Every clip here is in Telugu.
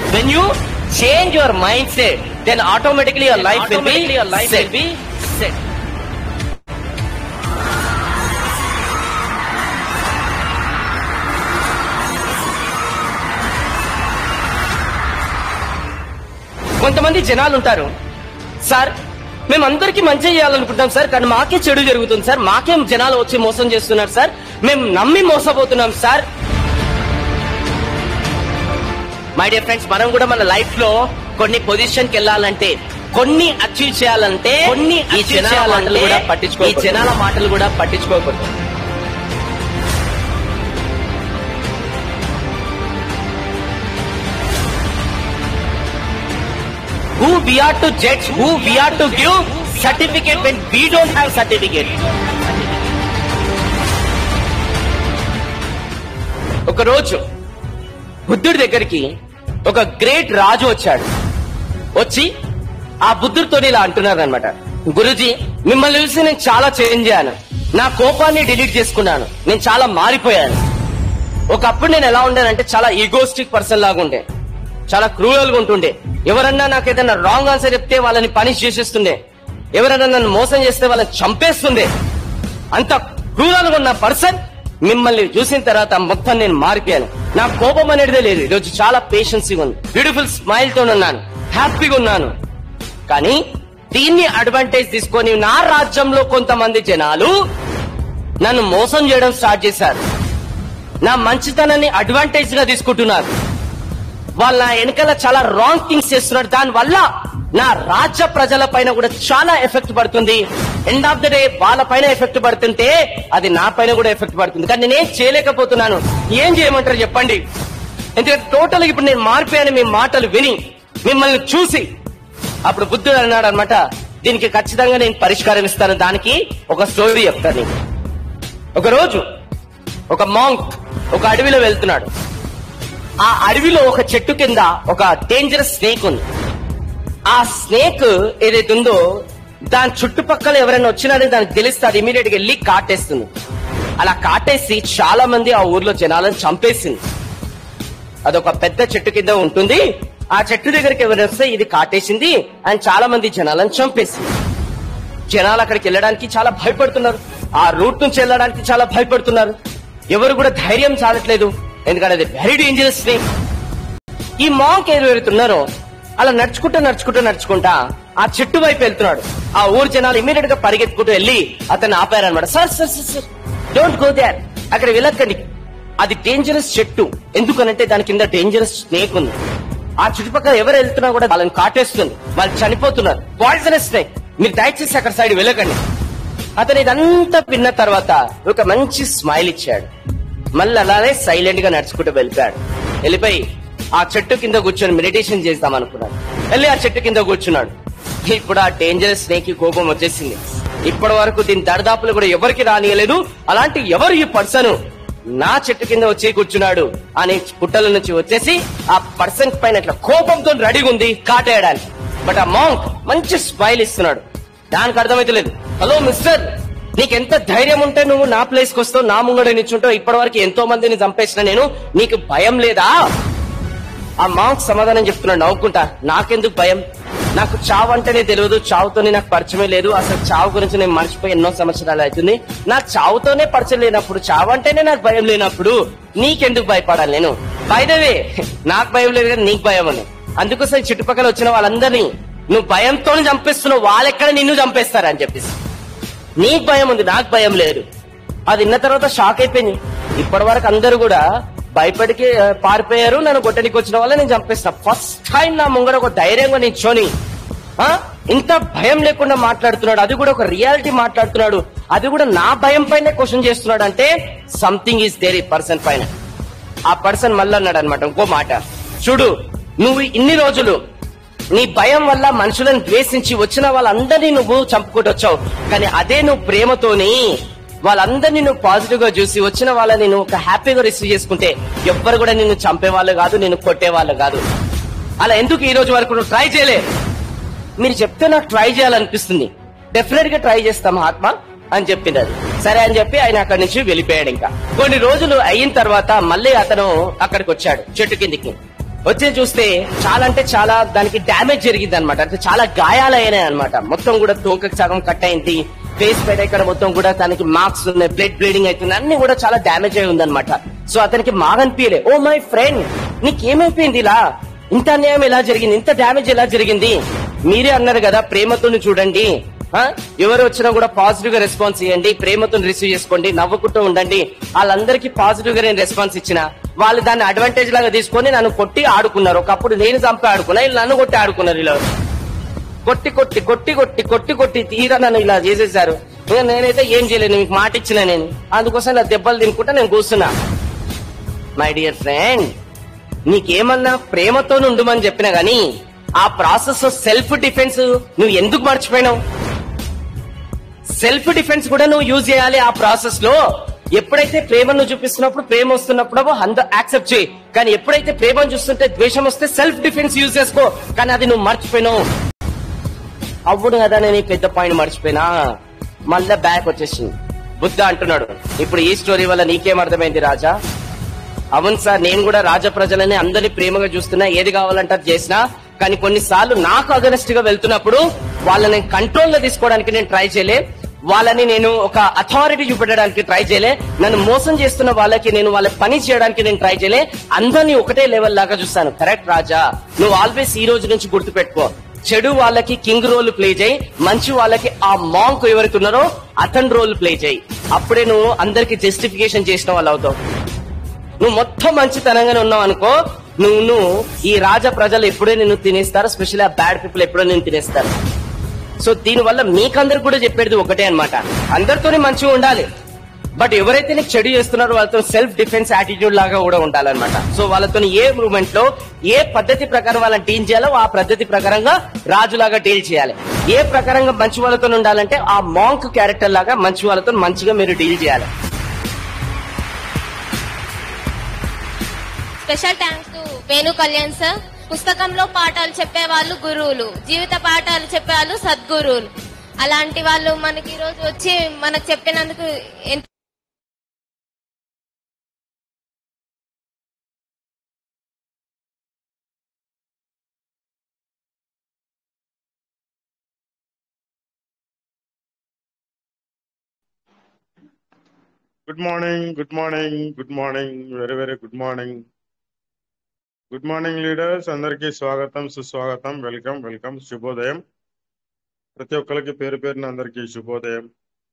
When you change your mindset then automatically your life will be your life will be set కొంతమంది జనాలు ఉంటారు సార్ మేమందరికీ మంచి చేయాలనుకుంటాం సార్ కానీ మాకే చెడు జరుగుతుంది సార్ మాకేం జనాలు వచ్చి మోసం చేస్తున్నారు సార్ మేము నమ్మి మోసపోతున్నాం సార్ మై డియర్ ఫ్రెండ్స్ మనం కూడా మన లైఫ్ లో కొన్ని పొజిషన్ కి వెళ్ళాలంటే కొన్ని అచీవ్ చేయాలంటే కొన్ని ఈ జనాల మాటలు కూడా పట్టించుకో ఈ జనాల మాటలు కూడా పట్టించుకోకూడదు who we are to judge, who we are to give certificate when we don't have certificate. ఒక రోజు బుద్ధుడి దగ్గరికి ఒక గ్రేట్ రాజు వచ్చాడు వచ్చి ఆ బుద్ధుడితో ఇలా అంటున్నారు అనమాట గురుజీ మిమ్మల్ని చూసి నేను చాలా చేంజ్ అయ్యాను నా కోపాన్ని డిలీట్ చేసుకున్నాను నేను చాలా మారిపోయాను ఒకప్పుడు నేను ఎలా ఉండేనంటే చాలా ఈగోస్టిక్ పర్సన్ లాగా ఉండే చాలా క్రూయల్ గా ఉంటుండే ఎవరన్నా నాకు ఏదైనా రాంగ్ ఆన్సర్ చెప్తే వాళ్ళని పనిష్ చేసేస్తుండే ఎవరైనా నన్ను మోసం చేస్తే వాళ్ళని చంపేస్తుండే అంత క్రూరల్ గా ఉన్న పర్సన్ మిమ్మల్ని చూసిన తర్వాత మొత్తం నేను మారిపోయాను నా కోపం అనేదే లేదు ఈరోజు చాలా పేషెన్సీ ఉంది బ్యూటిఫుల్ స్మైల్ తో ఉన్నాను హ్యాపీగా ఉన్నాను కానీ దీన్ని అడ్వాంటేజ్ తీసుకొని నా రాజ్యంలో కొంతమంది జనాలు నన్ను మోసం చేయడం స్టార్ట్ చేశారు నా మంచితనాన్ని అడ్వాంటేజ్ గా తీసుకుంటున్నారు వాళ్ళ నా వెనకాల చాలా రాంగ్ థింగ్స్ చేస్తున్నారు దాని వల్ల నా రాజ్య ప్రజల పైన కూడా చాలా ఎఫెక్ట్ పడుతుంది ఎండ్ ఆఫ్ ద డే వాళ్ళ పైన ఎఫెక్ట్ పడుతుంటే అది నా పైన కూడా ఎఫెక్ట్ పడుతుంది కానీ నేనేం చేయలేకపోతున్నాను ఏం చేయమంటారు చెప్పండి ఎందుకంటే టోటల్ ఇప్పుడు నేను మారిపోయాను మీ మాటలు విని మిమ్మల్ని చూసి అప్పుడు బుద్ధుడు అన్నాడు అనమాట దీనికి ఖచ్చితంగా నేను పరిష్కారం ఇస్తాను దానికి ఒక స్టోరీ చెప్తాను నీకు. ఒక రోజు ఒక మాంక్ ఒక అడవిలో వెళ్తున్నాడు ఆ అడవిలో ఒక చెట్టు కింద ఒక డేంజరస్ స్నేక్ ఉంది ఆ స్నేక్ ఏదైతే ఉందో దాని చుట్టుపక్కల ఎవరైనా వచ్చినారని దానికి తెలిస్తే అది ఇమీడియట్ గా వెళ్ళి కాటేస్తుంది అలా కాటేసి చాలా మంది ఆ ఊర్లో జనాలను చంపేసింది అదొక పెద్ద చెట్టు కింద ఉంటుంది ఆ చెట్టు దగ్గరికి ఎవరు వస్తే ఇది కాటేసింది అండ్ చాలా మంది జనాలను చంపేసింది జనాలు అక్కడికి వెళ్ళడానికి చాలా భయపడుతున్నారు ఆ రూట్ నుంచి వెళ్ళడానికి చాలా భయపడుతున్నారు ఎవరు కూడా ధైర్యం చాలట్లేదు ఎందుకంటే అది వెరీ డేంజరస్ స్నేక్ ఈ మాంక్ ఏదో వెళ్తున్నారో అలా నడుచుకుంటూ నడుచుకుంటూ నడుచుకుంటా ఆ చెట్టు వైపు వెళ్తున్నాడు ఆ ఊరు జనాలు ఇమీడియట్ గా పరిగెత్తుకుంటూ వెళ్ళి అతన్ని ఆపారనమాట sir sir sir sir don't go there అక్కడ వెళ్ళకండి అది డేంజరస్ చెట్టు ఎందుకనంటే దాని కింద డేంజరస్ స్నేక్ ఉంది ఆ చుట్టుపక్కల ఎవరు వెళ్తున్నా కూడా వాళ్ళని కాటేస్తుంది వాళ్ళు చనిపోతున్నారు పాయిజనస్ స్నేక్ మీరు దయచేసి అక్కడ సైడ్ వెళ్ళకండి అతను ఇదంతా విన్న తర్వాత ఒక మంచి స్మైల్ ఇచ్చాడు మళ్ళీ అలానే సైలెంట్ గా నడుచుకుంటూ వెళ్ళిపోయాడు వెళ్ళిపోయి ఆ చెట్టు కింద కూర్చొని మెడిటేషన్ చేద్దాం అనుకున్నాడు వెళ్ళి ఆ చెట్టు కింద కూర్చున్నాడు ఇప్పుడు ఆ డేంజరస్ స్నేక్ కి కోపం వచ్చేసింది ఇప్పటి వరకు దీని దరిదాపులు కూడా ఎవరికి రానియలేదు అలాంటి ఎవరు ఈ పర్సన్ నా చెట్టు కింద వచ్చి కూర్చున్నాడు అని పుట్టల నుంచి వచ్చేసి ఆ పర్సన్ పైన ఇట్లా కోపంతో రెడీగా ఉంది కాటేయడానికి బట్ ఆ మాంక్ మంచి స్మైల్ ఇస్తున్నాడు దానికి అర్థమైతలేదు హలో మిస్టర్ నీకెంత ధైర్యం ఉంటే నువ్వు నా ప్లేస్ కి వస్తావు నా ముంగడ నిల్చుంటావు ఇప్పటి వరకు ఎంతో మందిని చంపేసిన నేను నీకు భయం లేదా ఆ మాంక్ సమాధానం చెప్తున్నాడు నవ్వుకుంటా నాకెందుకు భయం నాకు చావు అంటేనే తెలియదు చావుతోనే నాకు పరిచయమే లేదు అసలు చావు గురించి నేను మర్చిపోయి ఎన్నో సంవత్సరాలు అవుతుంది నాకు చావుతోనే పరిచయం లేనప్పుడు చావు అంటేనే నాకు భయం లేనప్పుడు నీకెందుకు భయపడాలి నేను బయదవే నాకు భయం లేదు కానీ నీకు భయం అని అందుకోసం ఈ చుట్టుపక్కల వచ్చిన వాళ్ళందరినీ నువ్వు భయంతో చంపేస్తున్నావు వాళ్ళెక్కడ నిన్ను చంపేస్తారని చెప్పేసి నీకు భయం ఉంది నాకు భయం లేదు అది విన్న తర్వాత షాక్ అయిపోయింది ఇప్పటి వరకు అందరూ కూడా భయపడికి ఆ, పారిపోయారు నన్ను కొట్టడానికి వచ్చిన వాళ్ళ నేను చంపేస్తా ఫస్ట్ టైం నా ముంగడ ఒక ధైర్యంగా నిల్చొని ఆ, ఇంత భయం లేకుండా మాట్లాడుతున్నాడు అది కూడా ఒక రియాలిటీ మాట్లాడుతున్నాడు అది కూడా నా భయం పైన క్వశ్చన్ చేస్తున్నాడు అంటే సంథింగ్ ఈస్ దేర్ ఈ పర్సన్ పైన ఆ పర్సన్ మళ్ళీ అన్నాడు అనమాట ఇంకో మాట చూడు నువ్వు ఇన్ని రోజులు నీ భయం వల్ల మనుషులను ద్వేషించి వచ్చిన వాళ్ళందరినీ నువ్వు చంపుకుంటూ వచ్చావు కానీ అదే నువ్వు ప్రేమతోని వాళ్ళందరినీ నువ్వు పాజిటివ్ గా చూసి వచ్చిన వాళ్ళని నువ్వు ఒక హ్యాపీగా రిసీవ్ చేసుకుంటే ఎవ్వరు కూడా నిన్ను చంపే వాళ్ళు కాదు నిన్ను కొట్టే వాళ్ళు కాదు అలా ఎందుకు ఈ రోజు వరకు నువ్వు ట్రై చేయలే మీరు చెప్తే నాకు ట్రై చేయాలనిపిస్తుంది డెఫినెట్ గా ట్రై చేస్తాం ఆత్మ అని చెప్పింది అది సరే అని చెప్పి ఆయన అక్కడి నుంచి వెళ్ళిపోయాడు ఇంకా కొన్ని రోజులు అయిన తర్వాత మళ్ళీ అతను అక్కడికి వచ్చాడు చెట్టు కిందికి వచ్చి చూస్తే చాలా అంటే చాలా దానికి డ్యామేజ్ జరిగింది అనమాట అంటే చాలా గాయాలయ్యాయి అనమాట మొత్తం కూడా తోకకి సగం కట్ అయింది ఫేస్ పైన ఇక్కడ మొత్తం కూడా తనకి మార్క్స్ ఉన్నాయి బ్లడ్ బ్లీడింగ్ అవుతుంది అన్ని కూడా చాలా డ్యామేజ్ అయి ఉందన్నమాట సో అతనికి మాగనిపించలే ఓ మై ఫ్రెండ్ నీకేమైపోయింది ఇలా ఇంత అన్యాయం ఎలా జరిగింది ఇంత డ్యామేజ్ ఎలా జరిగింది మీరే అన్నారు కదా ప్రేమతో చూడండి ఆ? ఎవరు వచ్చినా కూడా పాజిటివ్ గా రెస్పాన్స్ ఇవ్వండి ప్రేమతో రిసీవ్ చేసుకోండి నవ్వుకుంటూ ఉండండి వాళ్ళందరికీ పాజిటివ్ గా నేను రెస్పాన్స్ ఇచ్చిన వాళ్ళు దాన్ని అడ్వాంటేజ్ లాగా తీసుకొని నన్ను కొట్టి ఆడుకున్నారు ఒకప్పుడు నేను చంపి ఆడుకున్నా వీళ్ళు నన్ను కొట్టి ఆడుకున్నారు ఇలా కొట్టి కొట్టి కొట్టి కొట్టి కొట్టి కొట్టి తీరా నన్ను ఇలా చేసేసారు ఇక నేనైతే ఏం చేయలేను మీకు మాట ఇచ్చిన నేను అందుకోసం ఇలా దెబ్బలు తినుకుంటా నేను కూర్చున్నా మై డియర్ ఫ్రెండ్ నీకేమన్నా ప్రేమతో ఉండమని చెప్పినా గానీ ఆ ప్రాసెస్ లో సెల్ఫ్ డిఫెన్స్ నువ్వు ఎందుకు మర్చిపోయినావు సెల్ఫ్ డిఫెన్స్ కూడా నువ్వు యూజ్ చేయాలి ఆ ప్రాసెస్ లో ఎప్పుడైతే ప్రేమను చూపిస్తున్నప్పుడు ప్రేమ వస్తున్నప్పుడు అంత యాక్సెప్ట్ చేయి కానీ ఎప్పుడైతే ప్రేమను చూస్తుంటే ద్వేషం వస్తే సెల్ఫ్ డిఫెన్స్ యూజ్ చేసుకో కానీ అది నువ్వు మర్చిపోయినావు అవ్వడు కదా నేను ఈ పెద్ద పాయింట్ మర్చిపోయినా మళ్ళా బ్యాక్ వచ్చేసింది బుద్ధ అంటున్నాడు ఇప్పుడు ఈ స్టోరీ వల్ల నీకేం అర్థమైంది రాజా అవును సార్ నేను కూడా రాజ ప్రజలని అందరినీ ప్రేమగా చూస్తున్నా ఏది కావాలంటే అది చేసినా కానీ కొన్నిసార్లు నాకు అగనెస్ట్ గా వెళ్తున్నప్పుడు వాళ్ళని కంట్రోల్ లో తీసుకోవడానికి నేను ట్రై చేయలే వాళ్ళని నేను ఒక అథారిటీ చూపెట్టడానికి ట్రై చేయలే నన్ను మోసం చేస్తున్న వాళ్ళకి నేను వాళ్ళ పని చేయడానికి నేను ట్రై చేయలే అందరినీ ఒకటే లెవెల్ లాగా చూస్తాను కరెక్ట్ రాజా నువ్వు ఆల్వేస్ ఈ రోజు నుంచి గుర్తుపెట్టుకో చెడు వాళ్ళకి కింగ్ రోల్ ప్లే చేయి మంచి వాళ్ళకి ఆ మాంక్ ఎవరికి ఉన్నారో అతని రోల్ ప్లే చేయి అప్పుడే నువ్వు అందరికి జస్టిఫికేషన్ చేసిన వాళ్ళు అవుతావు నువ్వు మొత్తం మంచితనంగానే ఉన్నావు అనుకో నువ్వు నువ్వు ఈ రాజ ప్రజలు ఎప్పుడే నిన్ను తినేస్తారు స్పెషల్ ఆ బ్యాడ్ పీపుల్ ఎప్పుడో నేను తినేస్తారు సో దీని వల్ల మీకందరు కూడా చెప్పేది ఒకటే అన్నమాట అందరితోనే మంచిగా ఉండాలి బట్ ఎవరైతే నీకు చెడు చేస్తున్నారో వాళ్ళతో సెల్ఫ్ డిఫెన్స్ యాటిట్యూడ్ లాగా కూడా ఉండాలన్నమాట సో వాళ్ళతో ఏ మూవ్మెంట్ లో ఏ పద్ధతి ప్రకారం వాళ్ళని డీల్ చేయాలో ఆ పద్ధతి ప్రకారంగా రాజులాగా డీల్ చేయాలి ఏ ప్రకారంగా మంచి వాళ్ళతో ఉండాలంటే ఆ మాంక్ క్యారెక్టర్ లాగా మంచి వాళ్ళతో మంచిగా మీరు డీల్ చేయాలి special thanks to Venu Kalyan sir పుస్తకంలో పాఠాలు చెప్పేవాళ్ళు గురువులు జీవిత పాఠాలు చెప్పేవాళ్ళు సద్గురువులు అలాంటి వాళ్ళు మనకి ఈ రోజు వచ్చి మనకు చెప్పినందుకు ఎంత good morning good morning good morning very very good morning good morning leaders అందరికీ స్వాగతం సుస్వాగతం వెల్కమ్ వెల్కమ్ శుభోదయం ప్రతి ఒక్కరికి పేరు పేరున అందరికీ శుభోదయం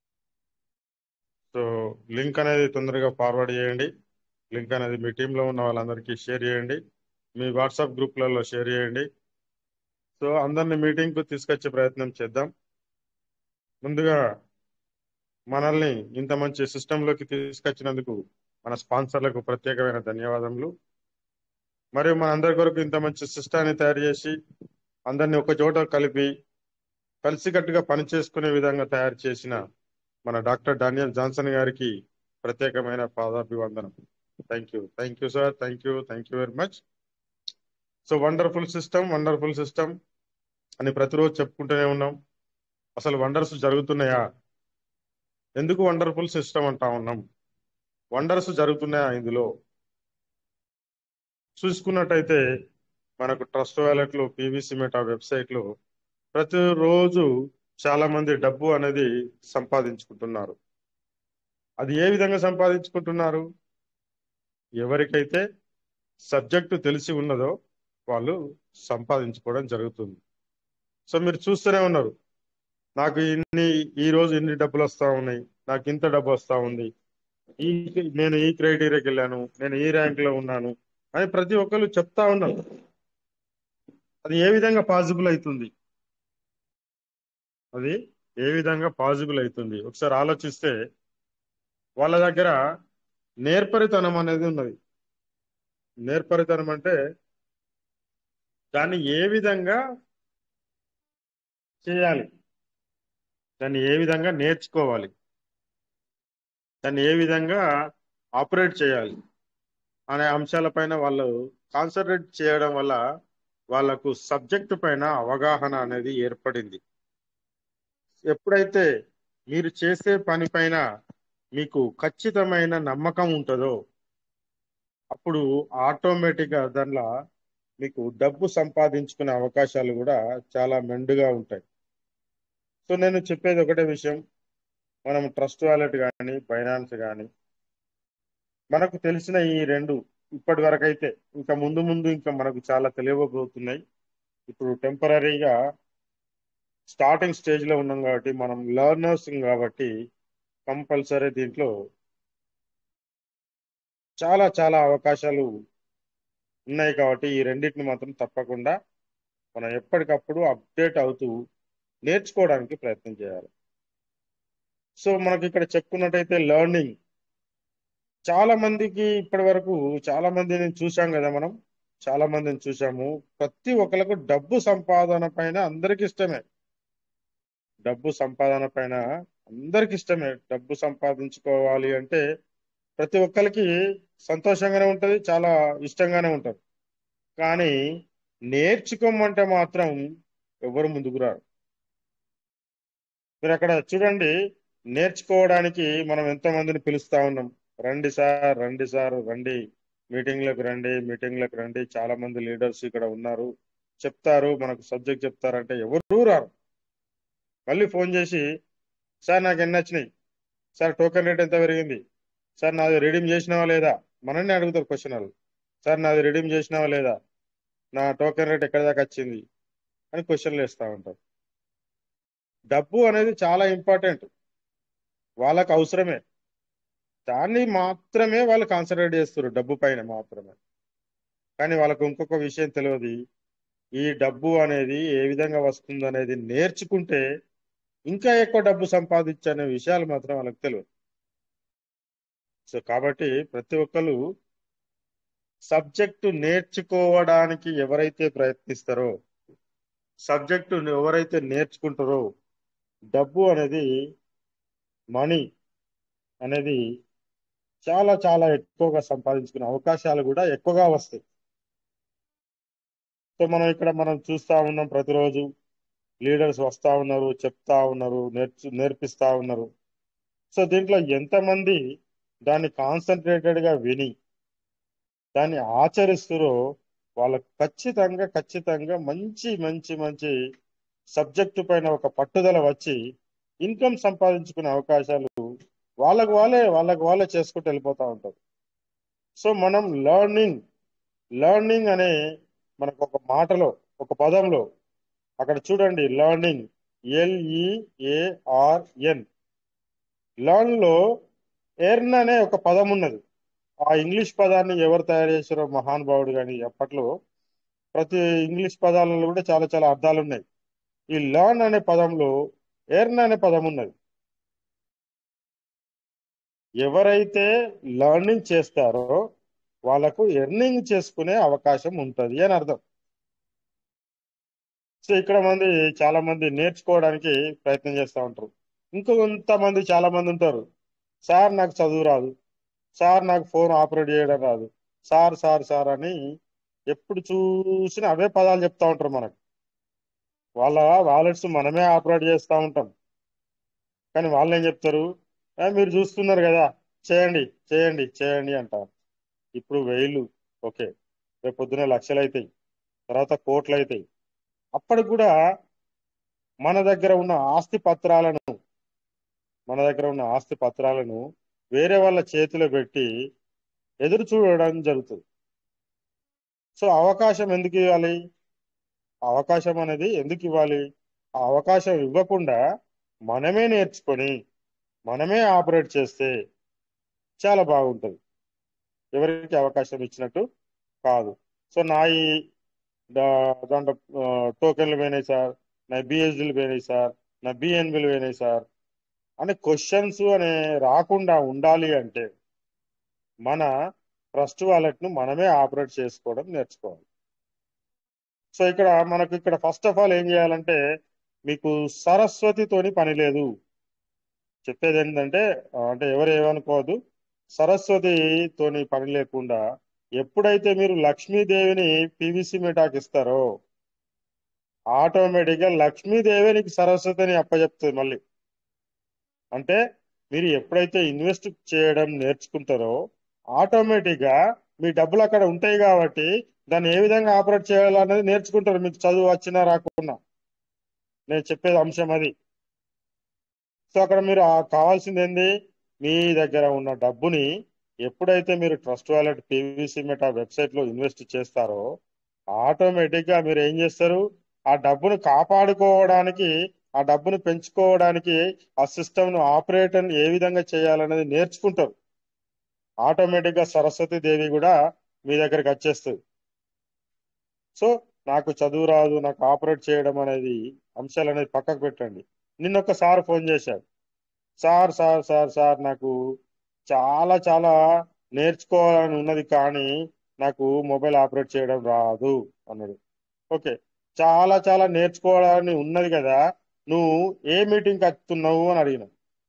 సో లింక్ అనేది తొందరగా ఫార్వర్డ్ చేయండి లింక్ అనేది మీ టీంలో ఉన్న వాళ్ళందరికీ షేర్ చేయండి మీ వాట్సాప్ గ్రూప్లలో షేర్ చేయండి సో అందరిని మీటింగ్కు తీసుకొచ్చే ప్రయత్నం చేద్దాం ముందుగా మనల్ని ఇంత మంచి సిస్టంలోకి తీసుకొచ్చినందుకు మన స్పాన్సర్లకు ప్రత్యేకమైన ధన్యవాదములు మరియు మన అందరి కొరకు ఇంత మంచి సిస్టాన్ని తయారు చేసి అందరినీ ఒక చోట కలిపి కలిసికట్టుగా పనిచేసుకునే విధంగా తయారు చేసిన మన డాక్టర్ డానియల్ జాన్సన్ గారికి ప్రత్యేకమైన పాదాభివందనం thank you thank you sir thank you thank you very much so wonderful system wonderful system అని ప్రతిరోజు చెప్పుకుంటూనే ఉన్నాం అసలు వండర్స్ జరుగుతున్నాయా ఎందుకు వండర్ఫుల్ సిస్టమ్ అంటా ఉన్నాం వండర్స్ జరుగుతున్నాయా ఇందులో చూసుకున్నట్టయితే మనకు ట్రస్ట్ వ్యాలెట్లు పీవీసీ మెటా వెబ్సైట్లు ప్రతిరోజు చాలా మంది డబ్బు అనేది సంపాదించుకుంటున్నారు అది ఏ విధంగా సంపాదించుకుంటున్నారు ఎవరికైతే సబ్జెక్టు తెలిసి ఉన్నదో వాళ్ళు సంపాదించుకోవడం జరుగుతుంది సో మీరు చూస్తూనే ఉన్నారు నాకు ఇన్ని ఈ రోజు ఇన్ని డబ్బులు వస్తా ఉన్నాయి నాకు ఇంత డబ్బు వస్తా ఉంది ఈ నేను ఈ క్రైటీరియాకి వెళ్ళాను నేను ఈ ర్యాంక్ లో ఉన్నాను అని ప్రతి ఒక్కరు చెప్తా ఉన్నారు అది ఏ విధంగా పాసిబుల్ అవుతుంది అది ఏ విధంగా పాసిబుల్ అవుతుంది ఒకసారి ఆలోచిస్తే వాళ్ళ దగ్గర నేర్పరితనం అనేది ఉన్నది నేర్పరితనం అంటే దాన్ని ఏ విధంగా చేయాలి దాన్ని ఏ విధంగా నేర్చుకోవాలి దాన్ని ఏ విధంగా ఆపరేట్ చేయాలి అనే అంశాలపైన వాళ్ళు కాన్సన్ట్రేట్ చేయడం వల్ల వాళ్ళకు సబ్జెక్టు పైన అవగాహన అనేది ఏర్పడింది ఎప్పుడైతే మీరు చేసే పని పైన మీకు ఖచ్చితమైన నమ్మకం ఉంటుందో అప్పుడు ఆటోమేటిక్గా దానిలో మీకు డబ్బు సంపాదించుకునే అవకాశాలు కూడా చాలా మెండుగా ఉంటాయి సో నేను చెప్పేది ఒకటే విషయం మనం ట్రస్ట్ వాలెట్ కానీ బైనాన్స్ కానీ మనకు తెలిసిన ఈ రెండు ఇప్పటి వరకు అయితే ఇంకా ముందు ముందు ఇంకా మనకు చాలా తెలియబోతున్నాయి ఇప్పుడు టెంపరీగా స్టార్టింగ్ స్టేజ్ లో ఉన్నాం కాబట్టి మనం లర్నర్స్ కాబట్టి కంపల్సరీ దీంట్లో చాలా చాలా అవకాశాలు ఉన్నాయి కాబట్టి ఈ రెండింటిని మాత్రం తప్పకుండా మనం ఎప్పటికప్పుడు అప్డేట్ అవుతూ నేర్చుకోవడానికి ప్రయత్నం చేయాలి సో మనకి ఇక్కడ చెప్పుకున్నట్టయితే లెర్నింగ్ చాలా మందికి ఇప్పటి వరకు చాలా మందిని చూసాం కదా మనం చాలా మందిని చూసాము ప్రతి ఒక్కరికి డబ్బు సంపాదన పైన అందరికి ఇష్టమే డబ్బు సంపాదన పైన అందరికి ఇష్టమే డబ్బు సంపాదించుకోవాలి అంటే ప్రతి ఒక్కరికి సంతోషంగానే ఉంటది చాలా ఇష్టంగానే ఉంటది కానీ నేర్చుకోమంటే మాత్రం ఎవరు ముందుకు రారు మీరు అక్కడ చూడండి నేర్చుకోవడానికి మనం ఎంతో మందిని పిలుస్తా ఉన్నాం రండి సార్ రండి సార్ రండి మీటింగ్లకు రండి మీటింగ్లకు రండి చాలా మంది లీడర్స్ ఇక్కడ ఉన్నారు చెప్తారు మనకు సబ్జెక్ట్ చెప్తారంటే ఎవరు రారు మళ్ళీ ఫోన్ చేసి సార్ నాకు ఎన్ని వచ్చినాయి సార్ టోకెన్ రేట్ ఎంత పెరిగింది సార్ నాది రిడీమ్ చేసినావా లేదా మనల్ని అడుగుతారు క్వశ్చన్ వాళ్ళు సార్ నాది రిడీమ్ చేసినావా లేదా నా టోకెన్ రేట్ ఎక్కడి దాకా వచ్చింది అని క్వశ్చన్లు వేస్తూ ఉంటారు డబ్బు అనేది చాలా ఇంపార్టెంట్ వాళ్ళకు అవసరమే దాన్ని మాత్రమే వాళ్ళు కాన్సన్ట్రేట్ చేస్తారు డబ్బు పైన మాత్రమే కానీ వాళ్ళకు ఇంకొక విషయం తెలియదు ఈ డబ్బు అనేది ఏ విధంగా వస్తుంది అనేది నేర్చుకుంటే ఇంకా ఎక్కువ డబ్బు సంపాదించనే విషయాలు మాత్రం వాళ్ళకి తెలియదు సో కాబట్టి ప్రతి ఒక్కరు సబ్జెక్టు నేర్చుకోవడానికి ఎవరైతే ప్రయత్నిస్తారో సబ్జెక్టు ఎవరైతే నేర్చుకుంటారో డబ్బు అనేది మనీ అనేది చాలా చాలా ఎక్కువగా సంపాదించుకునే అవకాశాలు కూడా ఎక్కువగా వస్తాయి సో మనం ఇక్కడ మనం చూస్తా ఉన్నాం ప్రతిరోజు లీడర్స్ వస్తా ఉన్నారు చెప్తా ఉన్నారు నేర్చు నేర్పిస్తా ఉన్నారు సో దీంట్లో ఎంతమంది దాన్ని కాన్సన్ట్రేటెడ్ గా విని దాన్ని ఆచరిస్తారో వాళ్ళకు ఖచ్చితంగా ఖచ్చితంగా మంచి మంచి మంచి సబ్జెక్టు పైన ఒక పట్టుదల వచ్చి ఇన్కమ్ సంపాదించుకునే అవకాశాలు వాళ్ళకు వాళ్ళే వాళ్ళకు వాళ్ళే చేసుకుంటూ వెళ్ళిపోతూ ఉంటారు సో మనం లర్నింగ్ లర్నింగ్ అనే మనకు ఒక మాటలో ఒక పదంలో అక్కడ చూడండి లర్నింగ్ ఎల్ఈఏఆర్ఎన్ లర్న్ లో ఎర్న్ అనే ఒక పదం ఉన్నది ఆ ఇంగ్లీష్ పదాన్ని ఎవరు తయారు చేశారో మహానుభావుడు కానీ అప్పట్లో ప్రతి ఇంగ్లీష్ పదాలలో కూడా చాలా చాలా అర్థాలు ఉన్నాయి ఈ లర్న్ అనే పదంలో ఎర్న్ అనే పదం ఉన్నది ఎవరైతే లర్నింగ్ చేస్తారో వాళ్ళకు ఎర్నింగ్ చేసుకునే అవకాశం ఉంటుంది అని అర్థం సో ఇక్కడ మంది చాలా మంది నేర్చుకోవడానికి ప్రయత్నం చేస్తూ ఉంటారు ఇంకొంతమంది చాలా మంది ఉంటారు సార్ నాకు చదువు రాదు సార్ నాకు ఫోన్ ఆపరేట్ చేయడం రాదు సార్ సార్ సార్ అని ఎప్పుడు చూసినా అవే పదాలు చెప్తా ఉంటారు మనకు వాళ్ళ వాలెట్స్ మనమే ఆపరేట్ చేస్తూ ఉంటాం కానీ వాళ్ళు ఏం చెప్తారు "ఆ, మీరు చూస్తున్నారు కదా చేయండి చేయండి చేయండి అంటారు ఇప్పుడు వేలు ఓకే రేపు పొద్దున లక్షలు అవుతాయి తర్వాత కోట్లు అవుతాయి అప్పటికి కూడా మన దగ్గర ఉన్న ఆస్తి పత్రాలను మన దగ్గర ఉన్న ఆస్తి పత్రాలను వేరే వాళ్ళ చేతిలో పెట్టి ఎదురు చూడడం జరుగుతుంది సో అవకాశం ఎందుకు ఇవ్వాలి ఆ అవకాశం అనేది ఎందుకు ఇవ్వాలి ఆ అవకాశం ఇవ్వకుండా మనమే నేర్చుకొని మనమే ఆపరేట్ చేస్తే చాలా బాగుంటుంది ఎవరికి అవకాశం ఇచ్చినట్టు కాదు సో నా ఈ దా- దాంట్లో ఆ, టోకెన్లు పోయినాయి సార్ నా బిఎస్డీలు పోయినాయి సార్ నా బిఎన్బిలు పోయినాయి సార్ అనే క్వశ్చన్స్ అనే రాకుండా ఉండాలి అంటే మన ట్రస్ట్ వాలెట్ ను మనమే ఆపరేట్ చేసుకోవడం నేర్చుకోవాలి సో ఇక్కడ మనకు ఇక్కడ ఫస్ట్ ఆఫ్ ఆల్ ఏం చేయాలంటే మీకు సరస్వతితోని పని లేదు చెప్పేది ఏంటంటే ఆ, అంటే ఎవరు ఏమనుకోవద్దు సరస్వతితోని పని లేకుండా ఎప్పుడైతే మీరు లక్ష్మీదేవిని పివిసి మీటాకి ఇస్తారో ఆటోమేటిక్ గా లక్ష్మీదేవి నీకు సరస్వతిని అప్పచెప్తుంది మళ్ళీ అంటే మీరు ఎప్పుడైతే ఇన్వెస్ట్ చేయడం నేర్చుకుంటారో ఆటోమేటిక్ గా మీ డబ్బులు అక్కడ ఉంటాయి కాబట్టి దాన్ని ఏ విధంగా ఆపరేట్ చేయాలనేది నేర్చుకుంటారు మీకు చదువు వచ్చినా రాకున్నా నేను చెప్పేది అంశం అది సో అక్కడ మీరు ఆ కావాల్సింది ఏంది మీ దగ్గర ఉన్న డబ్బుని ఎప్పుడైతే మీరు trust wallet PVC meta website లో ఇన్వెస్ట్ చేస్తారో ఆటోమేటిక్ గా మీరు ఏం చేస్తారు ఆ డబ్బును కాపాడుకోవడానికి ఆ డబ్బును పెంచుకోవడానికి ఆ సిస్టమ్ ను ఆపరేట్ ఏ విధంగా చేయాలనేది నేర్చుకుంటారు ఆటోమేటిక్ గా సరస్వతి దేవి కూడా మీ దగ్గరికి వచ్చేస్తుంది సో నాకు చదువు రాదు నాకు ఆపరేట్ చేయడం అనేది అంశాలు అనేది పక్కకు పెట్టండి నిన్న ఒక సార్ ఫోన్ చేశాడు సార్ సార్ సార్ సార్ నాకు చాలా చాలా నేర్చుకోవాలని ఉన్నది కానీ నాకు మొబైల్ ఆపరేట్ చేయడం రాదు అన్నాడు ఓకే చాలా చాలా నేర్చుకోవాలని ఉన్నది కదా నువ్వు ఏ మీటింగ్కి వస్తున్నావు అని అడిగిన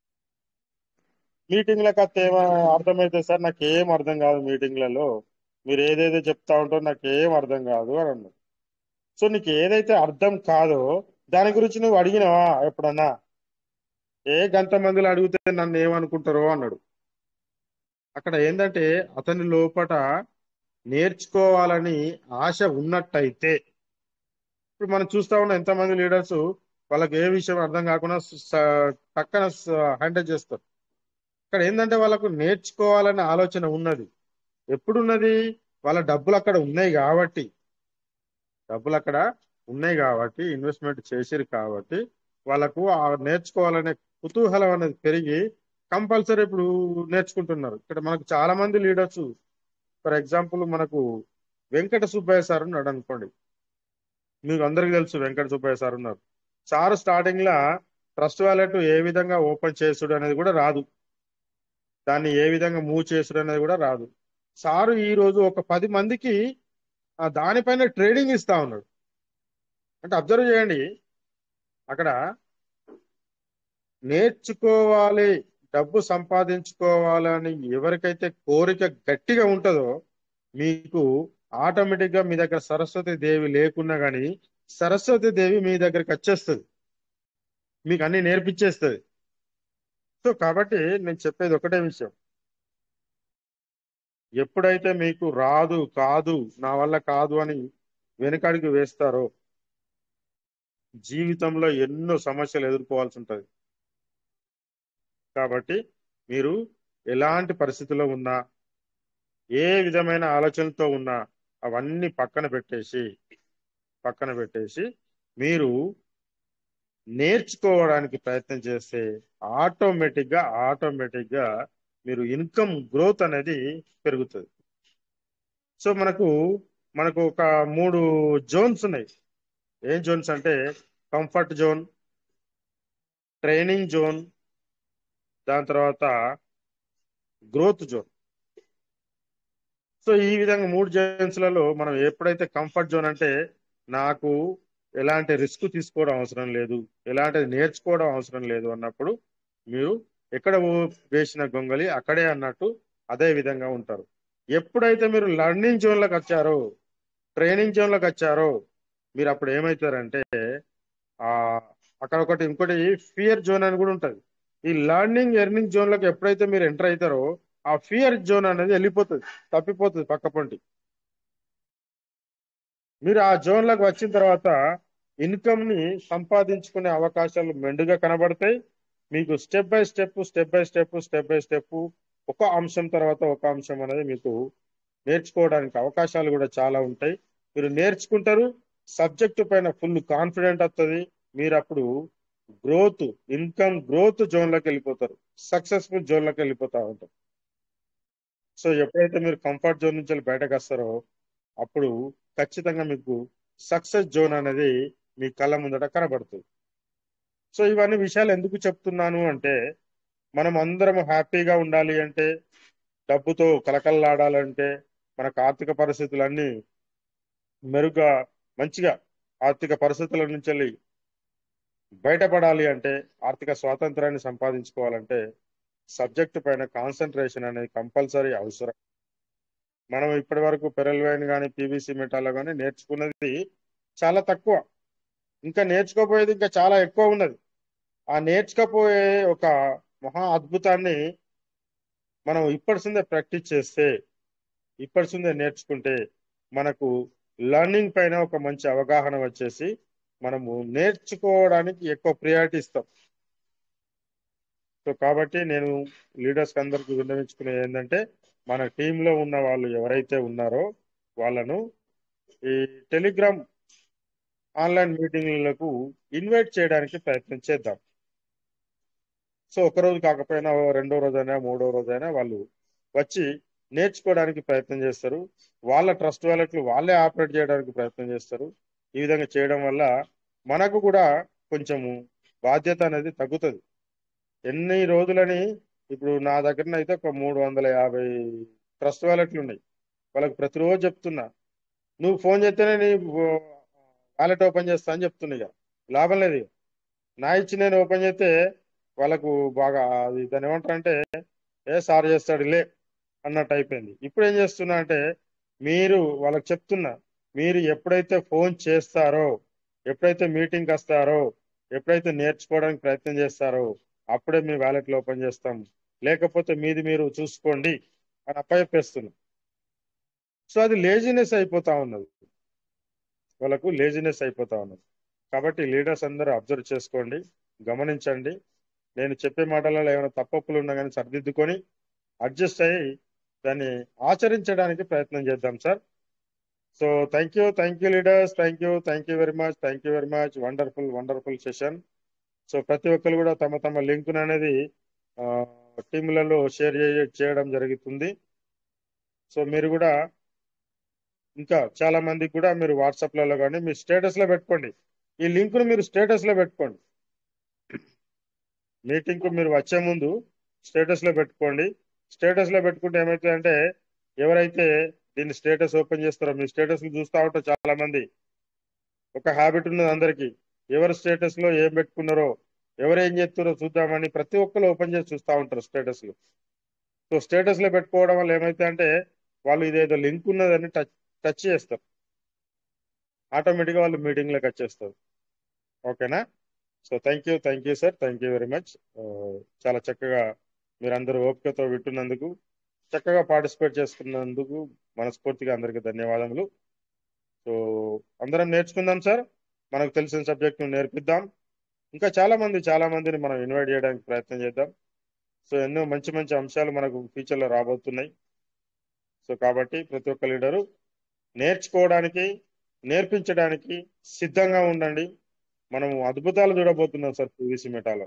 మీటింగ్లకు వస్తే ఏమో అర్థమైతే సార్ నాకు ఏం అర్థం కాదు మీటింగ్లలో మీరు ఏదైతే చెప్తా ఉంటారో నాకు ఏం అర్థం కాదు అని అన్నాడు సో నీకు ఏదైతే అర్థం కాదో దాని గురించి నువ్వు అడిగినావా ఎప్పుడన్నా ఏ గంట మందిలో అడిగితే నన్ను ఏమనుకుంటారో అన్నాడు అక్కడ ఏంటంటే అతని లోపట నేర్చుకోవాలని ఆశ ఉన్నట్టయితే ఇప్పుడు మనం చూస్తా ఉన్నాం ఎంతమంది లీడర్స్ వాళ్ళకి ఏ విషయం అర్థం కాకుండా స- పక్కన హ్యాండిల్ చేస్తారు ఇక్కడ ఏంటంటే వాళ్ళకు నేర్చుకోవాలనే ఆలోచన ఉన్నది ఎప్పుడున్నది వాళ్ళ డబ్బులు అక్కడ ఉన్నాయి కాబట్టి డబ్బులు అక్కడ ఉన్నాయి కాబట్టి ఇన్వెస్ట్మెంట్ చేసిరు కాబట్టి వాళ్ళకు ఆ నేర్చుకోవాలనే కుతూహలం అనేది పెరిగి కంపల్సరీ ఇప్పుడు నేర్చుకుంటున్నారు ఇక్కడ మనకు చాలా మంది లీడర్స్ ఫర్ ఎగ్జాంపుల్ మనకు వెంకట సుబ్బయ్య సార్ ఉన్నాడు అనుకోండి మీకు అందరికి తెలుసు వెంకట సుబ్బయ్య సార్ ఉన్నారు సార్ స్టార్టింగ్ లా ట్రస్ట్ వాలెట్ ఏ విధంగా ఓపెన్ చేసుడు అనేది కూడా రాదు దాన్ని ఏ విధంగా మూవ్ చేసుడు అనేది కూడా రాదు సారు ఈ రోజు ఒక పది మందికి ఆ దానిపైన ట్రేడింగ్ ఇస్తా ఉన్నాడు అంటే అబ్జర్వ్ చేయండి అక్కడ నేర్చుకోవాలి డబ్బు సంపాదించుకోవాలని ఎవరికైతే కోరిక గట్టిగా ఉంటుందో మీకు ఆటోమేటిక్ గా మీ దగ్గర సరస్వతి దేవి లేకున్నా గానీ సరస్వతి దేవి మీ దగ్గరికి వచ్చేస్తుంది మీకు అన్ని నేర్పించేస్తుంది సో కాబట్టి నేను చెప్పేది ఒకటే విషయం ఎప్పుడైతే మీకు రాదు కాదు నా వల్ల కాదు అని వెనుకడికి వేస్తారో జీవితంలో ఎన్నో సమస్యలు ఎదుర్కోవాల్సి ఉంటుంది కాబట్టి మీరు ఎలాంటి పరిస్థితిలో ఉన్నా ఏ విధమైన ఆలోచనలతో ఉన్నా అవన్నీ పక్కన పెట్టేసి పక్కన పెట్టేసి మీరు నేర్చుకోవడానికి ప్రయత్నం చేస్తే ఆటోమేటిక్ గా ఆటోమేటిక్ గా మీరు ఇన్కమ్ గ్రోత్ అనేది పెరుగుతుంది సో మనకు మనకు ఒక మూడు జోన్స్ ఉన్నాయి ఏం జోన్స్ అంటే కంఫర్ట్ జోన్ ట్రైనింగ్ జోన్ దాని తర్వాత గ్రోత్ జోన్ సో ఈ విధంగా మూడు జోన్స్లలో మనం ఎప్పుడైతే కంఫర్ట్ జోన్ అంటే నాకు ఎలాంటి రిస్క్ తీసుకోవడం అవసరం లేదు ఎలాంటిది నేర్చుకోవడం అవసరం లేదు అన్నప్పుడు మీరు ఎక్కడ ఊ- వేసిన గొంగలి అక్కడే అన్నట్టు అదే విధంగా ఉంటారు ఎప్పుడైతే మీరు లర్నింగ్ జోన్లకు వచ్చారో ట్రైనింగ్ జోన్లకు వచ్చారో మీరు అప్పుడు ఏమవుతారంటే ఆ అక్కడ ఒకటి ఇంకోటి ఫియర్ జోన్ అని కూడా ఉంటది ఈ లర్నింగ్ ఎర్నింగ్ జోన్లకు ఎప్పుడైతే మీరు ఎంటర్ అవుతారో ఆ ఫియర్ జోన్ అనేది వెళ్ళిపోతుంది తప్పిపోతుంది పక్క పొంటి మీరు ఆ జోన్లకు వచ్చిన తర్వాత ఇన్కమ్ ని సంపాదించుకునే అవకాశాలు మెండుగా కనబడతాయి మీకు step by step step by step step by step ఒక అంశం తర్వాత ఒక అంశం అనేది మీకు నేర్చుకోవడానికి అవకాశాలు కూడా చాలా ఉంటాయి మీరు నేర్చుకుంటారు సబ్జెక్టు పైన ఫుల్ కాన్ఫిడెంట్ వస్తుంది మీరు అప్పుడు గ్రోత్ ఇన్కమ్ గ్రోత్ జోన్లోకి వెళ్ళిపోతారు సక్సెస్ఫుల్ జోన్లోకి వెళ్ళిపోతా ఉంటారు సో ఎప్పుడైతే మీరు కంఫర్ట్ జోన్ నుంచి వెళ్ళి బయటకు వస్తారో అప్పుడు ఖచ్చితంగా మీకు సక్సెస్ జోన్ అనేది మీ కళ్ళ ముందట కనబడుతుంది సో ఇవన్నీ విషయాలు ఎందుకు చెప్తున్నాను అంటే మనం అందరం హ్యాపీగా ఉండాలి అంటే డబ్బుతో కలకల్లాడాలంటే మనకు ఆర్థిక పరిస్థితులన్నీ మెరుగ్గా మంచిగా ఆర్థిక పరిస్థితుల నుంచి వెళ్ళి బయటపడాలి అంటే ఆర్థిక స్వాతంత్రాన్ని సంపాదించుకోవాలంటే సబ్జెక్టు పైన కాన్సన్ట్రేషన్ అనేది కంపల్సరీ అవసరం మనం ఇప్పటి వరకు పెరల్ వైన్ కానీ పీవీసీ మెటాలో కానీ నేర్చుకున్నది చాలా తక్కువ ఇంకా నేర్చుకోపోయేది ఇంకా చాలా ఎక్కువ ఉన్నది ఆ నేర్చుకోపోయే ఒక మహా అద్భుతాన్ని మనం ఇప్పటి నుండే ప్రాక్టీస్ చేస్తే ఇప్పటి నుండే నేర్చుకుంటే మనకు లర్నింగ్ పైన ఒక మంచి అవగాహన వచ్చేసి మనము నేర్చుకోవడానికి ఎక్కువ ప్రియారిటీ ఇస్తాం సో కాబట్టి నేను లీడర్స్ అందరికి విన్నవించుకునేది ఏంటంటే మన టీంలో ఉన్న వాళ్ళు ఎవరైతే ఉన్నారో వాళ్ళను ఈ టెలిగ్రామ్ ఆన్లైన్ మీటింగ్లకు ఇన్వైట్ చేయడానికి ప్రయత్నం చేద్దాం సో ఒక రోజు కాకపోయినా ఓ రెండో రోజైనా మూడో రోజైనా వాళ్ళు వచ్చి నేర్చుకోవడానికి ప్రయత్నం చేస్తారు వాళ్ళ ట్రస్ట్ వ్యాలెట్లు వాళ్ళే ఆపరేట్ చేయడానికి ప్రయత్నం చేస్తారు ఈ విధంగా చేయడం వల్ల మనకు కూడా కొంచెము బాధ్యత అనేది తగ్గుతుంది ఎన్ని రోజులని ఇప్పుడు నా దగ్గర అయితే ఒక మూడు వందల యాభై ట్రస్ట్ వ్యాలెట్లు ఉన్నాయి వాళ్ళకి ప్రతిరోజు చెప్తున్నా నువ్వు ఫోన్ చేస్తేనే నీ వ్యాలెట్ ఓపెన్ చేస్తా అని చెప్తున్నా ఇక లాభం లేదు ఇక. నా ఇచ్చి నేను ఓపెన్ చేస్తే వాళ్ళకు బాగా అది దాన్ని ఏమంటారంటే ఏ సార్ చేస్తాడు లే అన్నట్టు అయిపోయింది ఇప్పుడు ఏం చేస్తున్నా అంటే మీరు వాళ్ళకి చెప్తున్నా మీరు ఎప్పుడైతే ఫోన్ చేస్తారో ఎప్పుడైతే మీటింగ్కి వస్తారో ఎప్పుడైతే నేర్చుకోవడానికి ప్రయత్నం చేస్తారో అప్పుడే మీ వ్యాలెట్లు ఓపెన్ చేస్తాం లేకపోతే మీది మీరు చూసుకోండి అని అప్పచెప్పేస్తున్నాం సో అది లేజినెస్ అయిపోతా ఉన్నది వాళ్ళకు లేజినెస్ అయిపోతా ఉన్నది కాబట్టి లీడర్స్ అందరూ అబ్జర్వ్ చేసుకోండి గమనించండి నేను చెప్పే మాటలలో ఏమైనా తప్పప్పులు ఉన్నా కానీ సరిదిద్దుకొని అడ్జస్ట్ అయ్యి దాన్ని ఆచరించడానికి ప్రయత్నం చేద్దాం sir so thank you thank you leaders thank you thank you very much thank you very much wonderful wonderful session so ప్రతి ఒక్కరు కూడా తమ తమ లింక్ అనేది టీములలో షేర్ చేయడం జరుగుతుంది సో మీరు కూడా ఇంకా చాలా మందికి కూడా మీరు వాట్సాప్లలో కానీ మీ స్టేటస్ లో పెట్టుకోండి ఈ లింక్ ను మీరు స్టేటస్ లో పెట్టుకోండి మీటింగ్ కు మీరు వచ్చే ముందు స్టేటస్ లో పెట్టుకోండి స్టేటస్ లో పెట్టుకుంటే ఏమవుతుందంటే ఎవరైతే దీన్ని స్టేటస్ ఓపెన్ చేస్తారో మీ స్టేటస్ చూస్తూ ఉంటారు చాలా మంది ఒక హ్యాబిట్ ఉన్నది అందరికి ఎవరి స్టేటస్ లో ఏం పెట్టుకున్నారో ఎవరు ఏం చేస్తున్నారో చూద్దామని ప్రతి ఒక్కరు ఓపెన్ చేసి చూస్తూ ఉంటారు స్టేటస్ లో సో స్టేటస్ లో పెట్టుకోవడం వల్ల ఏమైతే అంటే వాళ్ళు ఇదేదో లింక్ ఉన్నదని టచ్ టచ్ చేస్తారు ఆటోమేటిక్గా వాళ్ళు మీటింగ్ లోకి వచ్చేస్తారు ఓకేనా so thank you thank you sir thank you very much చాలా చక్కగా మీరందరూ ఓపికతో వింటున్నందుకు చక్కగా పార్టిసిపేట్ చేసుకున్నందుకు మనస్ఫూర్తిగా అందరికీ ధన్యవాదములు సో అందరం నేర్చుకుందాం సార్ మనకు తెలిసిన సబ్జెక్ట్ నేర్పిద్దాం ఇంకా చాలా మంది చాలా మందిని మనం ఇన్వైట్ చేయడానికి ప్రయత్నం చేద్దాం సో ఎన్నో మంచి మంచి అంశాలు మనకు ఫ్యూచర్లో రాబోతున్నాయి సో కాబట్టి ప్రతి ఒక్క లీడరు నేర్చుకోవడానికి నేర్పించడానికి సిద్ధంగా ఉండండి మనం అద్భుతాలు చూడబోతున్నాం సార్ పీవీసీ మెటాలో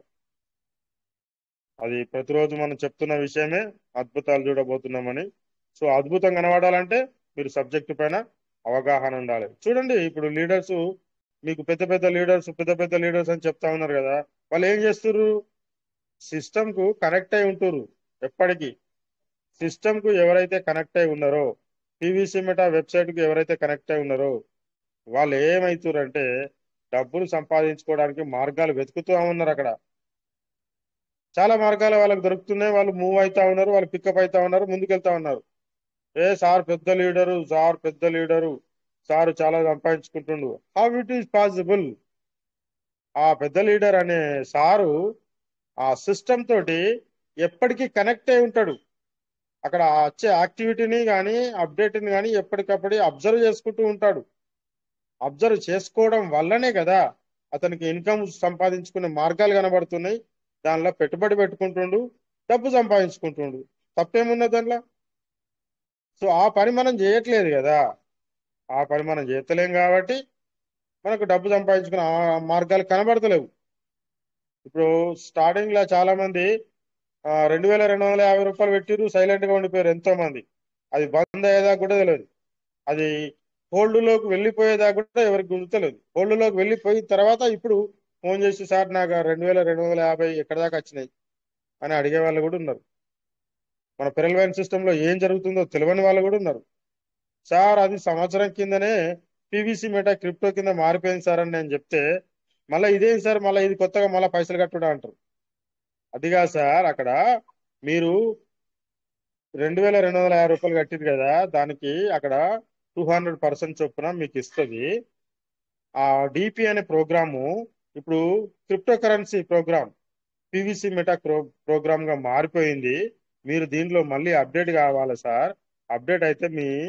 అది ప్రతిరోజు మనం చెప్తున్న విషయమే అద్భుతాలు చూడబోతున్నామని సో అద్భుతం కనబడాలంటే మీరు సబ్జెక్టు పైన అవగాహన ఉండాలి చూడండి ఇప్పుడు లీడర్స్ మీకు పెద్ద పెద్ద లీడర్స్ పెద్ద పెద్ద లీడర్స్ అని చెప్తా ఉన్నారు కదా వాళ్ళు ఏం చేస్తున్నారు సిస్టమ్ కు కనెక్ట్ అయి ఉంటురు ఎప్పటికీ సిస్టమ్ కు ఎవరైతే కనెక్ట్ అయి ఉన్నారో పీవీసీ మెటా వెబ్సైట్ కు ఎవరైతే కనెక్ట్ అయి ఉన్నారో వాళ్ళు ఏమవుతారంటే డబ్బులు సంపాదించుకోవడానికి మార్గాలు వెతుకుతూ ఉన్నారు అక్కడ చాలా మార్గాలు వాళ్ళకి దొరుకుతున్నాయి వాళ్ళు మూవ్ అవుతా ఉన్నారు వాళ్ళు పికప్ అవుతా ఉన్నారు ముందుకెళ్తా ఉన్నారు ఏ సార్ పెద్ద లీడరు సార్ పెద్ద లీడరు సార్ చాలా సంపాదించుకుంటుండు హౌ ఇట్ ఈస్ పాసిబుల్ ఆ పెద్ద లీడర్ అనే సారు ఆ సిస్టమ్ తోటి ఎప్పటికీ కనెక్ట్ అయి ఉంటాడు అక్కడ వచ్చే యాక్టివిటీని కానీ అప్డేట్ని కానీ ఎప్పటికప్పుడు అబ్జర్వ్ చేసుకుంటూ ఉంటాడు అబ్జర్వ్ చేసుకోవడం వల్లనే కదా అతనికి ఇన్కమ్ సంపాదించుకునే మార్గాలు కనబడుతున్నాయి దానిలో పెట్టుబడి పెట్టుకుంటుండు డబ్బు సంపాదించుకుంటుండు తప్పేమున్నది దాంట్లో సో ఆ పని మనం చేయట్లేదు కదా ఆ పని మనం చేస్తలేం కాబట్టి మనకు డబ్బు సంపాదించుకునే ఆ మార్గాలు కనబడతలేవు ఇప్పుడు స్టార్టింగ్ లో చాలా మంది రెండు వేల రెండు వందల యాభై రూపాయలు పెట్టిరు సైలెంట్ గా ఉండిపోయారు ఎంతో మంది అది బంద్ అయ్యేదాకా కూడా తెలియదు అది హోల్డ్ లోకి వెళ్ళిపోయేదాకా కూడా ఎవరికి గుర్తులేదు హోల్డ్ లోకి వెళ్ళిపోయిన తర్వాత ఇప్పుడు ఫోన్ చేసి సార్ నాకు రెండు వేల రెండు వందల యాభై ఎక్కడ దాకా వచ్చినాయి అని అడిగే వాళ్ళు కూడా ఉన్నారు మన పెరల్వైన్ సిస్టమ్ లో ఏం జరుగుతుందో తెలియని వాళ్ళు కూడా ఉన్నారు సార్ అది సంవత్సరం కిందనే పీవీసీ మెటా క్రిప్టో కింద మారిపోయింది సార్ అని నేను చెప్తే మళ్ళీ ఇదేం సార్ మళ్ళీ ఇది కొత్తగా మళ్ళీ పైసలు కట్టుడా అంటారు అదిగా సార్ అక్కడ మీరు రెండు వేల రెండు వందల యాభై రూపాయలు కట్టిరు కదా దానికి అక్కడ టూ హండ్రెడ్ పర్సెంట్ చొప్పున మీకు ఇస్తుంది ఆ డిపి అనే ప్రోగ్రాము ఇప్పుడు crypto currency programme PVC meta programme గా మారిపోయింది మీరు దీనిలో మళ్ళీ అప్డేట్ కావాలి సార్ అప్డేట్ అయితే మీ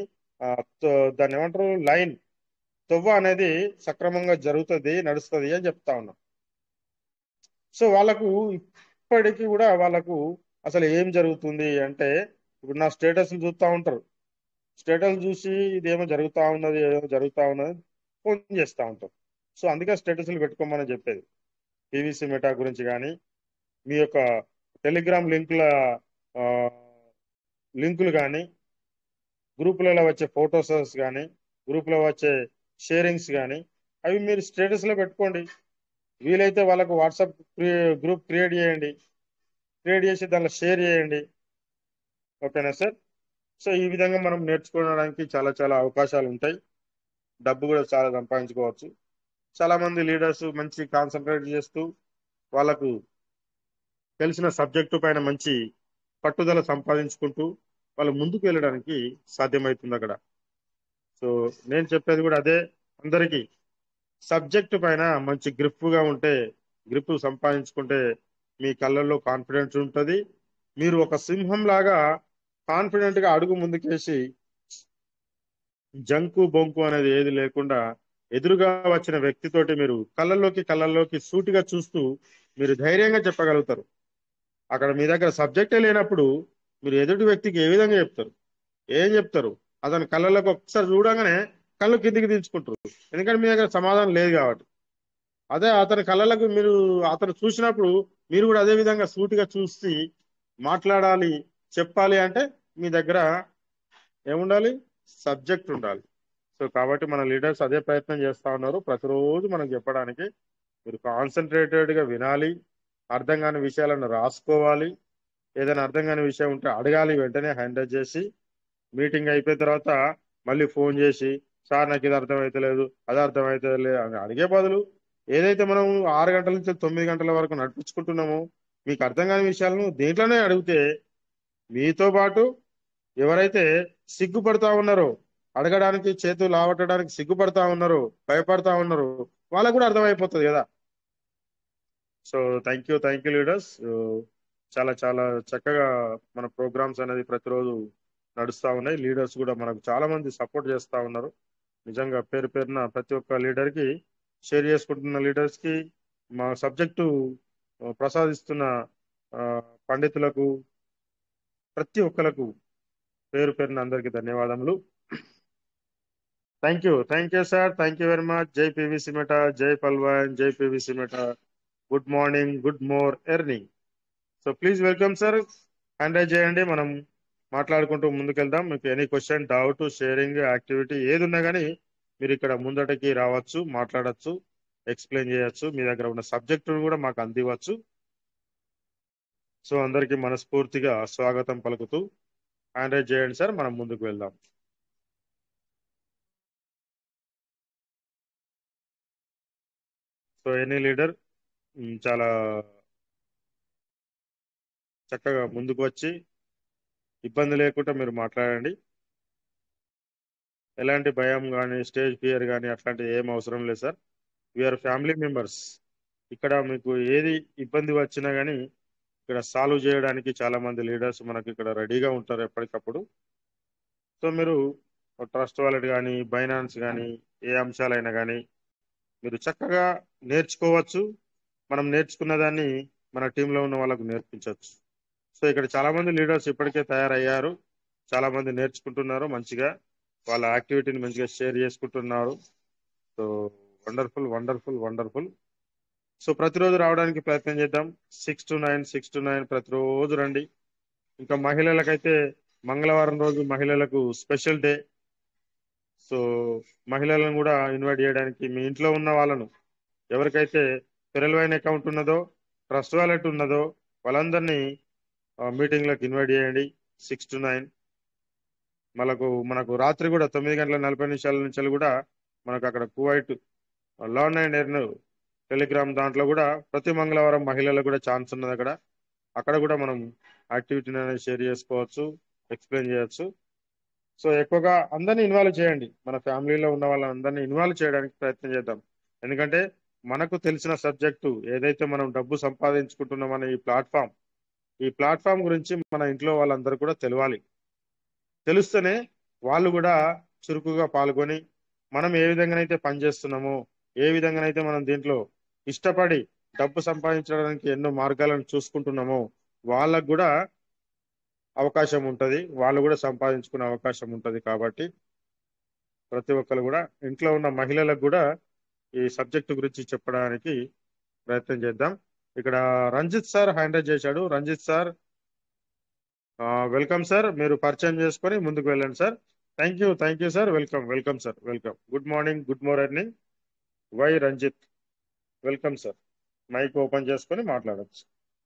ఆ, తో- దాన్ని ఏమంటారు లైన్ తొవ్వ అనేది సక్రమంగా జరుగుతుంది నడుస్తుంది అని చెప్తా ఉన్నాం సో వాళ్ళకు ఇప్పటికీ కూడా వాళ్ళకు అసలు ఏం జరుగుతుంది అంటే ఇప్పుడు నా స్టేటస్ చూస్తూ ఉంటారు స్టేటస్ చూసి ఇదేమో జరుగుతా ఉన్నది ఏదో జరుగుతా ఉన్నది ఫోన్ చేస్తూ ఉంటారు సో అందుకే స్టేటస్లు పెట్టుకోమని చెప్పేది పీవీసీ మెటా గురించి కానీ మీ యొక్క టెలిగ్రామ్ లింకుల ఆ, లింకులు కానీ గ్రూపులలో వచ్చే ఫోటోస్ కానీ గ్రూపులో వచ్చే షేరింగ్స్ కానీ అవి మీరు స్టేటస్లో పెట్టుకోండి వీలైతే వాళ్ళకు వాట్సాప్ గ్రూప్ క్రియేట్ చేయండి క్రియేట్ చేసి దానిలో షేర్ చేయండి ఓకేనా సార్ సో ఈ విధంగా మనం నేర్చుకోవడానికి చాలా చాలా అవకాశాలు ఉంటాయి డబ్బు కూడా చాలా సంపాదించుకోవచ్చు చాలా మంది లీడర్స్ మంచి కాన్సన్ట్రేట్ చేస్తూ వాళ్ళకు తెలిసిన సబ్జెక్టు పైన మంచి పట్టుదల సంపాదించుకుంటూ వాళ్ళు ముందుకు వెళ్ళడానికి సాధ్యమవుతుంది అక్కడ సో నేను చెప్పేది కూడా అదే అందరికీ సబ్జెక్టు పైన మంచి గ్రిప్గా ఉంటే గ్రిప్ సంపాదించుకుంటే మీ కళ్ళల్లో కాన్ఫిడెన్స్ ఉంటుంది మీరు ఒక సింహం లాగా కాన్ఫిడెంట్ గా అడుగు ముందుకేసి జంకు బొంకు అనేది ఏది లేకుండా ఎదురుగా వచ్చిన వ్యక్తితోటి మీరు కళ్ళల్లోకి కళ్ళల్లోకి సూటిగా చూస్తూ మీరు ధైర్యంగా చెప్పగలుగుతారు అక్కడ మీ దగ్గర సబ్జెక్టే లేనప్పుడు మీరు ఎదుటి వ్యక్తికి ఏ విధంగా చెప్తారు ఏం చెప్తారు అతని కళ్ళలోకి ఒకసారి చూడగానే కళ్ళు కిందికి దించుకుంటారు ఎందుకంటే మీ దగ్గర సమాధానం లేదు కాబట్టి అదే అతని కళ్ళలకు మీరు అతను చూసినప్పుడు మీరు కూడా అదే విధంగా సూటిగా చూసి మాట్లాడాలి చెప్పాలి అంటే మీ దగ్గర ఏముండాలి సబ్జెక్ట్ ఉండాలి సో కాబట్టి మన లీడర్స్ అదే ప్రయత్నం చేస్తా ఉన్నారు ప్రతిరోజు మనకు చెప్పడానికి మీరు కాన్సన్ట్రేటెడ్ గా వినాలి అర్థం కాని విషయాలను రాసుకోవాలి ఏదైనా అర్థం కాని విషయం ఉంటే అడగాలి వెంటనే హ్యాండిల్ చేసి మీటింగ్ అయిపోయిన తర్వాత మళ్ళీ ఫోన్ చేసి సార్ నాకు ఇది అర్థమైతలేదు అది అర్థమైతలేదు అని అడిగే బదులు ఏదైతే మనం ఆరు గంటల నుంచి తొమ్మిది గంటల వరకు నడిపించుకుంటున్నామో మీకు అర్థం కాని విషయాలను దీంట్లోనే అడిగితే మీతో పాటు ఎవరైతే సిగ్గుపడతా ఉన్నారో అడగడానికి చేతులు లావట్టడానికి సిగ్గుపడతా ఉన్నారో భయపడతా ఉన్నారో వాళ్ళకు కూడా అర్థమైపోతుంది కదా so thank you thank you leaders చాలా చాలా చక్కగా మన ప్రోగ్రామ్స్ అనేది ప్రతిరోజు నడుస్తూ ఉన్నాయి లీడర్స్ కూడా మనకు చాలా మంది సపోర్ట్ చేస్తూ ఉన్నారు నిజంగా పేరు పేరున ప్రతి ఒక్క లీడర్కి షేర్ చేసుకుంటున్న లీడర్స్కి మా సబ్జెక్టు ప్రసాదిస్తున్న ఆ, పండితులకు ప్రతి ఒక్కలకు పేరు పేరున అందరికీ ధన్యవాదములు thank you thank you sir thank you very much జై పివిసి మెట జై పల్వాన్ జై PVC meta good morning good more earning so please welcome sir hand raise చేయండి మనం మాట్లాడుకుంటూ ముందుకెళ్దాం మీకు any question doubt sharing activity ఏది ఉన్నా కానీ మీరు ఇక్కడ ముందటకి రావచ్చు మాట్లాడచ్చు ఎక్స్ప్లెయిన్ చేయొచ్చు మీ దగ్గర ఉన్న సబ్జెక్టును కూడా మాకు అందివచ్చు సో అందరికీ మనస్ఫూర్తిగా స్వాగతం పలుకుతూ హ్యాండ్ రైజ్ చేయండి సార్ మనం ముందుకు వెళ్దాం సో ఎనీ లీడర్ చాలా చక్కగా ముందుకు వచ్చి ఇబ్బంది లేకుండా మీరు మాట్లాడండి ఎలాంటి భయం కానీ స్టేజ్ ఫియర్ కానీ అట్లాంటి ఏం అవసరం లేదు సార్ వీఆర్ ఫ్యామిలీ మెంబర్స్ ఇక్కడ మీకు ఏది ఇబ్బంది వచ్చినా కానీ ఇక్కడ సాల్వ్ చేయడానికి చాలా మంది లీడర్స్ మనకి ఇక్కడ రెడీగా ఉంటారు ఎప్పటికప్పుడు సో మీరు ట్రస్ట్ వాలెట్ కానీ బైనాన్స్ కానీ ఏ అంశాలైనా కానీ మీరు చక్కగా నేర్చుకోవచ్చు మనం నేర్చుకున్న దాన్ని మన టీంలో ఉన్న వాళ్ళకు నేర్పించవచ్చు సో ఇక్కడ చాలా మంది లీడర్స్ ఇప్పటికే తయారయ్యారు చాలా మంది నేర్చుకుంటున్నారు మంచిగా వాళ్ళ యాక్టివిటీని మంచిగా షేర్ చేసుకుంటున్నారు so wonderful wonderful wonderful so ప్రతిరోజు రావడానికి ప్రయత్నం చేద్దాం six to nine six to nine ప్రతిరోజు రండి ఇంకా మహిళలకైతే మంగళవారం రోజు మహిళలకు స్పెషల్ డే సో మహిళలను కూడా ఇన్వైట్ చేయడానికి మీ ఇంట్లో ఉన్న వాళ్ళను ఎవరికైతే పెరల్వైన అకౌంట్ ఉన్నదో ట్రస్ట్ వాలెట్ ఉన్నదో వాళ్ళందరినీ మీటింగ్లకు ఇన్వైట్ చేయండి సిక్స్ టు నైన్ మనకు మనకు రాత్రి కూడా తొమ్మిది గంటల నలభై నిమిషాల నుంచి కూడా మనకు అక్కడ కువైట్ లాన్ అండ్ ఎర్న్ టెలిగ్రామ్ దాంట్లో కూడా ప్రతి మంగళవారం మహిళలకు కూడా ఛాన్స్ ఉన్నది అక్కడ అక్కడ కూడా మనం యాక్టివిటీని అనేది షేర్ చేసుకోవచ్చు ఎక్స్ప్లెయిన్ చేయొచ్చు సో ఎక్కువగా అందరినీ ఇన్వాల్వ్ చేయండి మన ఫ్యామిలీలో ఉన్న వాళ్ళందరినీ ఇన్వాల్వ్ చేయడానికి ప్రయత్నం చేద్దాం ఎందుకంటే మనకు తెలిసిన సబ్జెక్టు ఏదైతే మనం డబ్బు సంపాదించుకుంటున్నామనే ఈ ప్లాట్ఫామ్ ఈ ప్లాట్ఫామ్ గురించి మన ఇంట్లో వాళ్ళందరూ కూడా తెలవాలి తెలుస్తేనే వాళ్ళు కూడా చురుకుగా పాల్గొని మనం ఏ విధంగానైతే పనిచేస్తున్నామో ఏ విధంగానైతే మనం దీంట్లో ఇష్టపడి డబ్బు సంపాదించడానికి ఎన్నో మార్గాలను చూసుకుంటున్నామో వాళ్ళకు కూడా అవకాశం ఉంటది వాళ్ళు కూడా సంపాదించుకునే అవకాశం ఉంటది కాబట్టి ప్రతి ఒక్కరు కూడా ఇంట్లో ఉన్న మహిళలకు కూడా ఈ సబ్జెక్టు గురించి చెప్పడానికి ప్రయత్నం చేద్దాం ఇక్కడ రంజిత్ సార్ హ్యాండ్ రైజ్ చేశాడు రంజిత్ సార్ వెల్కమ్ సార్ మీరు పరిచయం చేసుకొని ముందుకు వెళ్ళండి sir thank you thank you sir welcome welcome sir welcome good morning good morning Y Ranjith welcome sir mike open చేసుకొని మాట్లాడచ్చు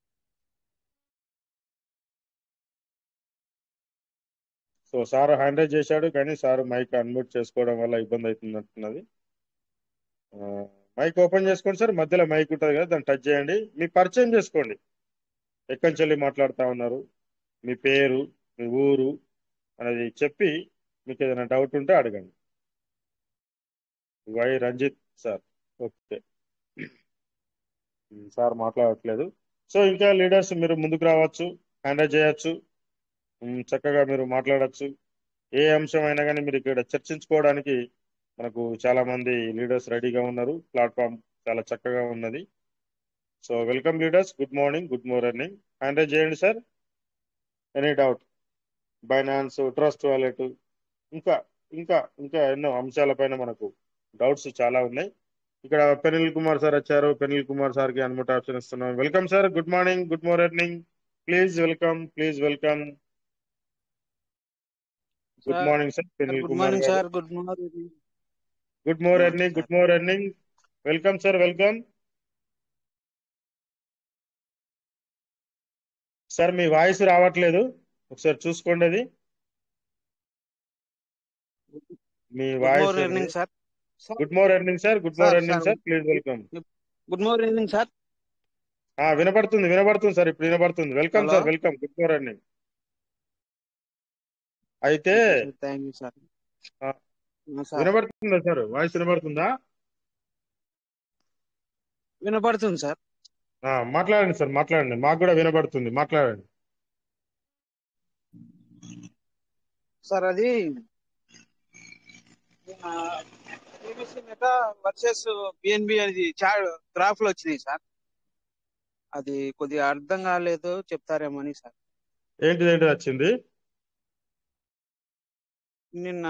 సో సార్ హ్యాండ్ రైజ్ చేశాడు కానీ సార్ మైక్ అన్మ్యూట్ చేసుకోవడం వల్ల ఇబ్బంది అవుతున్నట్టున్నది మైక్ ఓపెన్ చేసుకోండి సార్ మధ్యలో మైక్ ఉంటుంది కదా దాన్ని టచ్ చేయండి మీ పరిచయం చేసుకోండి ఎక్కడి నుంచి వెళ్ళి మాట్లాడుతూ ఉన్నారు మీ పేరు మీ ఊరు అనేది చెప్పి మీకు ఏదైనా డౌట్ ఉంటే అడగండి Y Ranjith sir okay sir మాట్లాడట్లేదు సో ఇంకా లీడర్స్ మీరు ముందుకు రావచ్చు హ్యాండిల్ చేయొచ్చు ఉమ్, చక్కగా మీరు మాట్లాడచ్చు ఏ అంశం అయినా కానీ మీరు ఇక్కడ చర్చించుకోవడానికి మనకు చాలా మంది లీడర్స్ రెడీగా ఉన్నారు ప్లాట్ఫామ్ చాలా చక్కగా ఉన్నది so welcome leaders good morning good morning handle చేయండి sir any doubt Binance trust wallet ఇంకా ఇంకా ఇంకా ఎన్నో అంశాలపైన మనకు డౌట్స్ చాలా ఉన్నాయి ఇక్కడ పెనిల్ కుమార్ సార్ వచ్చారు పెనిల్ కుమార్ సార్ కి అన్ముట్ ఆప్షన్ ఇస్తున్నాం welcome sir good morning good morning please welcome please welcome good sir morning sir Penil good Kumar morning గారు sir good morning good morning good morning welcome sir welcome sir మీ వాయిస్ రావట్లేదు ఒకసారి చూసుకోండి అది మీ good voice morning sir sir good morning sir good sir morning sir sir please welcome good morning sir ఆ వినపడుతుంది వినపడుతుంది సార్ ఇప్పుడు వినపడుతుంది welcome hello sir welcome good morning అయితే థ్యాంక్ యూ సార్ ఆ, సార్ వినపడుతుందా సార్ వాయిస్ వినపడుతుందా వినపడుతుంది సార్ ఆ, మాట్లాడండి సార్ మాట్లాడండి మాకు కూడా వినపడుతుంది మాట్లాడండి సార్ అది పీవీసీ మెటా వర్సెస్ బిఎన్బి అనేది గ్రాఫ్ లో వచ్చినాయి సార్ అది కొద్దిగా అర్థం కాలేదు చెప్తారేమో అని సార్ ఏంటిది ఏంటిది వచ్చింది నిన్న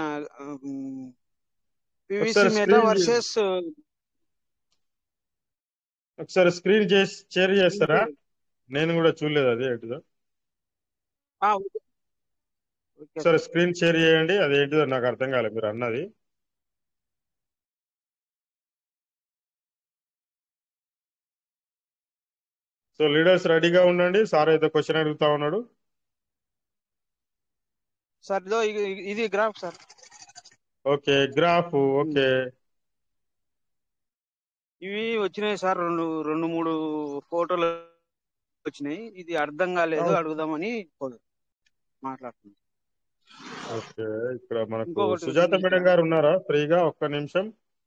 పీవీసీ ఒకసారి మెటా స్క్రీన్ వర్సెస్ ఒకసారి స్క్రీన్ చేసి షేర్ చేస్తారా నేను కూడా చూడలేదు అది ఏంటిదో ఓకే ఒకసారి సార్ స్క్రీన్ షేర్ చేయండి అది ఏంటిదో నాకు అర్థం కాలేదు మీరు అన్నది సో లీడర్స్ రెడీగా ఉండండి సార్ అయితే క్వశ్చన్ అడుగుతా ఉన్నాడు సార్ ఇదో ఇది- ఇది graph sir okay graph okay ఇవి వచ్చినాయి సార్ రెండు రెండు మూడు ఫోటోలు వచ్చినాయి ఇది అర్థం కాలేదు అడుగుదామని మాట్లాడుతున్నాను ఓకే ఇక్కడ మనకు ఇంకొకటి సుజాత ఉంది మేడం ఇక్కడ. గారు ఉన్నారా ఫ్రీగా ఒక్క నిమిషం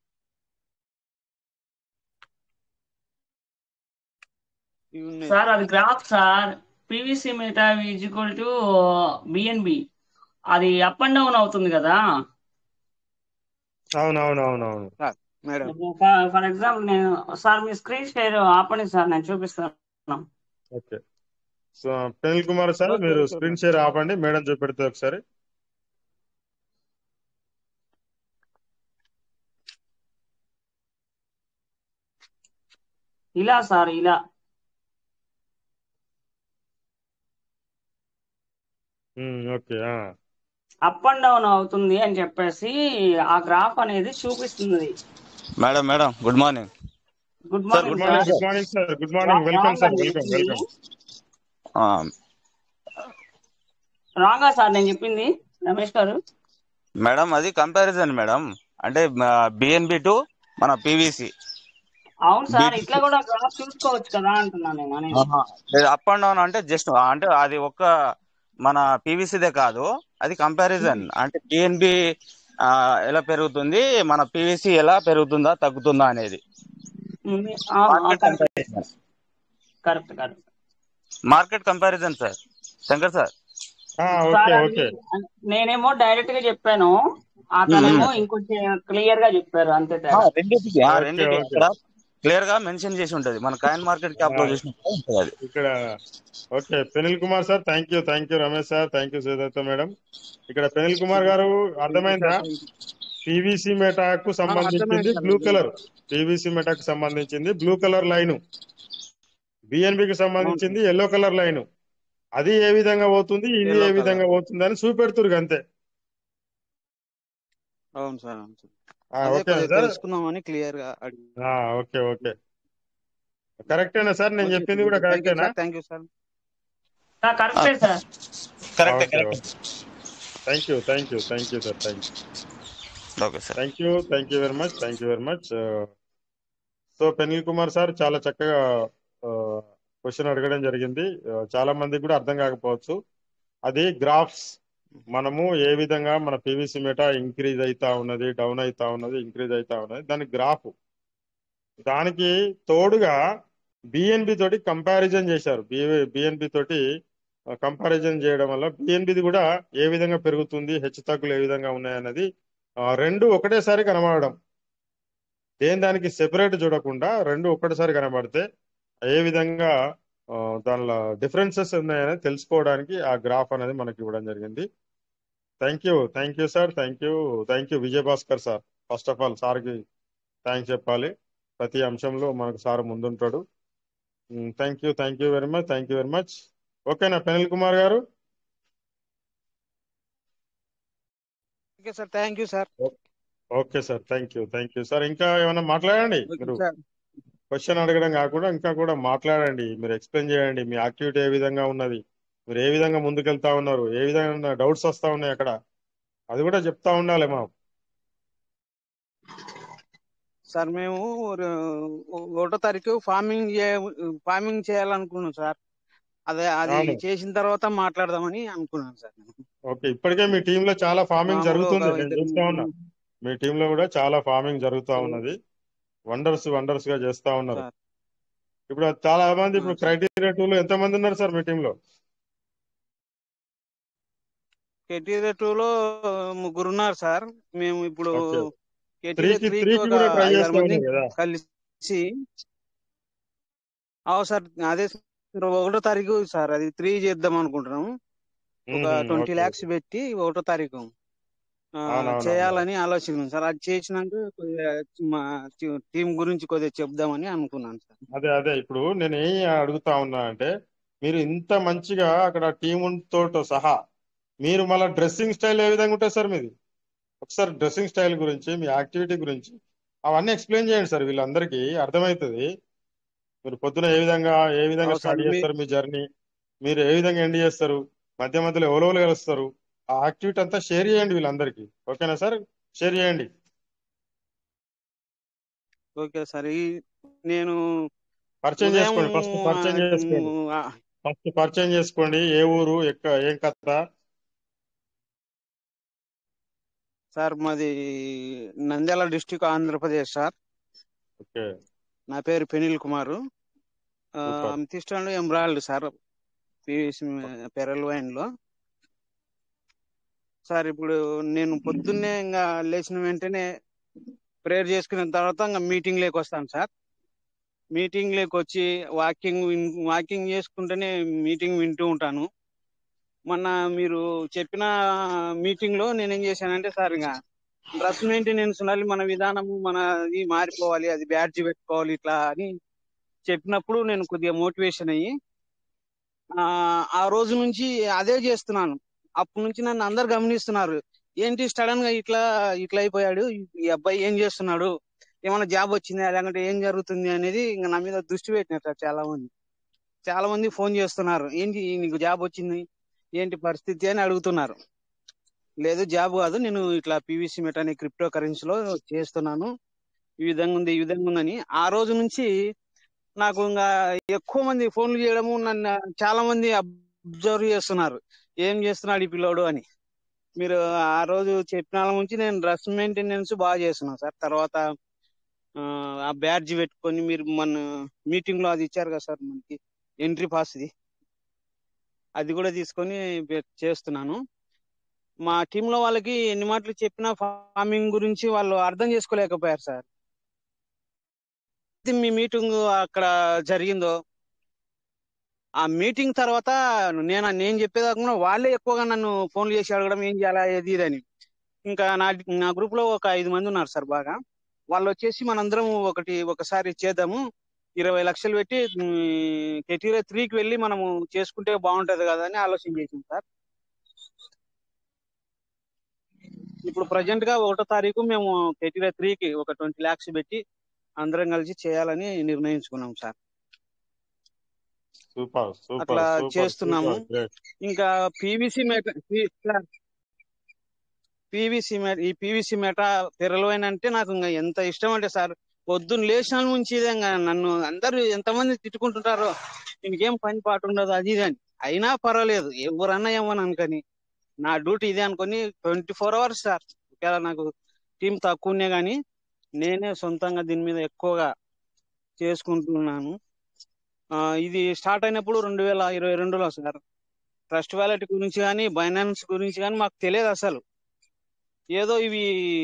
ఇవి ఉన్నాయి సార్ అది graph sir PVC Meta is equal to BNB అది అప్ అండ్ డౌన్ అవుతుంది కదా అవునవునవునవును సార్ మేడం ఫర్ ఎగ్జాంపుల్ నేను సార్ మీ స్క్రీన్ షేర్ ఆపండి సార్ నేను చూపిస్తాను okay so Penil Kumar sir okay, మీరు ఓకే, స్క్రీన్ మేడం. షేర్ ఆపండి మేడం చూపెడితే ఒకసారి ఇలా సార్ ఇలా ఉమ్, ఓకే ఆ. అప్ అండ్ డౌన్ అవుతుంది అని చెప్పేసి ఆ గ్రాఫ్ అనేది చూపిస్తుంది madam madam good morning good sir, good morning morning sir good morning sir good morning welcome sir welcome welcome Ranga sir నేను చెప్పింది రమేష్ గారు మేడం అది కంపారిజన్ మేడం అంటే బిఎన్బి టు మన పివిసి అవును సార్ బి- ఇట్లా కూడా గ్రాఫ్ చూసుకోవచ్చు కదా అంటున్నాను నేను అనేది అప్ అండ్ డౌన్ అంటే జస్ట్ అంటే అది ఒక్క మన పివిసిదే కాదు అది కంపారిజన్ అంటే బిఎన్బి ఎలా పెరుగుతుంది మన పివిసి ఎలా పెరుగుతుందా తగ్గుతుందా అనేది market comparison correct correct market comparison sir Shankar sir ఆ, సార్ ఓకే అది ఓకే నేనేమో డైరెక్ట్ గా చెప్పాను అతనేమో ఇంకొంచెం క్లియర్ గా చెప్పారు అంతే ఆ, తేడా రెండింటికి ఆ, ఓకే రెండింటికి ఓకే అక్కడ క్లియర్ గా మెన్షన్ చేసి ఉంటది మన కాయిన్ మార్కెట్ క్యాప్ లో ఆ, చూసినప్పుడు ఉంటది అది ఇక్కడ okay Penil Kumar sir thank you thank you Ramesh sir thank you Sudatta madam ఇక్కడ పెనిల్ కుమార్ గారు అర్థమైందా పీవీసీ మెటాకు సంబంధించింది అర్థమైంది సార్ బ్లూ కలర్ పీవీసీ మెటాకు సంబంధించింది బ్లూ కలర్ లైన్ బిఎన్బికి అవును సంబంధించింది సార్ ఎల్లో కలర్ లైన్ అది ఏ విధంగా పోతుంది ఇది ఎల్లో ఏ కలర్ విధంగా పోతుంది అని చూపెడుతురు అంతే అవును సార్ అవును సార్ ఆ, అదే ఓకేనా కొద్దిగా సార్ తెలుసుకుందామని క్లియర్ గా అడిగి ఆ, ఓకే ఓకే కరెక్టేనా సార్ నేను ఓకే చెప్పింది కూడా థ్యాంక్ యూ కరెక్టేనా సార్ థ్యాంక్ యూ సార్ ఆ, కరెక్టే sir correct okay correct thank you thank you thank you sir thank you okay sir thank you thank you very much thank you very much so Penil Kumar sir చాలా చక్కగా క్వశ్చన్ అడగడం జరిగింది ఆ, చాలా మందికి కూడా అర్థం కాకపోవచ్చు అది గ్రాఫ్స్ మనము ఏ విధంగా మన పీవీసీ మెటా ఇంక్రీజ్ అవుతా ఉన్నది డౌన్ అవుతా ఉన్నది ఇంక్రీజ్ అవుతా ఉన్నది దాని గ్రాఫ్ దానికి తోడుగా బిఎన్బి తోటి కంపారిజన్ చేశారు బిఎన్బి తోటి కంపారిజన్ చేయడం వల్ల బిఎన్బిది కూడా ఏ విధంగా పెరుగుతుంది హెచ్చు తగ్గులు ఏ విధంగా ఉన్నాయన్నది ఆ, రెండు ఒకటేసారి కనబడడం దేని దానికి సెపరేట్ చూడకుండా రెండు ఒక్కటేసారి కనబడితే ఏ విధంగా ఆ, దానిలో డిఫరెన్సెస్ ఉన్నాయని తెలుసుకోవడానికి ఆ గ్రాఫ్ అనేది మనకి ఇవ్వడం జరిగింది thank you thank you sir thank you thank you Vijay Bhaskar sir first of all సార్కి థ్యాంక్స్ చెప్పాలి ప్రతి అంశంలో మనకు సార్ ముందుంటాడు thank you thank you very much thank you very much ఓకేనా పెనిల్ కుమార్ గారు okay sir thank you sir okay sir thank you thank you sir ఇంకా ఏమైనా మాట్లాడండి ఓకే మీరు సార్ క్వశ్చన్ అడగడం కాకుండా ఇంకా కూడా మాట్లాడండి మీరు ఎక్స్ప్లెయిన్ చేయండి మీ యాక్టివిటీ ఏ విధంగా ఉన్నది మీరు ఏ విధంగా ముందుకెళ్తా ఉన్నారు ఏ విధంగా డౌట్స్ వస్తా ఉన్నాయి అక్కడ అది కూడా చెప్తా ఉండాలి మా సార్ మేము ర- ఒకటో తారీఖు ఫార్మింగ్ ఫార్మింగ్ చేయాలనుకున్నాం సార్ అదే అది అవును చేసిన తర్వాత మాట్లాడదామని అనుకున్నాను సార్ ఓకే ఇప్పటికే మీ టీమ్ లో చాలా ఫార్మింగ్ మామూలుగా ఒక జరుగుతుంది నేను ఇద్దరు చూస్తా ఉన్నా మీ టీమ్ లో కూడా చాలా ఫార్మింగ్ జరుగుతా ఉన్నది వండర్స్ వండర్స్ గా చేస్తా ఉన్నారు సార్ ఇప్పుడు చాలా మంది ఆ, ఇప్పుడు సార్ క్రైటీరియా టూ లో ఎంత మంది ఉన్నారు సార్ మీ టీమ్ లో కేటీఆర్ టూ లో ముగ్గురు ఉన్నారు సార్ మేము ఇప్పుడు ఓకే కేటీఆర్ త్రీకి త్రీకి త్రీకి ఒక కూడా ట్రై ఐదారు చేస్తా మంది ఉన్నారు కదా కలిసి అవు సార్ అదే సార్ ఒకటో తారీఖు సార్ అది త్రీ చేద్దాం అనుకుంటున్నాము ఒక మ్మ్, ట్వంటీ ఓకే ల్యాక్స్ పెట్టి ఒకటో తారీఖు ఆ, అవునవునవును చేయాలని ఆలోచన సార్ అది చేసినాక కొద్దిగా మా టీం గురించి కొద్దిగా చెప్దామని అనుకున్నాను సార్ అదే అదే ఇప్పుడు నేను ఏం అడుగుతా ఉన్నా అంటే మీరు ఇంత మంచిగా అక్కడ టీం తోటి సహా మీరు మళ్ళీ డ్రెస్సింగ్ స్టైల్ ఏ విధంగా ఉంటుంది సార్ మీది ఒకసారి డ్రెస్సింగ్ స్టైల్ గురించి మీ యాక్టివిటీ గురించి అవన్నీ ఎక్స్ప్లెయిన్ చేయండి సార్ వీళ్ళందరికీ అర్థమవుతుంది మీరు పొద్దున ఏ విధంగా ఏ విధంగా అవు సార్ స్టార్ట్ మీ చేస్తారు మీ జర్నీ మీరు ఏ విధంగా ఎండ్ చేస్తారు మధ్య మధ్యలో ఎవరెవరు కలుస్తారు ఆ యాక్టివిటీ అంతా షేర్ చేయండి వీళ్ళందరికీ ఓకేనా సార్ షేర్ చేయండి ఓకే సార్ ఈ నేను పరిచయం ఉదయం చేసుకోండి ఫస్ట్ పరిచయం చేసుకోండి ఆ, ఫస్ట్ పరిచయం చేసుకోండి ఏ ఊరు ఎక్క ఏం కథ సార్ మాది Nandyal district Andhra Pradesh sir okay నా పేరు పెనిల్ కుమారు సూపర్ అమితిస్టాండ్ ఎంబ్రాయిల్డ్ సార్ పివిసి పెరల్ వైన్ లో సార్ ఇప్పుడు నేను పొద్దున్నే ఇంకా లేచిన వెంటనే ప్రేయర్ చేసుకున్న తర్వాత ఇంకా మీటింగ్ లేకి వస్తాను సార్ మీటింగ్ లేకి వచ్చి వాకింగ్ వాకింగ్ చేసుకుంటేనే మీటింగ్ వింటూ ఉంటాను మొన్న మీరు చెప్పిన మీటింగ్ లో నేనేం చేశానంటే సార్ ఇంకా డ్రెస్ మెయింటెనెన్స్ ఉండాలి మన విధానము మనది మారిపోవాలి అది బ్యాడ్జ్ పెట్టుకోవాలి ఇట్లా అని చెప్పినప్పుడు నేను కొద్దిగా మోటివేషన్ అయ్యి ఆ ఆ రోజు నుంచి అదే చేస్తున్నాను అప్పటి నుంచి నన్ను అందరు గమనిస్తున్నారు ఏంటి సడన్ గా ఇట్లా ఇట్లా అయిపోయాడు ఈ అబ్బాయి ఏం చేస్తున్నాడు ఏమైనా జాబ్ వచ్చిందా లేకుంటే ఏం జరుగుతుంది అనేది ఇంకా నా మీద దృష్టి పెట్టినారు సార్ చాలా మంది చాలా మంది ఫోన్ చేస్తున్నారు ఏంటి నీకు జాబ్ వచ్చింది ఏంటి పరిస్థితి అని అడుగుతున్నారు లేదు జాబ్ కాదు నేను ఇట్లా పీవీసీ మెట్ అనే క్రిప్టో కరెన్సీలో చేస్తున్నాను ఈ విధంగా ఉంది ఈ విధంగా ఉందని ఆ రోజు నుంచి నాకు ఇంకా ఎక్కువ మంది ఫోన్లు చేయడము నన్ను చాలా మంది అబ్జర్వ్ చేస్తున్నారు ఏం చేస్తున్నాడు ఈ పిల్లోడు అని మీరు ఆ రోజు చెప్పిన వాళ్ళ నుంచి నేను డ్రెస్ మెయింటెనెన్స్ బాగా చేస్తున్నాను సార్ తర్వాత ఆ, ఆ బ్యాడ్జ్ పెట్టుకొని మీరు మన మీటింగ్ లో అది ఇచ్చారు కదా సార్ మనకి ఎంట్రీ పాస్ ఇది అది కూడా తీసుకొని బె- చేస్తున్నాను మా టీంలో వాళ్ళకి ఎన్ని మాటలు చెప్పినా ఫార్మింగ్ గురించి వాళ్ళు అర్థం చేసుకోలేకపోయారు సార్ ఇది మీ మీటింగ్ అక్కడ జరిగిందో ఆ మీటింగ్ తర్వాత నేను నేను చెప్పేదాకా వాళ్ళే ఎక్కువగా నన్ను ఫోన్లు చేసి అడగడం ఏం చేయాలా ఏది ఇది అని ఇంకా నా నా గ్రూప్ లో ఒక ఐదు మంది ఉన్నారు సార్ బాగా వాళ్ళు వచ్చేసి మనందరం ఒకటి ఒకసారి చేద్దాము ఇరవై లక్షలు పెట్టి కెటీరియా త్రీకి వెళ్ళి మనము చేసుకుంటే బాగుంటది కదా అని ఆలోచన చేసింది సార్ ఇప్పుడు ప్రజెంట్ గా ఒకటో తారీఖు మేము కెటీరియా త్రీకి ఒక ట్వంటీ లాక్స్ పెట్టి అందరం కలిసి చేయాలని నిర్ణయించుకున్నాం సార్ సూపర్ సూపర్ అట్లా సూపర్ చేస్తున్నాము సూపర్ గ్రేట్ ఇంకా పీవీసీ మెట పీవీసీ మెట ఈ పీవీసీ మెట తెరలోన అంటే నాకు ఇంకా ఎంత ఇష్టం అంటే సార్ పొద్దున్న లేచిన నుంచి ఇదే ఇంకా నన్ను అందరూ ఎంతమంది తిట్టుకుంటుంటారో దీనికేం పని పాటు ఉండదు అది ఇది అని అయినా పర్వాలేదు ఎవరన్నా ఏమని అనుకని నా డ్యూటీ ఇదే అనుకొని ట్వంటీ ఫోర్ అవర్స్ సార్ ఒకవేళ నాకు టీం తక్కువనే కానీ నేనే సొంతంగా దీని మీద ఎక్కువగా చేసుకుంటున్నాను ఆ, ఇది స్టార్ట్ అయినప్పుడు రెండు వేల ఇరవై రెండులో సార్ ట్రస్ట్ వ్యాలెట్ గురించి కానీ బైనాన్స్ గురించి కానీ మాకు తెలియదు అసలు ఏదో ఇవి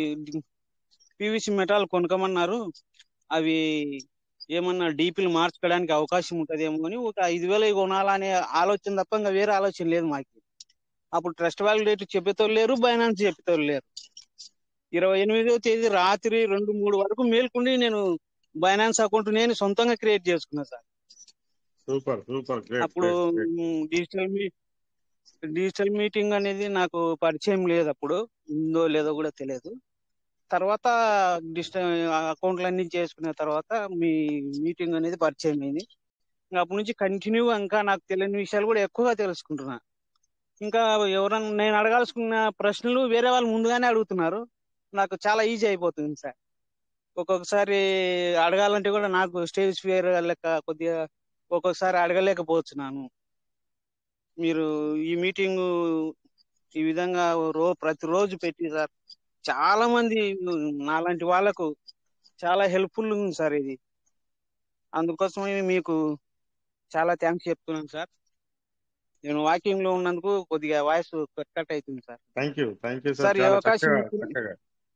పీవీసీ మెటాల్ కొనుక్కోమన్నారు అవి ఏమన్నా డీపీలు మార్చుకోవడానికి అవకాశం ఉంటదేమో అని ఒక ఐదు వేలు కొనాలనే ఆలోచన తప్ప ఇంకా వేరే ఆలోచన లేదు మాకు అప్పుడు ట్రస్ట్ వాల్యూ రేట్ చెప్పేతోళ్ళు లేరు బైనాన్స్ చెప్పేతోళ్ళు లేరు ఇరవై ఎనిమిదో తేదీ రాత్రి రెండు మూడు వరకు మేల్కుండి నేను బైనాన్స్ అకౌంట్ నేను సొంతంగా క్రియేట్ చేసుకున్నా సార్ సూపర్ సూపర్ గ్రేట్ అప్పుడు గ్రేట్ గ్రేట్ డిజిటల్ మీ డిజిటల్ మీటింగ్ అనేది నాకు పరిచయం లేదు అప్పుడు ఉందో లేదో కూడా తెలియదు తర్వాత డిజిటల్ అకౌంట్లు అన్ని చేసుకున్న తర్వాత మీ మీటింగ్ అనేది పరిచయం అయింది ఇంకా అప్పటి నుంచి కంటిన్యూ ఇంకా నాకు తెలియని విషయాలు కూడా ఎక్కువగా తెలుసుకుంటున్నా ఇంకా ఎవరన్నా నేను అడగాల్సుకున్న ప్రశ్నలు వేరే వాళ్ళు ముందుగానే అడుగుతున్నారు నాకు చాలా ఈజీ అయిపోతుంది సార్ ఒక్కొక్కసారి అడగాలంటే కూడా నాకు స్టేజ్ ఫియర్ లెక్క కొద్దిగా ఒక్కొక్కసారి అడగలేకపోతున్నాను మీరు ఈ మీటింగ్ ఈ విధంగా రో ప్రతిరోజు పెట్టి సార్ చాలా మంది నాలాంటి వాళ్ళకు చాలా హెల్ప్ఫుల్ ఉంది సార్ ఇది అందుకోసమే మీకు చాలా థ్యాంక్స్ చెప్తున్నాను సార్ నేను వాకింగ్ లో ఉన్నందుకు కొద్దిగా వాయిస్ కట్ కట్ అవుతుంది sir thank you thank you sir sir ఈ చాలా అవకాశం చక్కగా ఇచ్చిన- చక్కగా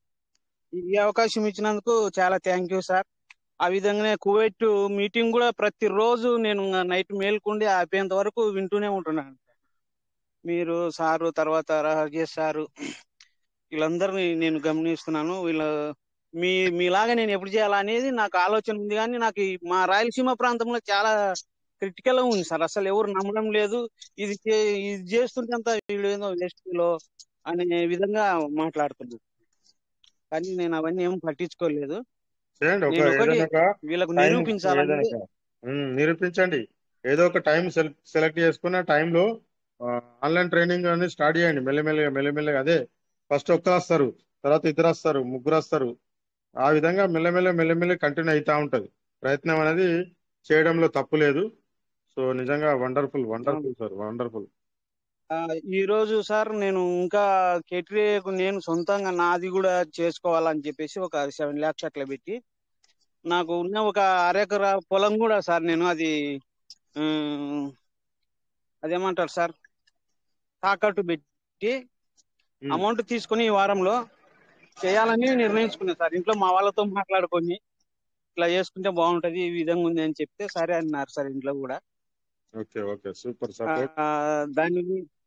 ఈ అవకాశం ఇచ్చినందుకు చాలా థ్యాంక్ యూ సార్ ఆ విధంగానే కువైట్ మీటింగ్ కూడా ప్రతిరోజు నేను నైట్ మేల్కుండి ఆపేంత వరకు వింటూనే ఉంటున్నాను మీరు సారు తర్వాత రాజేష్ సారు వీళ్ళందరినీ నేను గమనిస్తున్నాను వీళ్ళ మీ మీలాగా నేను ఎప్పుడు చేయాలా అనేది నాకు ఆలోచన ఉంది కానీ నాకు ఈ మా రాయలసీమ ప్రాంతంలో చాలా క్రిటికల్ గా ఉంది సార్ అసలు ఎవరు నమ్మడం లేదు ఇది చే- ఇది చేస్తుంటే అంత వీళ్ళు ఏదో వెస్ట్ లో అనే విధంగా మాట్లాడుతున్నారు కానీ నేను అవన్నీ ఏం పట్టించుకోలేదు చేయండి ఒక నేను ఒకటి ఏదైనా ఒక వీళ్ళకు టైం నిరూపించాలని ఏదైనా ఒక- ఉమ్, నిరూపించండి ఏదో ఒక టైం సెలెక్ట్ చేసుకున్న టైంలో ఆన్లైన్ ట్రైనింగ్ అనేది స్టార్ట్ చేయండి మెల్లమెల్లగా మెల్లమెల్లగా అదే ఫస్ట్ ఒక్కరు వస్తారు తర్వాత ఇద్దరు వస్తారు ముగ్గురు వస్తారు ఆ విధంగా మెల్లమెల్ల మెల్లమెల్ల కంటిన్యూ అవుతా ఉంటది ప్రయత్నం అనేది చేయడంలో తప్పు లేదు సో నిజంగా వండర్ఫుల్ వండర్ఫుల్ సార్ వండర్ఫుల్ ఆ, ఈ రోజు సార్ నేను ఇంకా కేటీఏకు నేను సొంతంగా నాది కూడా చేసుకోవాలని చెప్పేసి ఒక సెవెన్ ల్యాక్స్ అట్లా పెట్టి నాకు ఉన్న ఒక అరెకరా పొలం కూడా సార్ నేను అది ఉమ్, అదేమంటారు సార్ తాకట్టు పెట్టి అమౌంట్ తీసుకుని ఈ వారంలో చేయాలని నిర్ణయించుకున్నా సార్ ఇంట్లో మా వాళ్ళతో మాట్లాడుకొని ఇట్లా చేసుకుంటే బాగుంటది ఈ విధంగా ఉంది అని చెప్తే సరే అన్నారు సార్ ఇంట్లో కూడా ఓకే ఓకే సూపర్ ఆ, సపోర్ట్ దాన్ని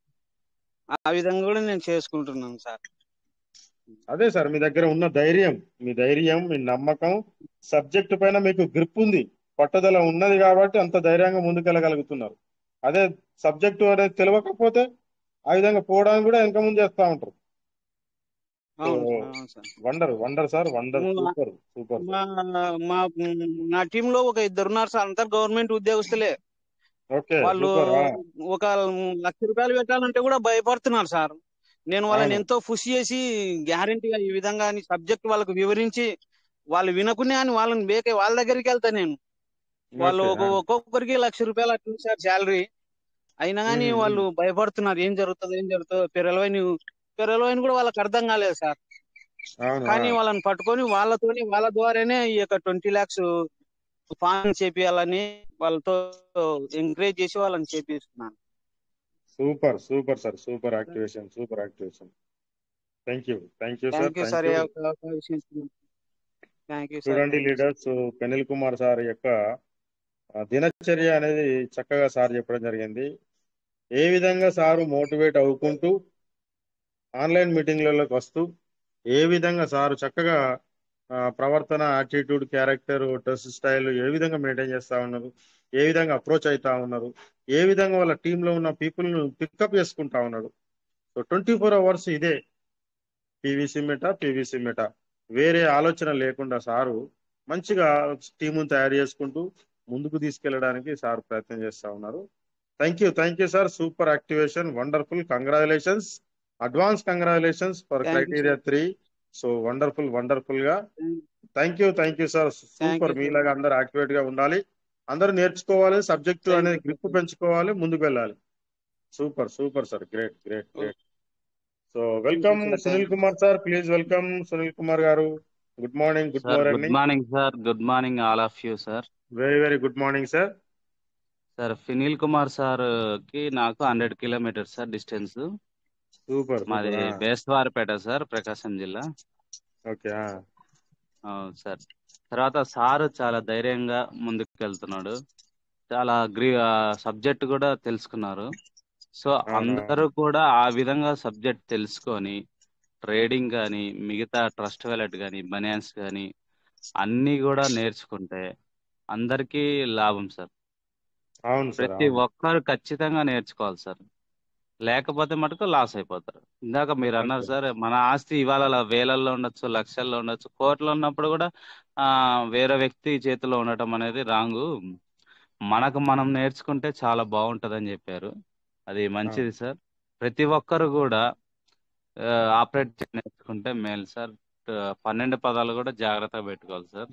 ఆ విధంగా కూడా నేను చేసుకుంటున్నాను సార్ అదే సార్ మీ దగ్గర ఉన్న ధైర్యం మీ ధైర్యం మీ నమ్మకం సబ్జెక్ట్ పైన మీకు గ్రిప్ ఉంది పట్టుదల ఉన్నది కాబట్టి అంత ధైర్యంగా ముందుకెళ్ళగలుగుతున్నారు అదే సబ్జెక్టు అనేది తెలియకపోతే ఆ విధంగా పోవడానికి కూడా వెనక ముందు చేస్తా ఉంటారు అవును సార్ అవును sir wonder wonder sir wonder um, super super మా మా నా టీమ్ లో ఒక ఇద్దరు ఉన్నారు సార్ అంతా గవర్నమెంట్ ఉద్యోగస్తులే ఓకే వాళ్ళు సూపర్ ఒక లక్ష రూపాయలు పెట్టాలంటే కూడా భయపడుతున్నారు సార్ నేను వాళ్ళని అవును ఎంతో పుష్ చేసి గ్యారంటీగా ఈ విధంగా సబ్జెక్ట్ వాళ్ళకు వివరించి వాళ్ళు వినకునే అని వాళ్ళని బేకే వాళ్ళ దగ్గరికి వెళ్తా నేను వాళ్ళు ఓకే ఒక ఒక్కొక్కరికి లక్ష రూపాయలు అట్లా సార్ శాలరీ అయినా కానీ వాళ్ళు భయపడుతున్నారు ఏం జరుగుతుందో ఏం జరుగుతుందో పెరలవైన పెరలవైన కూడా వాళ్ళకి అర్థం కాలేదు సార్ అవును కానీ వాళ్ళని పట్టుకొని వాళ్ళతోని వాళ్ళ ద్వారానే ఈ యొక్క ట్వంటీ లాక్స్ ఫాన్ చేపియాలని వాళ్ళతో ఎంకరేజ్ చేసి వాళ్ళని చేపిస్తున్నాను super super sir super activation super activation thank you thank you sir thank you thank sir you thank you చూడండి లీడర్స్ పెనిల్ కుమార్ సార్ యొక్క ఆ, దినచర్య అనేది చక్కగా సార్ చెప్పడం జరిగింది ఏ విధంగా సారు మోటివేట్ అవ్వుకుంటూ ఆన్లైన్ మీటింగ్లలోకి వస్తూ ఏ విధంగా సారు చక్కగా ఆ, ప్రవర్తన యాటిట్యూడ్ క్యారెక్టర్ డ్రెస్ స్టైల్ ఏ విధంగా మెయింటైన్ చేస్తా ఉన్నారు ఏ విధంగా అప్రోచ్ అవుతా ఉన్నారు ఏ విధంగా వాళ్ళ టీంలో ఉన్న పీపుల్ ను పికప్ చేసుకుంటా ఉన్నాడు సో ట్వంటీ ఫోర్ అవర్స్ ఇదే పీవీసీ మెట పీవీసీ మెట వేరే ఆలోచన లేకుండా సారు మంచిగా టీమును తయారు చేసుకుంటూ ముందుకు తీసుకెళ్ళడానికి సార్ ప్రయత్నం చేస్తా ఉన్నారు thank you thank you sir super activation wonderful congratulations advance congratulations for Thank you, criteria three so wonderful wonderful గా thank you thank you sir super you, sir. మీలాగా అందరు యాక్టివేట్ గా ఉండాలి అందరూ నేర్చుకోవాలి సబ్జెక్టు Thank అనేది you. గ్రిప్ పెంచుకోవాలి ముందుకు వెళ్ళాలి super super sir great great great so welcome sir. Sunil Thank you. Kumar sir please welcome Sunil Kumar గారు good morning good sir good morning morning sir good morning all of you sir very very good morning sir sir Fenil Kumar sir కి నాకు hundred kilometres sir distance super మాది సూపర్ బేస్తవారిపేట సార్ ప్రకాశం జిల్లా ఓకే అవును సార్ తర్వాత సార్ చాలా ధైర్యంగా ముందుకు వెళ్తున్నాడు చాలా గ్రీ సబ్జెక్ట్ కూడా తెలుసుకున్నారు సో అవునా. అందరూ కూడా ఆ విధంగా సబ్జెక్ట్ తెలుసుకొని ట్రేడింగ్ కానీ మిగతా ట్రస్ట్ వ్యాలెట్ కానీ బనియాన్స్ కానీ అన్నీ కూడా నేర్చుకుంటే అందరికీ లాభం సార్ అవును సార్ ప్రతి అవును. ఒక్కరు ఖచ్చితంగా నేర్చుకోవాలి సార్ లేకపోతే మటుకు లాస్ అయిపోతారు ఇందాక మీరు అన్నారు అంతే. సార్ మన ఆస్తి ఇవాళ అలా వేలల్లో ఉండొచ్చు లక్షల్లో ఉండొచ్చు కోట్ల ఉన్నప్పుడు కూడా ఆ వేరే వ్యక్తి చేతిలో ఉండటం అనేది రాంగు మనకు మనం నేర్చుకుంటే చాలా బాగుంటది అని చెప్పారు అది మంచిది సార్ ప్రతి ఒక్కరు కూడా ఆపరేట్ నేర్చుకుంటే మేలు సార్ ఆ, పన్నెండు పదాలు కూడా జాగ్రత్తగా పెట్టుకోవాలి సార్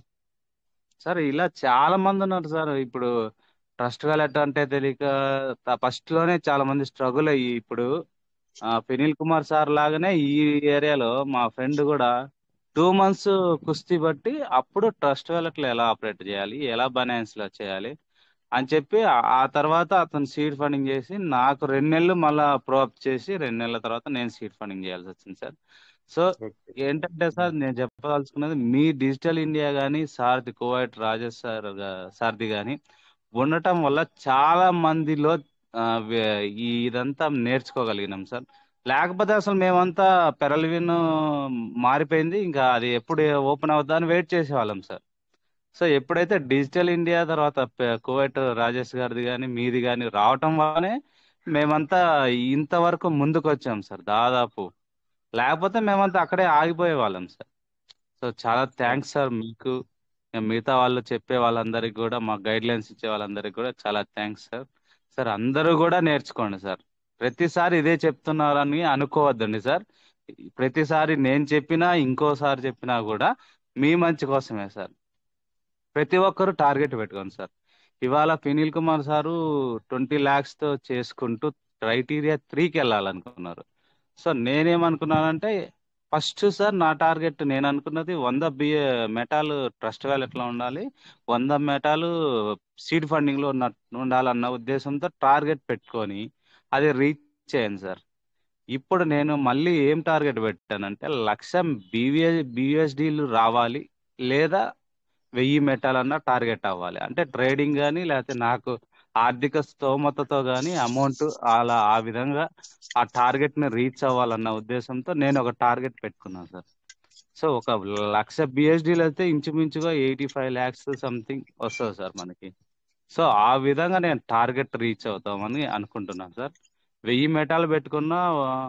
సార్ ఇలా చాలా మంది ఉన్నారు సార్ ఇప్పుడు ట్రస్ట్ వ్యాలెట్ అంటే తెలియక ఫస్ట్ లోనే చాలా మంది స్ట్రగుల్ అయ్యి ఇప్పుడు ఆ, ఫెనిల్ కుమార్ సార్ లాగానే ఈ ఏరియాలో మా ఫ్రెండ్ కూడా టూ మంత్స్ కుస్తీ బట్టి అప్పుడు ట్రస్ట్ వ్యాలెట్ లో ఎలా ఆపరేట్ చేయాలి ఎలా బనాన్స్ లో చేయాలి అని చెప్పి ఆ- ఆ తర్వాత అతను సీడ్ ఫండింగ్ చేసి నాకు రెండు నెలలు మళ్ళా ప్రోప్ చేసి రెండు నెలల తర్వాత నేను సీడ్ ఫండింగ్ చేయాల్సి వచ్చింది సార్ సో ఓకే ఏంటంటే సార్ నేను చెప్పదలుచుకున్నది మీ డిజిటల్ ఇండియా కానీ సారథి కోవైట్ రాజేష్ సార్ గా- సారథి కానీ ఉండటం వల్ల చాలా మందిలో ఆ, వే- ఈ ఇదంతా నేర్చుకోగలిగినాం సార్ లేకపోతే అసలు మేమంతా పెరలివిన్ మారిపోయింది ఇంకా అది ఎప్పుడు ఓపెన్ అవుతుందా అని వెయిట్ చేసేవాళ్ళం సార్ సో ఎప్పుడైతే డిజిటల్ ఇండియా తర్వాత పె- కువైట్ రాజేష్ గారిది కానీ మీది కానీ రావటం వల్లనే మేమంతా ఇంతవరకు ముందుకు వచ్చాం సార్ దాదాపు లేకపోతే మేమంతా అక్కడే ఆగిపోయే వాళ్ళం సార్ సో చాలా థ్యాంక్స్ సార్ మీకు ఇంకా మిగతా వాళ్ళు చెప్పే వాళ్ళందరికీ కూడా మా గైడ్ లైన్స్ ఇచ్చే వాళ్ళందరికీ కూడా చాలా థ్యాంక్స్ సార్ సార్ అందరూ కూడా నేర్చుకోండి సార్ ప్రతిసారి ఇదే చెప్తున్నారని అనుకోవద్దండి సార్ ప్రతిసారి నేను చెప్పినా ఇంకోసారి చెప్పినా కూడా మీ మంచి కోసమే సార్ ప్రతి ఒక్కరు టార్గెట్ పెట్టుకోండి సార్ ఇవాళ ఫినిల్ కుమార్ సారు ట్వంటీ ల్యాక్స్ తో చేసుకుంటూ క్రైటీరియా త్రీకి వెళ్ళాలనుకున్నారు సో నేనేమనుకున్నానంటే ఫస్ట్ సార్ నా టార్గెట్ నేను అనుకున్నది వంద బిఏ మెటాలు ట్రస్ట్ వ్యాలెట్ లో ఉండాలి వంద మెటాలు సీడ్ ఫండింగ్ లో ఉన్న ఉండాలన్న ఉద్దేశంతో టార్గెట్ పెట్టుకొని అది రీచ్ చేయండి సార్ ఇప్పుడు నేను మళ్ళీ ఏం టార్గెట్ పెట్టానంటే లక్ష బీవీఎస్ బియూఎస్డీలు రావాలి లేదా వెయ్యి మెట్టాలన్న టార్గెట్ అవ్వాలి అంటే ట్రేడింగ్ కానీ లేకపోతే నాకు ఆర్థిక స్తోమతతో కానీ అమౌంట్ అలా ఆ విధంగా ఆ టార్గెట్ ని రీచ్ అవ్వాలన్న ఉద్దేశంతో నేను ఒక టార్గెట్ పెట్టుకున్నాను సార్ సో ఒక లక్ష బిఎస్డీలు అయితే ఇంచుమించుగా ఎయిటీ ఫైవ్ ల్యాక్స్ సంథింగ్ వస్తుంది సార్ మనకి సో ఆ విధంగా నేను టార్గెట్ రీచ్ అవుతామని అనుకుంటున్నాను సార్ వెయ్యి మెటాలు పెట్టుకున్నా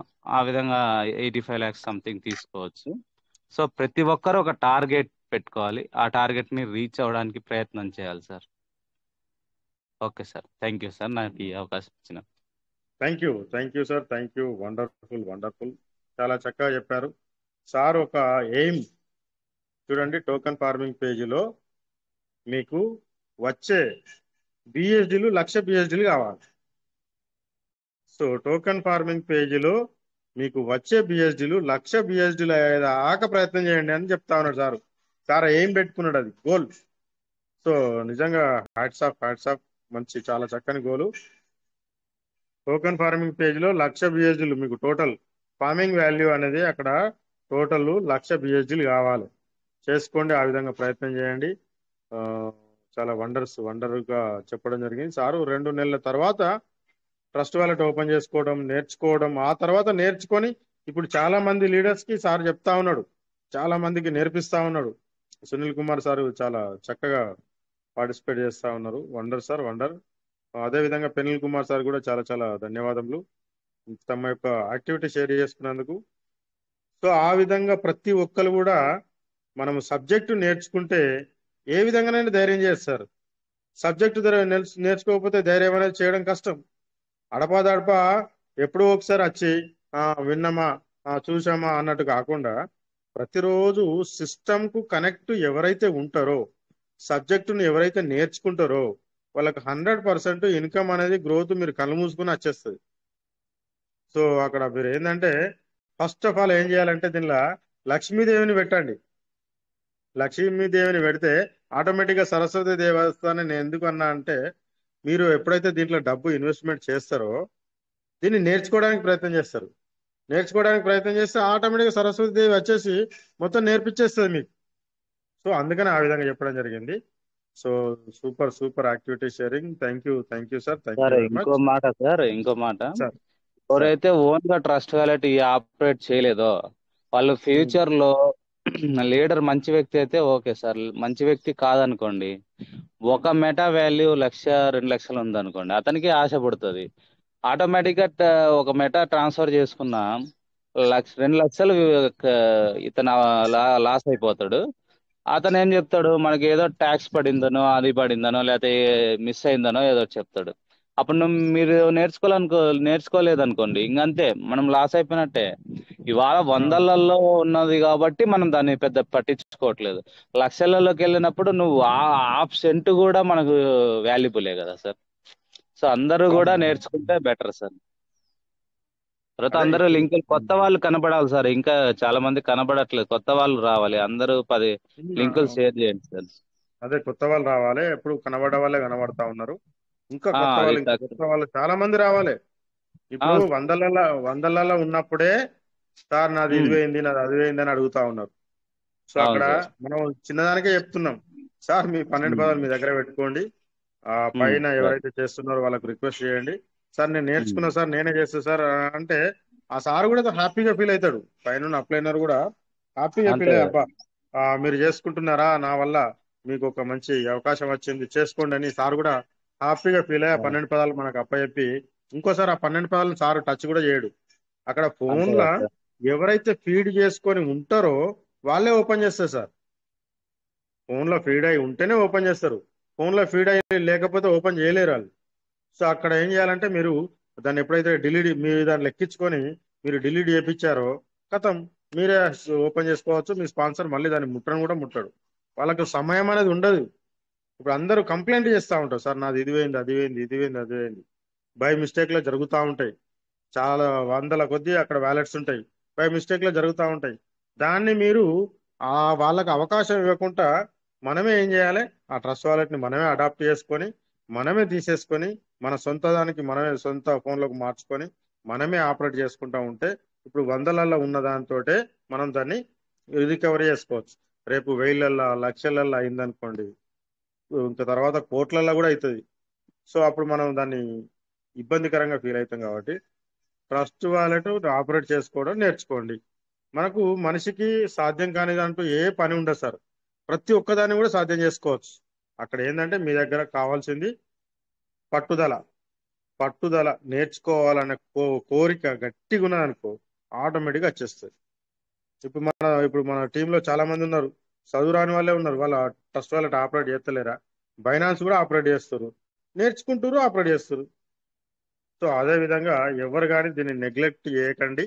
ఆ విధంగా ఎయిటీ ఫైవ్ ల్యాక్స్ సంథింగ్ తీసుకోవచ్చు సో ప్రతి ఒక్కరు ఒక టార్గెట్ పెట్టుకోవాలి ఆ టార్గెట్ ని రీచ్ అవ్వడానికి ప్రయత్నం చేయాలి sir okay sir thank you sir నాకు ఈ అవకాశం ఇచ్చిన thank you thank you sir thank you wonderful wonderful చాలా చక్కగా చెప్పారు సార్ ఒక ఎయిమ్ చూడండి టోకన్ ఫార్మింగ్ పేజీలో మీకు వచ్చే బిఎస్డీలు లక్ష బిఎస్డీలు కావాలి సో టోకన్ ఫార్మింగ్ పేజీలో మీకు వచ్చే బిఎస్డీలు లక్ష బిఎస్డీలు ఆక ప్రయత్నం చేయండి అని చెప్తా ఉన్నాడు సార్ సార్ ఏం పెట్టుకున్నాడు అది గోల్ సో నిజంగా హ్యాట్స్ ఆఫ్ హ్యాట్స్ ఆఫ్ మంచి చాలా చక్కని గోలు టోకెన్ ఫార్మింగ్ పేజ్ లో లక్ష బిఎస్డీలు మీకు టోటల్ ఫార్మింగ్ వాల్యూ అనేది అక్కడ టోటల్ లక్ష బిఎస్డీలు కావాలి చేసుకోండి ఆ విధంగా ప్రయత్నం చేయండి ఆ, చాలా వండర్స్ వండర్ గా చెప్పడం జరిగింది సారు రెండు నెలల తర్వాత ట్రస్ట్ వాలెట్ ఓపెన్ చేసుకోవడం నేర్చుకోవడం ఆ తర్వాత నేర్చుకొని ఇప్పుడు చాలా మంది లీడర్స్ కి సార్ చెప్తా ఉన్నాడు చాలా మందికి నేర్పిస్తా ఉన్నాడు సునీల్ కుమార్ సార్ చాలా చక్కగా పార్టిసిపేట్ చేస్తా ఉన్నారు వండర్ సార్ వండర్ అదే విధంగా పెనిల్ కుమార్ సార్ కూడా చాలా చాలా ధన్యవాదములు తమ యొక్క యాక్టివిటీ షేర్ చేసుకున్నందుకు సో ఆ విధంగా ప్రతి ఒక్కరు కూడా మనం సబ్జెక్టు నేర్చుకుంటే ఏ విధంగానైనా ధైర్యం చేస్తారు సబ్జెక్టు నేర్చుకోకపోతే ధైర్యం అనేది చేయడం కష్టం అడపాదడప ఎప్పుడో ఒకసారి వచ్చి ఆ విన్నామా ఆ చూసామా అన్నట్టు కాకుండా ప్రతిరోజు సిస్టమ్ కు కనెక్ట్ ఎవరైతే ఉంటారో సబ్జెక్టును ఎవరైతే నేర్చుకుంటారో వాళ్ళకి హండ్రెడ్ పర్సెంట్ ఇన్కమ్ అనేది గ్రోత్ మీరు కళ్ళు మూసుకుని వచ్చేస్తుంది సో అక్కడ మీరు ఏంటంటే ఫస్ట్ ఆఫ్ ఆల్ ఏం చేయాలంటే దీనిలో లక్ష్మీదేవిని పెట్టండి లక్ష్మీదేవిని పెడితే ఆటోమేటిక్గా సరస్వతి దేవస్థానం నేను ఎందుకు అన్నా అంటే మీరు ఎప్పుడైతే దీంట్లో డబ్బు ఇన్వెస్ట్మెంట్ చేస్తారో దీన్ని నేర్చుకోవడానికి ప్రయత్నం చేస్తారు నేర్చుకోవడానికి ప్రయత్నం చేస్తే ఆటోమేటిక్గా సరస్వతి దేవి వచ్చేసి మొత్తం నేర్పించేస్తుంది మీకు సో అందుకని ఆ విధంగా చెప్పడం జరిగింది so super super activity sharing thank you thank you sir thank you sir very much ఇంకో మాట సార్ ఇంకో మాట సార్ ఎవరైతే ఓన్ గా ట్రస్ట్ వ్యాలెట్ ఆపరేట్ చేయలేదో వాళ్ళు ఫ్యూచర్ లో లీడర్ మంచి వ్యక్తి అయితే ఓకే సార్ మంచి వ్యక్తి కాదనుకోండి ఒక మెటా వాల్యూ లక్ష రెండు లక్షలు ఉందనుకోండి అతనికి ఆశ పడుతుంది ఆటోమేటిక్ గా ట- ఒక మెటా ట్రాన్స్ఫర్ చేసుకున్న లక్ష రెండు లక్షలు క- ఇతను లాస్ అయిపోతాడు అతను ఏం చెప్తాడు మనకి ఏదో ట్యాక్స్ పడిందనో అది పడిందనో లేకపోతే మిస్ అయిందనో ఏదో చెప్తాడు అప్పుడు నువ్వు మీరు నేర్చుకోవాలనుకో నేర్చుకోలేదనుకోండి ఇంకంతే మనం లాస్ అయిపోయినట్టే ఇవాళ వందలలో ఉన్నది కాబట్టి మనం దాన్ని పెద్ద పట్టించుకోవట్లేదు లక్షలలోకి వెళ్ళినప్పుడు నువ్వు ఆ హాఫ్ సెంట్ కూడా మనకు వాల్యుబులే కదా సార్ సో అందరూ కూడా అవును నేర్చుకుంటే బెటర్ సార్ తర్వాత అదే అందరూ ఇప్పుడు లింకులు కొత్త వాళ్ళు కనపడాలి సార్ ఇంకా చాలా మంది కనపడట్లేదు కొత్త వాళ్ళు రావాలి అందరూ పది లింకులు షేర్ చేయండి సార్ అదే కొత్త వాళ్ళు రావాలి ఎప్పుడు కనబడే వాళ్ళే కనబడతా ఉన్నారు ఇంకా ఆ, కొత్త అది వాళ్ళు ఇంకా తక్కువ కొత్త వాళ్ళు చాలా మంది రావాలి ఇప్పుడు అవును వందలలో వందలలో ఉన్నప్పుడే సార్ నాది ఇది ఉమ్, పోయింది నాది అది పోయింది అని అడుగుతా ఉన్నారు సో అవును అక్కడ సార్ మనం చిన్నదానికే చెప్తున్నాం సార్ మీ పన్నెండు ఉమ్, పదాలు మీ దగ్గర పెట్టుకోండి ఆ ఉమ్, పైన సార్ ఎవరైతే చేస్తున్నారో వాళ్ళకి రిక్వెస్ట్ చేయండి సార్ నేను ఉమ్, నేర్చుకున్నా సార్ నేనే చేస్తా సార్ ఆ, అంటే ఆ సార్ కూడా హ్యాపీగా ఫీల్ అవుతాడు పైన అప్లైనర్ కూడా హ్యాపీగా అంతే ఫీల్ అయ్యి కదా అబ్బా ఆ, మీరు చేసుకుంటున్నారా నా వల్ల మీకు ఒక మంచి అవకాశం వచ్చింది చేసుకోండి అని సార్ కూడా హ్యాపీగా ఫీల్ అయ్యి ఆ అవును. పన్నెండు పదాలు మనకు అప్పచెప్పి ఇంకోసారి ఆ పన్నెండు పదాలను సార్ టచ్ కూడా చేయడు అక్కడ అంతే ఫోన్లో కదా సార్ ఎవరైతే ఫీడ్ చేసుకొని ఉంటారో వాళ్ళే ఓపెన్ చేస్తారు సార్ ఫోన్లో ఫీడ్ అయి ఉంటేనే ఓపెన్ చేస్తారు ఫోన్లో ఫీడ్ అయి లేకపోతే ఓపెన్ చేయలేరు వాళ్ళు సో అక్కడ ఏం చేయాలంటే మీరు దాన్ని ఎప్పుడైతే డిలీట్ మీరు దాన్ని లెక్కించుకొని మీరు డిలీట్ చేయించారో కథం మీరే ఓపెన్ చేసుకోవచ్చు మీ స్పాన్సర్ మళ్ళీ దాన్ని ముట్టను కూడా ముట్టాడు వాళ్ళకు సమయం అనేది ఉండదు ఇప్పుడు అందరూ కంప్లైంట్ చేస్తూ ఉంటారు సార్ నాది ఇది పోయింది అది పోయింది ఇది పోయింది అది పోయింది బై మిస్టేక్ లో జరుగుతూ ఉంటాయి చాలా వందల కొద్దీ అక్కడ వ్యాలెట్స్ ఉంటాయి బై మిస్టేక్ లో జరుగుతూ ఉంటాయి దాన్ని మీరు ఆ వాళ్ళకి అవకాశం ఇవ్వకుండా మనమే ఏం చేయాలి ఆ ట్రస్ట్ వాలెట్ ని మనమే అడాప్ట్ చేసుకొని మనమే తీసేసుకొని మన సొంత దానికి మనమే సొంత ఫోన్లోకి మార్చుకొని మనమే ఆపరేట్ చేసుకుంటా ఉంటే ఇప్పుడు వందలలో ఉన్న దాంతో మనం దాన్ని రికవరీ చేసుకోవచ్చు రేపు వెయ్యిలల్లో లక్షలల్లో అయిందనుకోండి ఇంకా తర్వాత కోట్లల్లో కూడా అవుతుంది సో అప్పుడు మనం దాన్ని ఇబ్బందికరంగా ఫీల్ అవుతాం కాబట్టి ట్రస్ట్ వాలెట్ ఆపరేట్ చేసుకోవడం నేర్చుకోండి మనకు మనిషికి సాధ్యం కానిది అంటూ ఏ పని ఉండదు సార్ ప్రతి ఒక్కదాన్ని కూడా సాధ్యం చేసుకోవచ్చు అక్కడ ఏంటంటే మీ దగ్గర కావాల్సింది పట్టుదల పట్టుదల నేర్చుకోవాలనే కో కోరిక గట్టిగా ఉన్నదనుకో ఆటోమేటిక్గా వచ్చేస్తుంది ఇప్పుడు మన ఇప్పుడు మన టీంలో చాలా మంది ఉన్నారు చదువు రాని వాళ్ళే ఉన్నారు వాళ్ళ ట్రస్ట్ వాలెట్ ఆపరేట్ చేస్తలేరా బైనాన్స్ కూడా ఆపరేట్ చేస్తారు నేర్చుకుంటారు ఆపరేట్ చేస్తారు సో అదే విధంగా ఎవరు కానీ దీన్ని నెగ్లెక్ట్ చేయకండి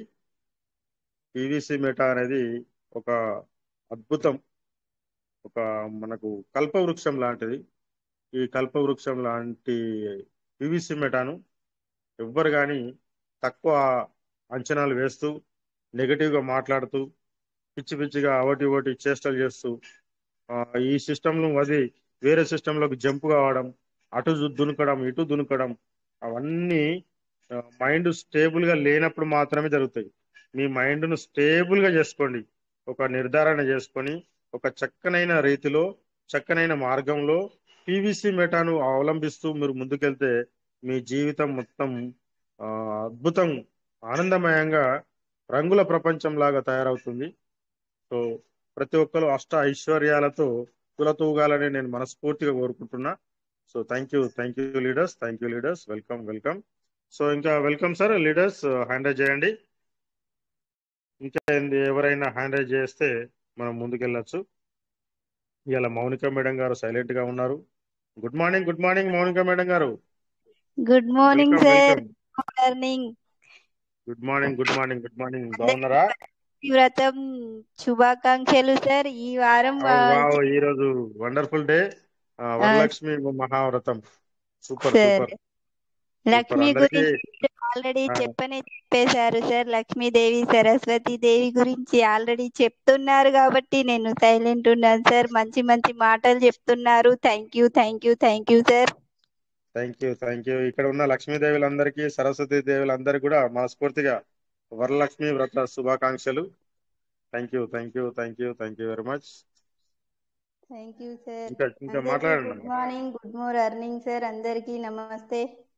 పీవీసీ మెటా అనేది ఒక అద్భుతం ఒక మనకు కల్పవృక్షం లాంటిది ఈ కల్పవృక్షం లాంటి పీవీసీ మెటాను ఎవ్వరు కానీ తక్కువ అంచనాలు వేస్తూ నెగటివ్గా మాట్లాడుతూ పిచ్చి పిచ్చిగా అవటి ఒకటి చేష్టలు చేస్తూ ఆ, ఈ సిస్టంలో అది వేరే సిస్టంలోకి జంప్ కావడం అటు దు- దునకడం ఇటు దునకడం అవన్నీ మైండ్ స్టేబుల్ గా లేనప్పుడు మాత్రమే జరుగుతాయి మీ మైండ్ ను స్టేబుల్ గా చేసుకోండి ఒక నిర్ధారణ చేసుకొని ఒక చక్కనైన రీతిలో చక్కనైన మార్గంలో పీవీసీ మెటాను అవలంబిస్తూ మీరు ముందుకెళ్తే మీ జీవితం మొత్తం ఆ, అద్భుతం ఆనందమయంగా రంగుల ప్రపంచం లాగా తయారవుతుంది సో ప్రతి ఒక్కరు అష్ట ఐశ్వర్యాలతో తులతూగాలని నేను మనస్ఫూర్తిగా కోరుకుంటున్నా so thank you thank you leaders thank you leaders welcome welcome so ఇంకా welcome sir leaders hand raise చేయండి ఇంకా ఏంది ఎవరైనా హ్యాండ్ రైజ్ చేస్తే మనం ముందుకెళ్ళచ్చు ఇవాళ మౌనిక మేడం గారు సైలెంట్ గా ఉన్నారు good morning good morning Mounika madam గారు good morning welcome sir welcome morning good morning good morning good morning బాగున్నారా ఈ వ్రతం శుభాకాంక్షలు సార్ ఈ వారం ఆ, వావ్ ఈ రోజు వండర్ఫుల్ డే వరలక్ష్మి మహావ్రతం super sir super super Lakshmi అందరికి గురించి ఆల్రెడీ ఆ, చెప్పనే చెప్పేశారు సార్ లక్ష్మీదేవి సరస్వతి దేవి గురించి ఆల్రెడీ చెప్తున్నారు కాబట్టి నేను సైలెంట్ ఉన్నాను సార్ మంచి మంచి మాటలు చెప్తున్నారు thank you thank you thank you sir thank you thank you ఇక్కడ ఉన్న లక్ష్మీదేవులందరికీ సరస్వతి దేవులందరికీ కూడా మనస్ఫూర్తిగా వరలక్ష్మి వ్రత శుభాకాంక్షలు thank you thank you thank you thank you very much thank you sir ఇంకా ఇంకా అందరికీ మాట్లాడండి గుడ్ అమ్మా morning good morning sir అందరికీ నమస్తే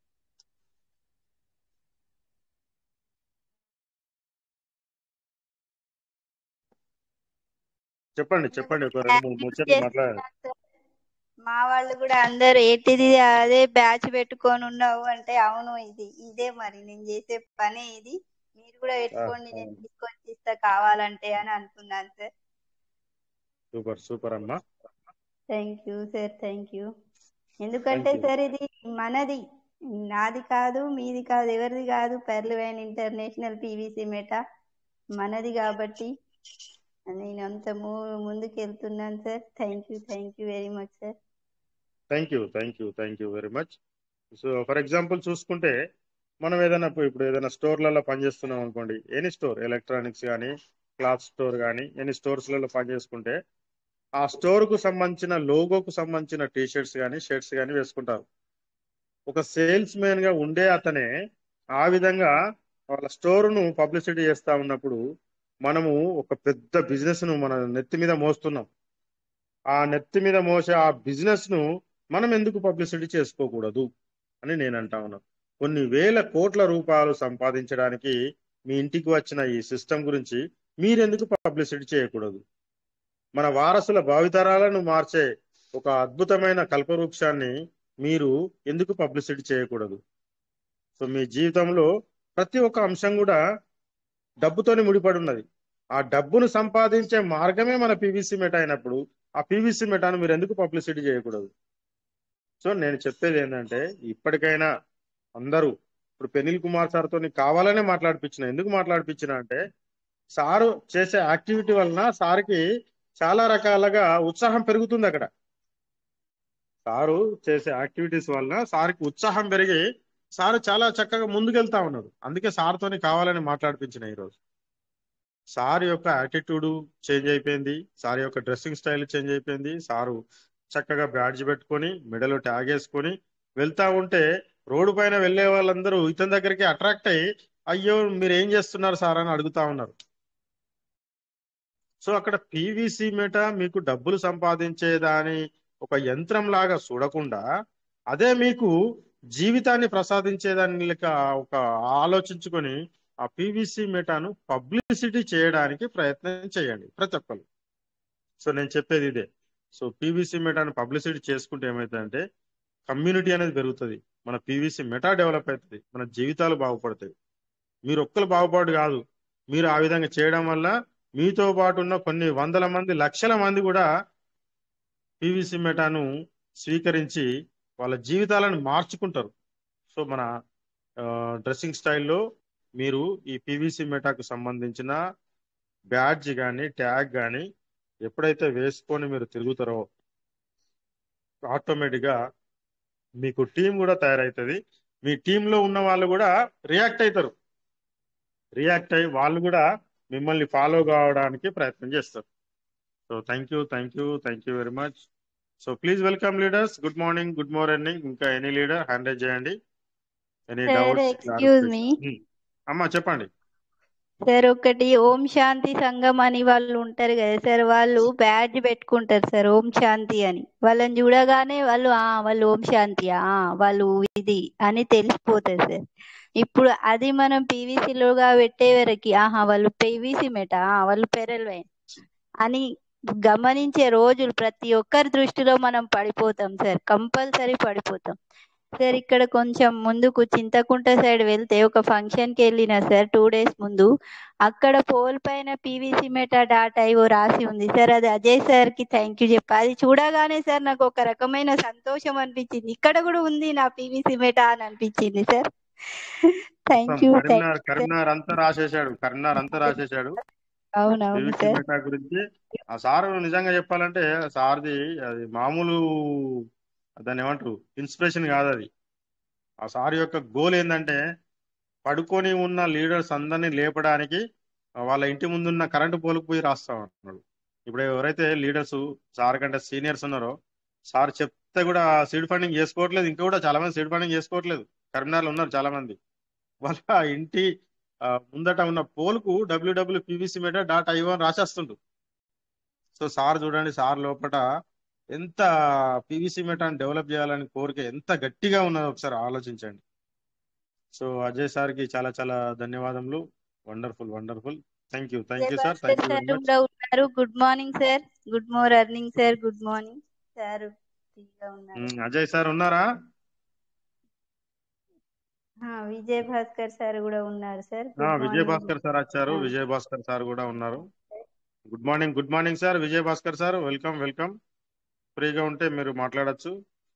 చెప్పండి అందరూ చెప్పండి ఒక రెండు మూడు బ్యాచ్ ముచ్చట్లు మాట్లాడండి చేస్తున్నారు సార్ మా వాళ్ళు కూడా అందరు ఏంటిది అదే బ్యాచ్ పెట్టుకొని ఉన్నావు అంటే అవును ఇది ఇదే మరి నేను చేసే పనే ఇది మీరు కూడా ఆ, పెట్టుకోండి ఆ, నేను తీసుకొచ్చి ఇస్తా కావాలంటే అని అనుకున్నాను సార్ సూపర్ సూపర్ అమ్మా thank you sir thank you thank ఎందుకంటే యూ సార్ ఇది మనది నాది కాదు మీది కాదు ఎవరిది కాదు పెర్లివైన్ ఇంటర్నేషనల్ పీవీసీ మెటా మనది కాబట్టి నేను అంత ము- ముందుకు వెళ్తున్నాను sir thank you thank you very much sir thank you thank you thank you very much so for example చూసుకుంటే మనం ఏదైనా ఇప్పుడు ఇప్పుడు ఏదైనా స్టోర్లలో పనిచేస్తున్నాం అనుకోండి ఎనీ స్టోర్ ఎలక్ట్రానిక్స్ కానీ క్లాత్ స్టోర్ కానీ ఎనీ స్టోర్స్లలో పనిచేసుకుంటే ఆ స్టోర్ కు సంబంధించిన లోగోకు సంబంధించిన టీ షర్ట్స్ కానీ షర్ట్స్ కానీ వేసుకుంటారు ఒక సేల్స్ మ్యాన్ గా ఉండే అతనే ఆ విధంగా వాళ్ళ స్టోర్ ను పబ్లిసిటీ చేస్తా ఉన్నప్పుడు మనము ఒక పెద్ద బిజినెస్ ను మన నెత్తి మీద మోస్తున్నాం ఆ నెత్తి మీద మోసే ఆ బిజినెస్ ను మనం ఎందుకు పబ్లిసిటీ చేసుకోకూడదు అని నేను అంటా ఉన్నాను కొన్ని వేల కోట్ల రూపాయలు సంపాదించడానికి మీ ఇంటికి వచ్చిన ఈ సిస్టమ్ గురించి మీరెందుకు పబ్లిసిటీ చేయకూడదు మన వారసుల భావితరాలను మార్చే ఒక అద్భుతమైన కల్పవృక్షాన్ని మీరు ఎందుకు పబ్లిసిటీ చేయకూడదు సో మీ జీవితంలో ప్రతి ఒక్క అంశం కూడా డబ్బుతోనే ముడిపడి ఉన్నది ఆ డబ్బును సంపాదించే మార్గమే మన పీవీసీ మెట అయినప్పుడు ఆ పీవీసీ మెటాను మీరు ఎందుకు పబ్లిసిటీ చేయకూడదు సో నేను చెప్పేది ఏంటంటే ఇప్పటికైనా అందరూ ఇప్పుడు పెనిల్ కుమార్ సార్తో కావాలనే మాట్లాడిపించిన ఎందుకు మాట్లాడిపించిన అంటే సారు చేసే యాక్టివిటీ వలన సార్కి చాలా రకాలుగా ఉత్సాహం పెరుగుతుంది అక్కడ సారు చేసే యాక్టివిటీస్ వలన సార్కి ఉత్సాహం పెరిగి సారు చాలా చక్కగా ముందుకెళ్తా ఉన్నాడు అందుకే సార్తోని కావాలని మాట్లాడిపించిన ఈరోజు సార్ యొక్క యాటిట్యూడ్ చేంజ్ అయిపోయింది సార్ యొక్క డ్రెస్సింగ్ స్టైల్ చేంజ్ అయిపోయింది సారు చక్కగా బ్యాడ్జ్ పెట్టుకొని మెడలో ట్యాగ్ వేసుకొని వెళ్తా ఉంటే రోడ్డు పైన వెళ్ళే వాళ్ళందరూ ఇతని దగ్గరికి అట్రాక్ట్ అయ్యి అయ్యో మీరు ఏం చేస్తున్నారు సార్ అని అడుగుతా ఉన్నారు సో అక్కడ పీవీసీ మెట మీకు డబ్బులు సంపాదించేదాని ఒక యంత్రం లాగా చూడకుండా అదే మీకు జీవితాన్ని ప్రసాదించేదాని లెక్క ఒక ఆలోచించుకొని ఆ పీవీసీ మెటాను పబ్లిసిటీ చేయడానికి ప్రయత్నం చేయండి ప్రతి ఒక్కరు సో నేను చెప్పేది ఇదే సో పీవీసీ మెటాను పబ్లిసిటీ చేసుకుంటే ఏమవుతుందంటే కమ్యూనిటీ అనేది పెరుగుతుంది మన పీవీసీ మెటా డెవలప్ అవుతుంది మన జీవితాలు బాగుపడతాయి మీరు ఒక్కరు బాగుపడు కాదు మీరు ఆ విధంగా చేయడం వల్ల మీతో పాటు ఉన్న కొన్ని వందల మంది లక్షల మంది కూడా పీవీసీ మెటాను స్వీకరించి వాళ్ళ జీవితాలను మార్చుకుంటారు సో మన డ్రెస్సింగ్ స్టైల్లో మీరు ఈ పీవీసీ మెటాకు సంబంధించిన బ్యాడ్జ్ కానీ ట్యాగ్ కానీ ఎప్పుడైతే వేసుకొని మీరు తిరుగుతారో ఆటోమేటిక్గా మీకు టీం కూడా తయారవుతుంది మీ టీంలో ఉన్న వాళ్ళు కూడా రియాక్ట్ అవుతారు రియాక్ట్ అయ్యి వాళ్ళు కూడా మిమ్మల్ని ఫాలో కావడానికి ప్రయత్నం చేస్తారు so thank you thank you thank you very much so please welcome leaders good morning good morning ఇంకా ఎనీ లీడర్ హ్యాండ్ రైజ్ చేయండి any sir doubts excuse me అమ్మా చెప్పండి సార్ ఒకటి ఓం శాంతి సంఘం అని వాళ్ళు ఉంటారు కదా సార్ వాళ్ళు బ్యాడ్జ్ పెట్టుకుంటారు సార్ ఓం శాంతి అని వాళ్ళని చూడగానే వాళ్ళు ఆ వాళ్ళు ఓం శాంతి ఆ వాళ్ళు ఇది అని తెలిసిపోతుంది సార్ ఇప్పుడు అది మనం PVC లోగా పెట్టే వరకు ఆహా వాళ్ళు పీవీసీ మెట ఆ, వాళ్ళు పెరల్వే అని గమనించే రోజులు ప్రతి ఒక్కరి దృష్టిలో మనం పడిపోతాం సార్ కంపల్సరీ పడిపోతాం సార్ ఇక్కడ కొంచెం ముందుకు చింతకుంట సైడ్ వెళ్తే ఒక ఫంక్షన్ కి వెళ్ళిన సార్ టూ డేస్ ముందు అక్కడ పోల్ పైన పీవీసీ మెటా డాట్ ఐఓ రాసి ఉంది సార్ అది అజయ్ సార్ కి థ్యాంక్ యూ చెప్పా అది చూడగానే సార్ నాకు ఒక రకమైన సంతోషం అనిపించింది ఇక్కడ కూడా ఉంది నా పీవీసీ మెటా అని అనిపించింది sir thank you thank Karimnagar Karimnagar అంతా రాసేశాడు కరీంనగర్ అంతా రాసేశాడు అవునవును పీవీసీ సార్ మెటా గురించి ఆ సార్ నిజంగా చెప్పాలంటే సార్ది అది మామూలు దాన్ని ఏమంటారు ఇన్స్పిరేషన్ కాదు అది ఆ సార్ యొక్క గోల్ ఏంటంటే పడుకొని ఉన్న లీడర్స్ అందరినీ లేపడానికి వాళ్ళ ఇంటి ముందున్న కరెంటు పోలుకు పోయి రాస్తా ఉన్నాడు ఇప్పుడు ఎవరైతే లీడర్స్ సార్ కంటే సీనియర్స్ ఉన్నారో సార్ చెప్తే కూడా సీడ్ ఫండింగ్ చేసుకోవట్లేదు ఇంకా కూడా చాలా మంది సీడ్ ఫండింగ్ చేసుకోవట్లేదు కరీంనగర్లో ఉన్నారు చాలా మంది వాళ్ళ ఇంటి ఆ, ముందట ఉన్న పోల్కు డబ్ల్యూడబ్ల్యూ పీవీసీ మీట డాట్ ఐఓ అని రాసేస్తుండు సో సార్ చూడండి సార్ లోపల ఎంత పీవీసీ మెటాని డెవలప్ చేయాలని కోరిక ఎంత గట్టిగా ఉన్నదో ఒకసారి ఆలోచించండి సో అజయ్ సార్ కి చాలా చాలా ధన్యవాదములు wonderful wonderful thank you thank you sir Bhaskar thank you very sir much కూడా ఉన్నారు good morning sir good morning sir good morning sir ఫ్రీగా ఉన్నారు అజయ్ సార్ ఉన్నారా ఆ, విజయ్ భాస్కర్ సార్ కూడా ఉన్నారు సార్ ఆ, good Vijay morning Bhaskar sir వచ్చారు ఆ. విజయ్ భాస్కర్ సార్ కూడా ఉన్నారు good morning good morning sir Vijay Bhaskar sir welcome welcome ఫ్రీగా ఉంటే మీరు మాట్లాడొచ్చు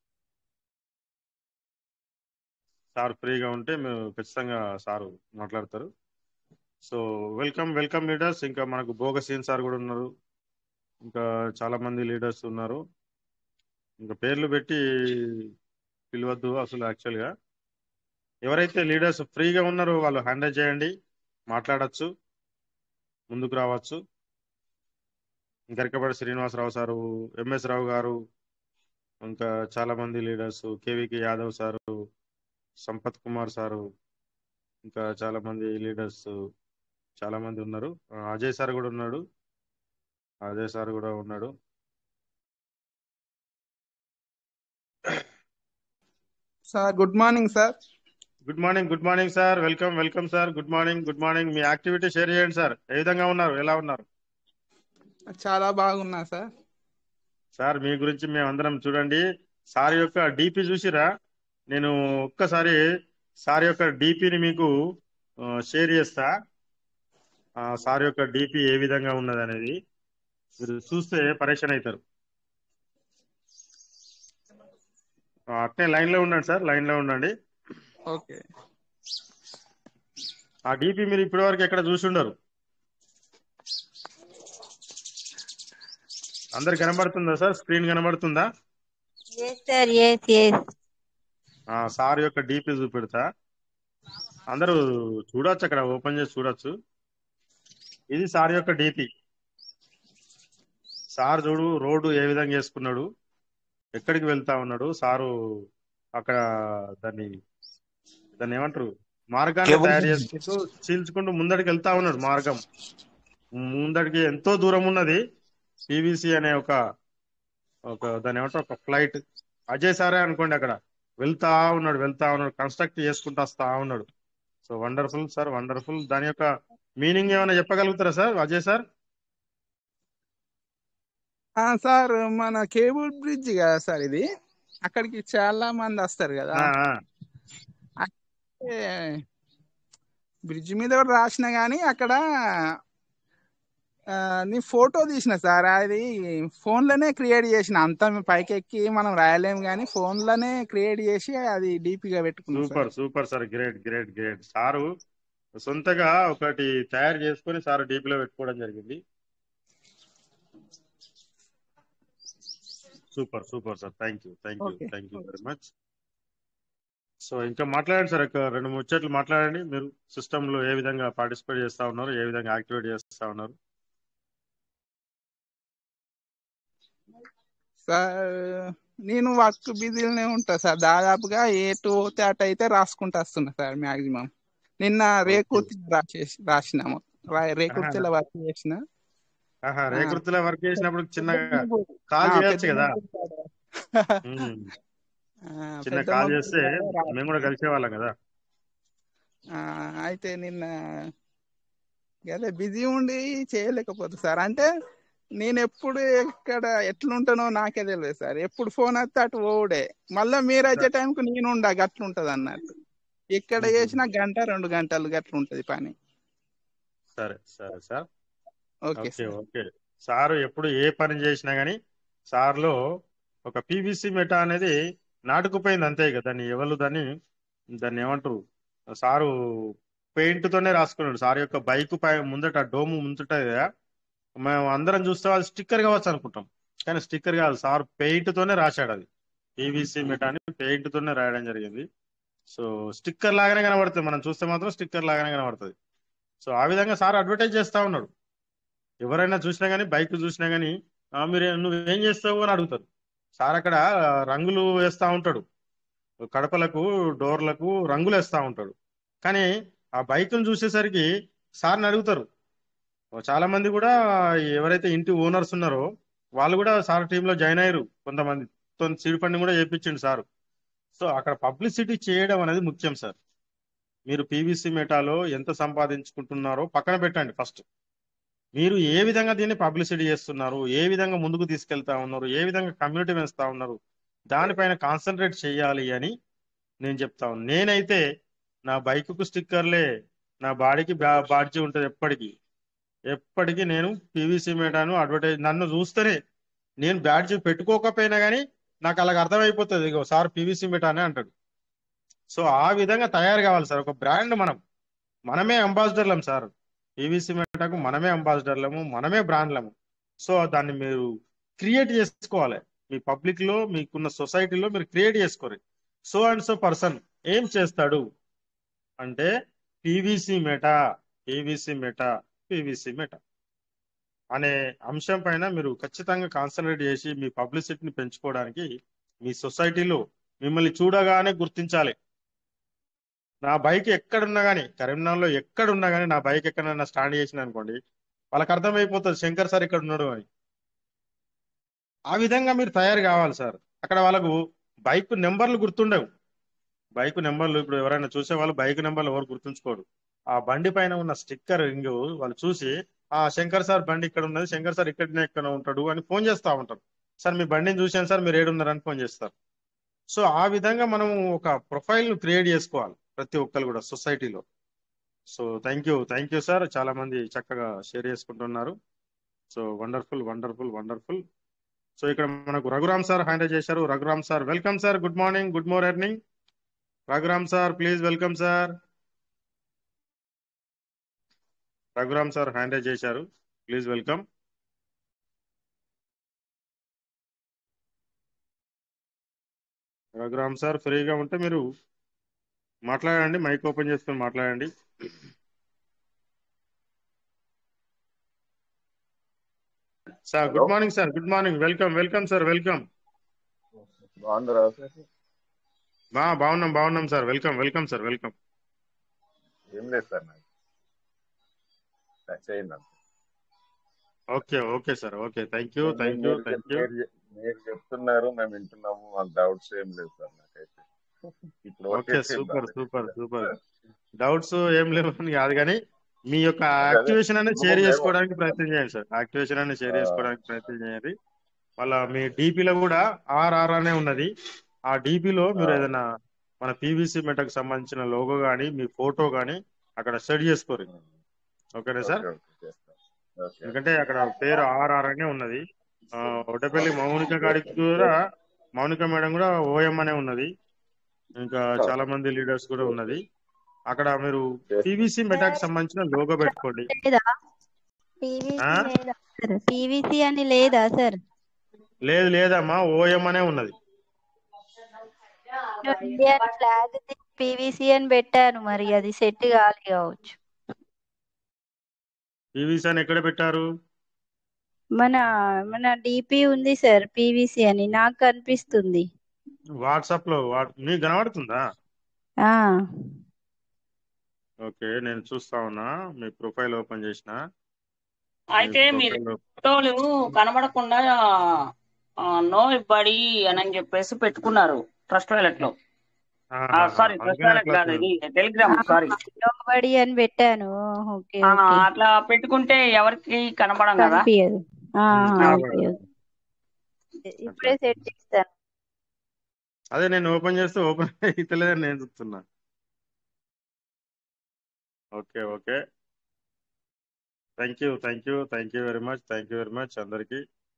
సార్ ఫ్రీగా ఉంటే మీరు ఖచ్చితంగా సార్ మాట్లాడతారు సో వెల్కమ్ వెల్కమ్ లీడర్స్ ఇంకా మనకు భోగసీన్ సార్ కూడా ఉన్నారు ఇంకా చాలా మంది లీడర్స్ ఉన్నారు ఇంకా పేర్లు పెట్టి పిలవద్దు అసలు యాక్చువల్గా ఎవరైతే లీడర్స్ ఫ్రీగా ఉన్నారో వాళ్ళు హ్యాండిల్ చేయండి మాట్లాడచ్చు ముందుకు రావచ్చు గరికపాటి శ్రీనివాసరావు సారు ఎంఎస్ రావు గారు ఇంకా చాలా మంది leaders KVK Yadav sir Sampath Kumar sir ఇంకా చాలా మంది లీడర్స్ చాలా మంది ఉన్నారు ఆ, అజయ్ సార్ కూడా ఉన్నాడు అజయ్ సార్ కూడా ఉన్నాడు sir good morning sir good morning good morning sir welcome welcome sir good morning good morning మీ యాక్టివిటీ షేర్ చేయండి సార్ ఏ విధంగా ఉన్నారు ఎలా ఉన్నారు చాలా బాగున్నా సార్ సార్ మీ గురించి మేము అందరం చూడండి సార్ యొక్క డిపి చూసిరా నేను ఒక్కసారి సార్ యొక్క డిపిని మీకు ఆ, షేర్ చేస్తా ఆ, సార్ యొక్క డిపి ఏ విధంగా ఉన్నది అనేది మీరు చూస్తే పరేషాన్ అవుతారు ఆ, అట్నే లైన్ లో ఉండండి సార్ లైన్ లో ఉండండి ఓకే ఆ డిపి మీరు ఇప్పటి వరకు ఎక్కడ చూసి ఉండరు అందరు కనబడుతుందా సార్ స్క్రీన్ కనబడుతుందా ఎస్ సార్ ఎస్ ఎస్ ఆ సార్ యొక్క డిపి చూపెడతా అందరూ చూడొచ్చు అక్కడ ఓపెన్ చేసి చూడొచ్చు ఇది సార్ యొక్క డిపి సార్ చూడు రోడ్డు ఏ విధంగా వేసుకున్నాడు ఎక్కడికి వెళ్తా ఉన్నాడు సారు అక్కడ దాన్ని దాన్ని ఏమంటారు మార్గాన్ని కేబుల్ తయారు చేసుకుంటూ చీల్చుకుంటూ ముందడికి వెళ్తా ఉన్నాడు మార్గం ముందడికి ఎంతో దూరం ఉన్నది పివిసి అనే ఒక ఒక దాని ఏమంటారు ఒక ఫ్లైట్ అజయ్ సారే అనుకోండి అక్కడ వెళ్తా ఉన్నాడు వెళ్తా ఉన్నాడు కన్స్ట్రక్ట్ చేసుకుంటూ వస్తా ఉన్నాడు సో వండర్ఫుల్ సార్ వండర్ఫుల్ దాని యొక్క మీనింగ్ ఏమైనా చెప్పగలుగుతారా సార్ అజయ్ సార్ ఆ, సార్ మన కేబుల్ బ్రిడ్జ్ కదా సార్ ఇది అక్కడికి చాలా మంది వస్తారు కదా ఆ, ఆ. అంటే బ్రిడ్జ్ మీద కూడా రాసిన కానీ అక్కడ ఆ, నీ ఫోటో తీసిన సార్ అది ఫోన్లోనే క్రియేట్ చేసిన అంత పైకి ఎక్కి మనం రాయలేము కానీ ఫోన్లోనే క్రియేట్ చేసి అది డీపీగా పెట్టుకున్నాం sir super super sir great great great sir సొంతగా ఒకటి తయారు చేసుకొని సార్ డీపీలో పెట్టుకోవడం జరిగింది super super sir thank you thank you okay thank you very much so ఇంకా మాట్లాడండి సార్ ఒక రెండు ముచ్చట్లు మాట్లాడండి మీరు సిస్టమ్ లో ఏ విధంగా పార్టిసిపేట్ చేస్తా ఉన్నారు ఏ విధంగా యాక్టివేట్ చేస్తా ఉన్నారు సార్ నేను వర్క్ బిజీలోనే ఉంటా సార్ దాదాపుగా ఏ టూ థర్ట్ అయితే రాసుకుంటూ వస్తున్నా సార్ మాక్సిమం నిన్న రేకుర్తి రాసేసి రాసినాము రా- రేకుర్తిలో వర్క్ చేసిన ఆహా ఆ, రేకృతిలో వర్క్ చేసినప్పుడు చిన్నగా పెద్దమ్మగుడి కాల్ ఆ, చేయొచ్చు కదా పెద్దమ్మగుడి కాడ ఉమ్. ఆ, చిన్న కాల్ పెద్దమ్మగుడి చేస్తే కాడ మేము కూడా రాసిన కలిసేవాళ్ళం కదా ఆ, అయితే నిన్న అదే బిజీ ఉండి చేయలేకపోతే సార్ అంటే నేను ఎప్పుడు ఎక్కడ ఎట్లుంటానో నాకే తెలియదు సార్ ఎప్పుడు ఫోన్ వస్తే అటు ఓడే మళ్ళీ మీరు వచ్చే టైంకి నేను ఉండా గట్లుంటది అన్నట్టు ఇక్కడ ఉహు. చేసిన గంట రెండు గంటలు గట్లుంటది పని సరే సరే sir okay okay sir okay sir ఎప్పుడు ఏ పని చేసినా గానీ సార్లో ఒక పీవీసీ మెటా అనేది నాటుకుపోయింది అంతే ఇక దాన్ని ఎవరు దాన్ని దాన్ని ఏమంటారు సారు పెయింట్ తోనే రాసుకున్నాడు సార్ యొక్క బైక్ పై ముందట డోము ముందట కదా మేము అందరం చూస్తే అది స్టిక్కర్ కావచ్చు అనుకుంటాం కానీ స్టిక్కర్ కాదు సార్ పెయింట్ తోనే రాశాడు అది పీవీసీ మెటా అని పెయింట్ తోనే రాయడం జరిగింది సో స్టిక్కర్ లాగానే కనబడుతుంది మనం చూస్తే మాత్రం స్టిక్కర్ లాగానే కనబడుతుంది సో ఆ విధంగా సార్ అడ్వర్టైజ్ చేస్తా ఉన్నాడు ఎవరైనా చూసినా గానీ బైక్ చూసినా గానీ "ఆ, మీరు నువ్వేం చేస్తావు అని అడుగుతారు సార్ అక్కడ రంగులు వేస్తా ఉంటాడు కడపలకు డోర్లకు రంగులు వేస్తా ఉంటాడు కానీ ఆ బైక్ను చూసేసరికి సార్ని అడుగుతారు చాలా మంది కూడా ఎవరైతే ఇంటి ఓనర్స్ ఉన్నారో వాళ్ళు కూడా సార్ టీంలో జాయిన్ అయ్యారు కొంతమంది సీడ్ ఫండింగ్ కూడా చేయించిండు సార్ సో అక్కడ పబ్లిసిటీ చేయడం అనేది ముఖ్యం సార్ మీరు పీవీసీ మెటాలో ఎంత సంపాదించుకుంటున్నారో పక్కన పెట్టండి ఫస్ట్ మీరు ఏ విధంగా దీన్ని పబ్లిసిటీ చేస్తున్నారు ఏ విధంగా ముందుకు తీసుకెళ్తా ఉన్నారు ఏ విధంగా కమ్యూనిటీ పెంచుతా ఉన్నారు దానిపైన కాన్సన్ట్రేట్ చేయాలి అని నేను చెప్తా ఉన్నాను నేనైతే నా బైక్కు స్టిక్కర్లే నా బాడీకి బాడ్జీ ఉంటుంది ఎప్పటికీ ఎప్పటికీ నేను పీవీసీ మెటాను అడ్వర్టైజ్ నన్ను చూస్తేనే నేను బ్యాడ్జీ పెట్టుకోకపోయినా కానీ నాకు అలాగ అర్థమైపోతుంది ఇగో సార్ పీవీసీ మెటా అని అంటాడు సో ఆ విధంగా తయారు కావాలి సార్ ఒక బ్రాండ్ మనం మనమే అంబాసిడర్లం సార్ పీవీసీ మెటాకు మనమే అంబాసిడర్లము మనమే బ్రాండ్లము సో దాన్ని మీరు క్రియేట్ చేసుకోవాలి మీ పబ్లిక్ లో మీకున్న సొసైటీలో మీరు క్రియేట్ చేసుకోరు సో అండ్ సో పర్సన్ ఏం చేస్తాడు అంటే PVC meta PVC meta PVC meta అనే అంశం పైన మీరు ఖచ్చితంగా కాన్సన్ట్రేట్ చేసి మీ పబ్లిసిటీని పెంచుకోవడానికి మీ సొసైటీలో మిమ్మల్ని చూడగానే గుర్తించాలి నా బైక్ ఎక్కడున్నా కానీ కరీంనగర్లో ఎక్కడున్నా కానీ నా బైక్ ఎక్కడైనా స్టాండ్ చేసిన అనుకోండి వాళ్ళకి అర్థమైపోతుంది శంకర్ సార్ ఇక్కడ ఉన్నాడు అని ఆ విధంగా మీరు తయారు కావాలి సార్ అక్కడ వాళ్ళకు బైక్ నెంబర్లు గుర్తుండవు బైక్ నెంబర్లు ఇప్పుడు ఎవరైనా చూసే వాళ్ళు బైక్ నెంబర్లు ఎవరు గుర్తుంచుకోరు ఆ బండి పైన ఉన్న స్టిక్కర్ రింగ్ వాళ్ళు చూసి ఆ శంకర్ సార్ బండి ఇక్కడ ఉన్నది శంకర్ సార్ ఇక్కడనే ఇక్కడ ఉంటాడు అని ఫోన్ చేస్తా ఉంటారు సార్ మీ బండిని చూశాను సార్ మీరు ఏడున్నారని ఫోన్ చేస్తారు సో ఆ విధంగా మనం ఒక ప్రొఫైల్ ను క్రియేట్ చేసుకోవాలి ప్రతి ఒక్కరు కూడా సొసైటీలో so thank you thank you sir చాలా మంది చక్కగా షేర్ చేసుకుంటున్నారు so wonderful wonderful wonderful so ఇక్కడ మనకు రఘురామ్ సార్ హ్యాండిల్ చేశారు Raghuram sir welcome sir good morning good morning Raghuram sir please welcome sir Raghuram sir handle చేశారు ప్లీజ్ వెల్కమ్ రఘురామ్ సార్ ఫ్రీగా ఉంటే మీరు మాట్లాడండి మైక్ ఓపెన్ చేసుకొని మాట్లాడండి sir good morning sir good morning welcome welcome sir welcome బాగుందిరా బా బాగున్నాం బాగున్నాం sir welcome welcome sir welcome ఏం లేదు సార్ నాకు చేయండి అంతే. Okay okay sir okay thank you thank you మీరు థ్యాంక్ యూ మీరు చెప్- మీరు చెప్తున్నారు మేము వింటున్నాము మాకు డౌట్స్ ఏం లేదు సార్ నాకైతే ఇప్పుడు okay okay super super super doubts ఏం లేవు అని కాదు కానీ మీ యొక్క అదే. యాక్టివేషన్ అనేది షేర్ మేము- చేసుకోవడానికి ప్రయత్నం చేయండి సార్ యాక్టివేషన్ అనేది షేర్ ఆ. చేసుకోవడానికి ప్రయత్నం చేయండి మళ్ళా మీ డీపీలో కూడా ఆర్ఆర్ అనే ఉన్నది ఆ డీపీలో మీరు ఆ. ఏదైనా మన పీవీసీ మెటకు సంబంధించిన లోగో కానీ మీ ఫోటో కానీ అక్కడ సెట్ చేసుకోరు ఓకేనా సార్ ఓకే ఓకే చేస్తాం ఓకే ఎందుకంటే అక్కడ పేరు ఆర్ఆర్ అనే ఉన్నది ఆ, ఒడ్డపల్లి మౌనిక గారికి కూడా మౌనిక మేడం కూడా ఓఎం అనే ఉన్నది ఇంకా చాలా మంది లీడర్స్ కూడా ఉన్నది అక్కడ మీరు పీవీసీ మెటాకి సంబంధించిన లోగో పెట్టుకోండి లేదా పీవీసీ ఆ? లేదా సార్ పీవీసీ అని లేదా సార్ లేదు లేదమ్మా ఓఎం అనే ఉన్నది ఇండియన్ ఫ్లాగ్ పీవీసీ అని పెట్టాను మరి అది సెట్ కాలి కావచ్చు పీవీసీ అని ఎక్కడ పెట్టారు మన మన డిపి ఉంది సార్ పీవీసీ అని నాకు కనిపిస్తుంది వాట్సాప్ లో వా- మీకు కనబడుతుందా ఆ ఓకే నేను చూస్తా ఉన్నా మీ ప్రొఫైల్ ఓపెన్ చేసిన మీ అయితే మీరు ప్రొఫైల్ ఫోటోలు కనబడకుండా నో బడి అని చెప్పేసి పెట్టుకున్నారు ట్రస్ట్ వ్యాలెట్ లో సారీ ట్రస్ట్ అందుకని వ్యాలెట్ అట్లా కాదు ఇది టెలిగ్రామ్ సారీ నోబడి అని పెట్టాను ఓకే ఓకే అట్లా పెట్టుకుంటే ఎవరికి కనబడం కదా కనిపించదు ఆ, ఉమ్, ఆ, కనబడదు. ఓకే ఓకే ఇప్పుడే సెట్ చేస్తాను అదే నేను ఓపెన్ చేస్తే ఓపెన్ అవుతలేదని నేను చూస్తున్నా okay okay thank you thank you thank you very much thank you very much అందరికి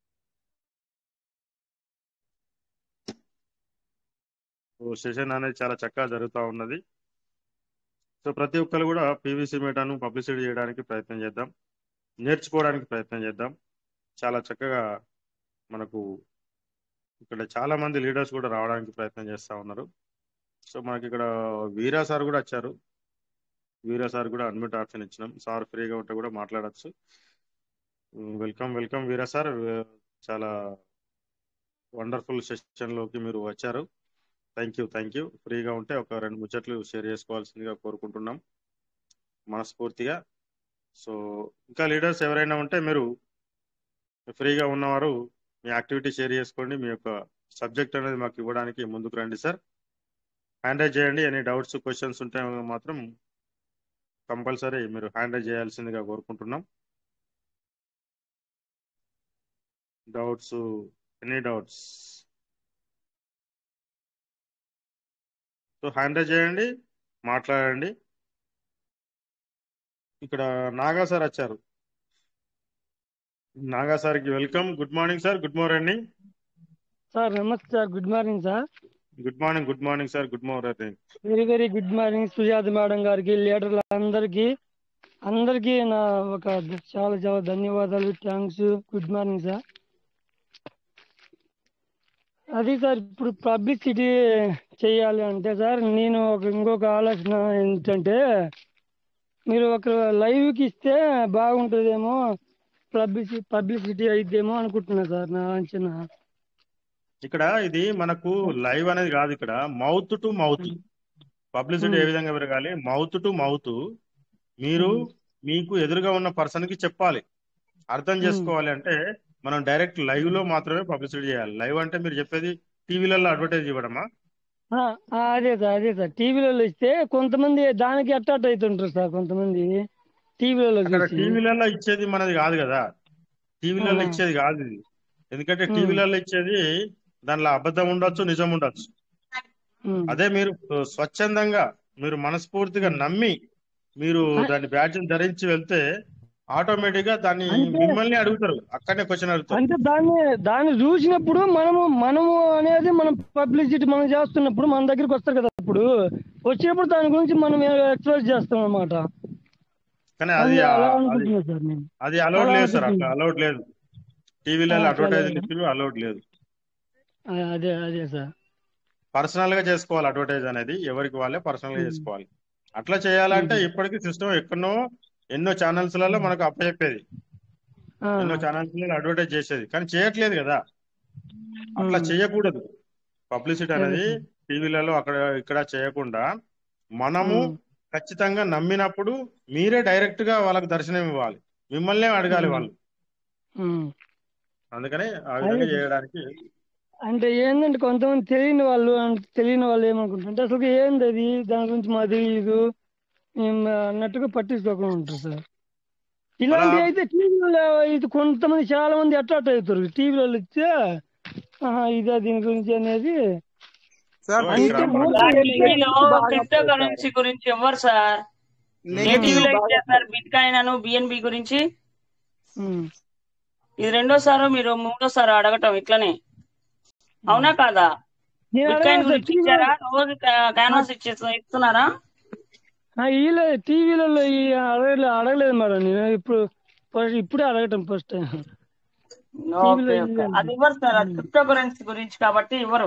సెషన్ అనేది చాలా చక్కగా జరుగుతూ ఉన్నది సో ప్రతి ఒక్కరు కూడా పీవీసీ మీటాను పబ్లిసిటీ చేయడానికి ప్రయత్నం చేద్దాం నేర్చుకోవడానికి ప్రయత్నం చేద్దాం చాలా చక్కగా మనకు ఇక్కడ చాలా మంది లీడర్స్ కూడా రావడానికి ప్రయత్నం చేస్తూ ఉన్నారు సో మనకి ఇక్కడ వీరా సార్ కూడా వచ్చారు వీరా సార్ కూడా అడ్మిట్ ఆప్షన్ ఇచ్చినాం సార్ ఫ్రీగా ఉంటే కూడా మాట్లాడచ్చు వెల్కమ్ వెల్కమ్ వీరా సార్ చాలా వండర్ఫుల్ సెషన్లోకి మీరు వచ్చారు థ్యాంక్ యూ థ్యాంక్ యూ ఫ్రీగా ఉంటే ఒక రెండు ముచ్చట్లు షేర్ చేసుకోవాల్సిందిగా కోరుకుంటున్నాం మనస్ఫూర్తిగా సో ఇంకా లీడర్స్ ఎవరైనా ఉంటే మీరు ఫ్రీగా ఉన్నవారు మీ యాక్టివిటీ షేర్ చేసుకోండి మీ యొక్క సబ్జెక్ట్ అనేది మాకు ఇవ్వడానికి ముందుకు రండి సార్ హ్యాండ్ రైజ్ చేయండి ఎనీ డౌట్స్ క్వశ్చన్స్ ఉంటే మాత్రం కంపల్సరీ మీరు హ్యాండ్ రైజ్ చేయాల్సిందిగా కోరుకుంటున్నాం doubts any doubts so hand raise చేయండి మాట్లాడండి ఇక్కడ నాగా సార్ వచ్చారు నాగా సార్కి welcome good morning sir good morning sir నమస్తే sir good morning sir good morning good morning sir good morning very very good morning Sujatha madam గారికి లీడర్లు అందరికీ అందరికీ నా ఒక చాలా చాలా ధన్యవాదాలు థ్యాంక్స్ గుడ్ మార్నింగ్ సార్ అది సార్ ఇప్పుడు పబ్లిసిటీ చేయాలి అంటే సార్ నేను ఒక ఇంకొక ఆలోచన ఏంటంటే మీరు ఒక లైవ్కి ఇస్తే బాగుంటుందేమో పబ్లిసిటీ పబ్లిసిటీ అయిద్దేమో అనుకుంటున్నా సార్ నా అంచనా ఇక్కడ ఇది మనకు లైవ్ అనేది కాదు ఇక్కడ మౌత్ టు మౌత్ పబ్లిసిటీ ఏ విధంగా పెరగాలి మౌత్ టు మౌత్ మీరు మీకు ఎదురుగా ఉన్న పర్సన్ కి చెప్పాలి అర్థం చేసుకోవాలి అంటే మనం డైరెక్ట్ లైవ్ లో మాత్రమే పబ్లిసిటీ చేయాలి లైవ్ అంటే మీరు చెప్పేది టీవీలలో అడ్వర్టైజ్ ఇవ్వడమా ఆ, ఆ, అదే సార్ అదే సార్ టీవీలలో ఇస్తే కొంతమంది దానికి అట్రాక్ట్ అవుతుంటారు సార్ కొంతమంది టీవీలలో అక్కడ చూసి టీవీలలో ఇచ్చేది మనది కాదు కదా టీవీలలో ఆ. ఇచ్చేది కాదు ఇది ఎందుకంటే ఉమ్. టీవీలలో ఇచ్చేది దానిలో అబద్ధం ఉండొచ్చు నిజం ఉండొచ్చు ఉమ్. అదే మీరు స్వచ్ఛందంగా మీరు మనస్ఫూర్తిగా నమ్మి మీరు దాని బ్యాడ్జ్ ధరించి వెళ్తే ఆటోమేటిక్ గా దాన్ని అంటే- మిమ్మల్ని అడుగుతారు అక్కడనే క్వశ్చన్ అడుగుతారు అంటే దాన్ని దాన్ని చూసినప్పుడు మనము మనము అనేది మనం పబ్లిసిటీ మనం చేస్తున్నప్పుడు మన దగ్గరికి వస్తారు కదా అప్పుడు వచ్చినప్పుడు దాని గురించి మనం ఎక్స్ప్రెస్ చేస్తాం అన్నమాట కానీ అది అది అలా అది అనుకుంటున్నా సార్ నేను అది అలౌడ్ అలా లేదు సార్ అట్లా అనుకుంటున్నా. అలౌడ్ లేదు టీవీలలో ఆ, అట్లా అడ్వర్టైజింగ్ లేదా? ఇచ్చిన అలౌడ్ లేదు ఆ, అదే అదే సార్ పర్సనల్ గా చేసుకోవాలి అడ్వర్టైజ్ అనేది ఎవరికి వాళ్ళే పర్సనల్ గా ఉమ్. చేసుకోవాలి అట్లా చేయాలంటే ఉమ్. ఇప్పటికీ సిస్టమ్ ఎక్కడో ఎన్నో ఛానల్స్ లలో మనకు అప్పచెప్పేది ఆ, ఎన్నో ఛానల్స్ లలో అడ్వర్టైజ్ చేసేది కానీ చేయట్లేదు కదా అట్లా ఉమ్. చేయకూడదు పబ్లిసిటీ అదే అనేది సార్ టీవీలలో అక్కడ ఇక్కడ చేయకుండా మనము ఉమ్. ఖచ్చితంగా నమ్మినప్పుడు మీరే డైరెక్ట్ గా వాళ్ళకి దర్శనం ఇవ్వాలి మిమ్మల్నే అడగాలి ఉమ్. వాళ్ళు ఉమ్. అందుకని ఆ అదే విధంగా సార్ చేయడానికి అంటే ఏంటంటే కొంతమంది తెలియని వాళ్ళు అంటే తెలియని వాళ్ళు ఏమనుకుంటారంటే అసలు ఏంది అది దాని గురించి మాకు తెలియదు ఏం అన్నట్టుగా పట్టించుకోకుండా ఉంటారు సార్ అలా ఇలాంటివి అయితే టీవీలో ఇది కొంతమంది చాలా మంది అట్రాక్ట్ అవుతారు టీవీలో ఇస్తే ఆహా, ఇదే దీని గురించి అనేది సార్ సో ఇక్కడ అంటే టీవీ మనకు ఊరికే టీవీలో బాగా క్రిప్టో వస్తాయి సార్ కరెన్సీ గురించి ఇవ్వరు సార్ ఏ నెగిటివ్ టీవీలో బాగా ఇచ్చేస్తారు బిట్ కాయిన్ అను బిఎన్బి గురించి ఉమ్, ఇది రెండోసారి మీరు మూడోసారి అడగటం ఇట్లనే అవునా కాదా నేను బిట్ కాయిన్ అడగలేదు సార్ గురించి టీవీలో ఇచ్చారా రోజు క్యాన్వాస్ ఇచ్చే ఇస్తున్నారా వీళ్ళ టీవీలలో ఈ అడగలేదు అడగలేదు మేడం నేను ఇప్పుడు ఫస్ట్ ఇప్పుడే అడగటం ఫస్ట్ టైం టీవీలో ఓకే ఓకే అది ఇవ్వరు సార్ అది క్రిప్టో కరెన్సీ గురించి కాబట్టి ఇవ్వరు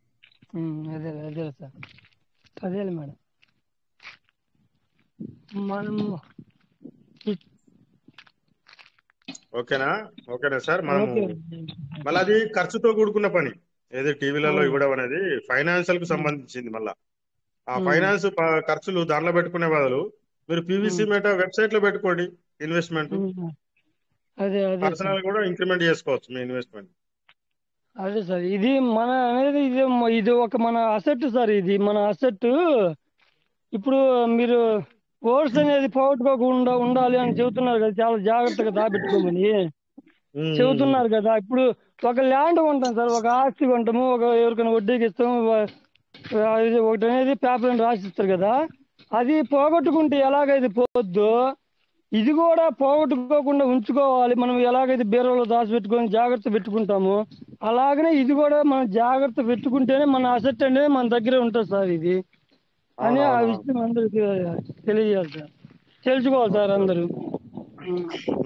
అదే అదే సార్ అదేలే మేడం మనం ఓకేనా ఓకేనా సార్ మనము ఓకే మళ్ళీ అది ఖర్చుతో కూడుకున్న పని ఏది టీవీలలో అవును. ఇవ్వడం అనేది ఫైనాన్షియల్ కు సంబంధించింది మళ్ళా ఆ ఉమ్. ఫైనాన్స్ ప- ఖర్చులు దాంట్లో పెట్టుకునే బదులు మీరు పీవీసీ మేట వెబ్సైట్ లో పెట్టుకోండి ఇన్వెస్ట్మెంట్ ఉమ్. అదే అదే సార్ పర్సనల్ కూడా ఇంక్రిమెంట్ చేసుకోవచ్చు మీ ఇన్వెస్ట్మెంట్ అదే సార్ ఇది మన అనేది ఇది మ- ఇది ఒక మన అసెట్ సార్ ఇది మన అసెట్ ఇప్పుడు మీరు ఓట్స్ అనేది పోగొట్టుకోకుండా ఉండాలి అని చెబుతున్నారు కదా చాలా జాగ్రత్తగా దాపెట్టుకోమని చెబుతున్నారు కదా ఇప్పుడు ఒక ల్యాండ్ కొంటాం సార్ ఒక ఆస్తి కొంటాము ఒక ఎవరికైనా వడ్డీకి ఇస్తాము వ- ఆ, ఇది ఒకటి అనేది పేపర్ రాసిస్తారు కదా అది పోగొట్టుకుంటే ఎలాగైతే పోద్దో ఇది కూడా పోగొట్టుకోకుండా ఉంచుకోవాలి మనం ఎలాగైతే బీరువాలో దాచిపెట్టుకొని జాగ్రత్త పెట్టుకుంటాము అలాగనే ఇది కూడా మనం జాగ్రత్త పెట్టుకుంటేనే మన అసెట్ అనేది మన దగ్గరే ఉంటుంది సార్ ఇది అని ఆ అవునవునవును. విషయం అందరికి తెలియజేయాలి సార్ తెలుసుకోవాలి సార్ అందరూ um.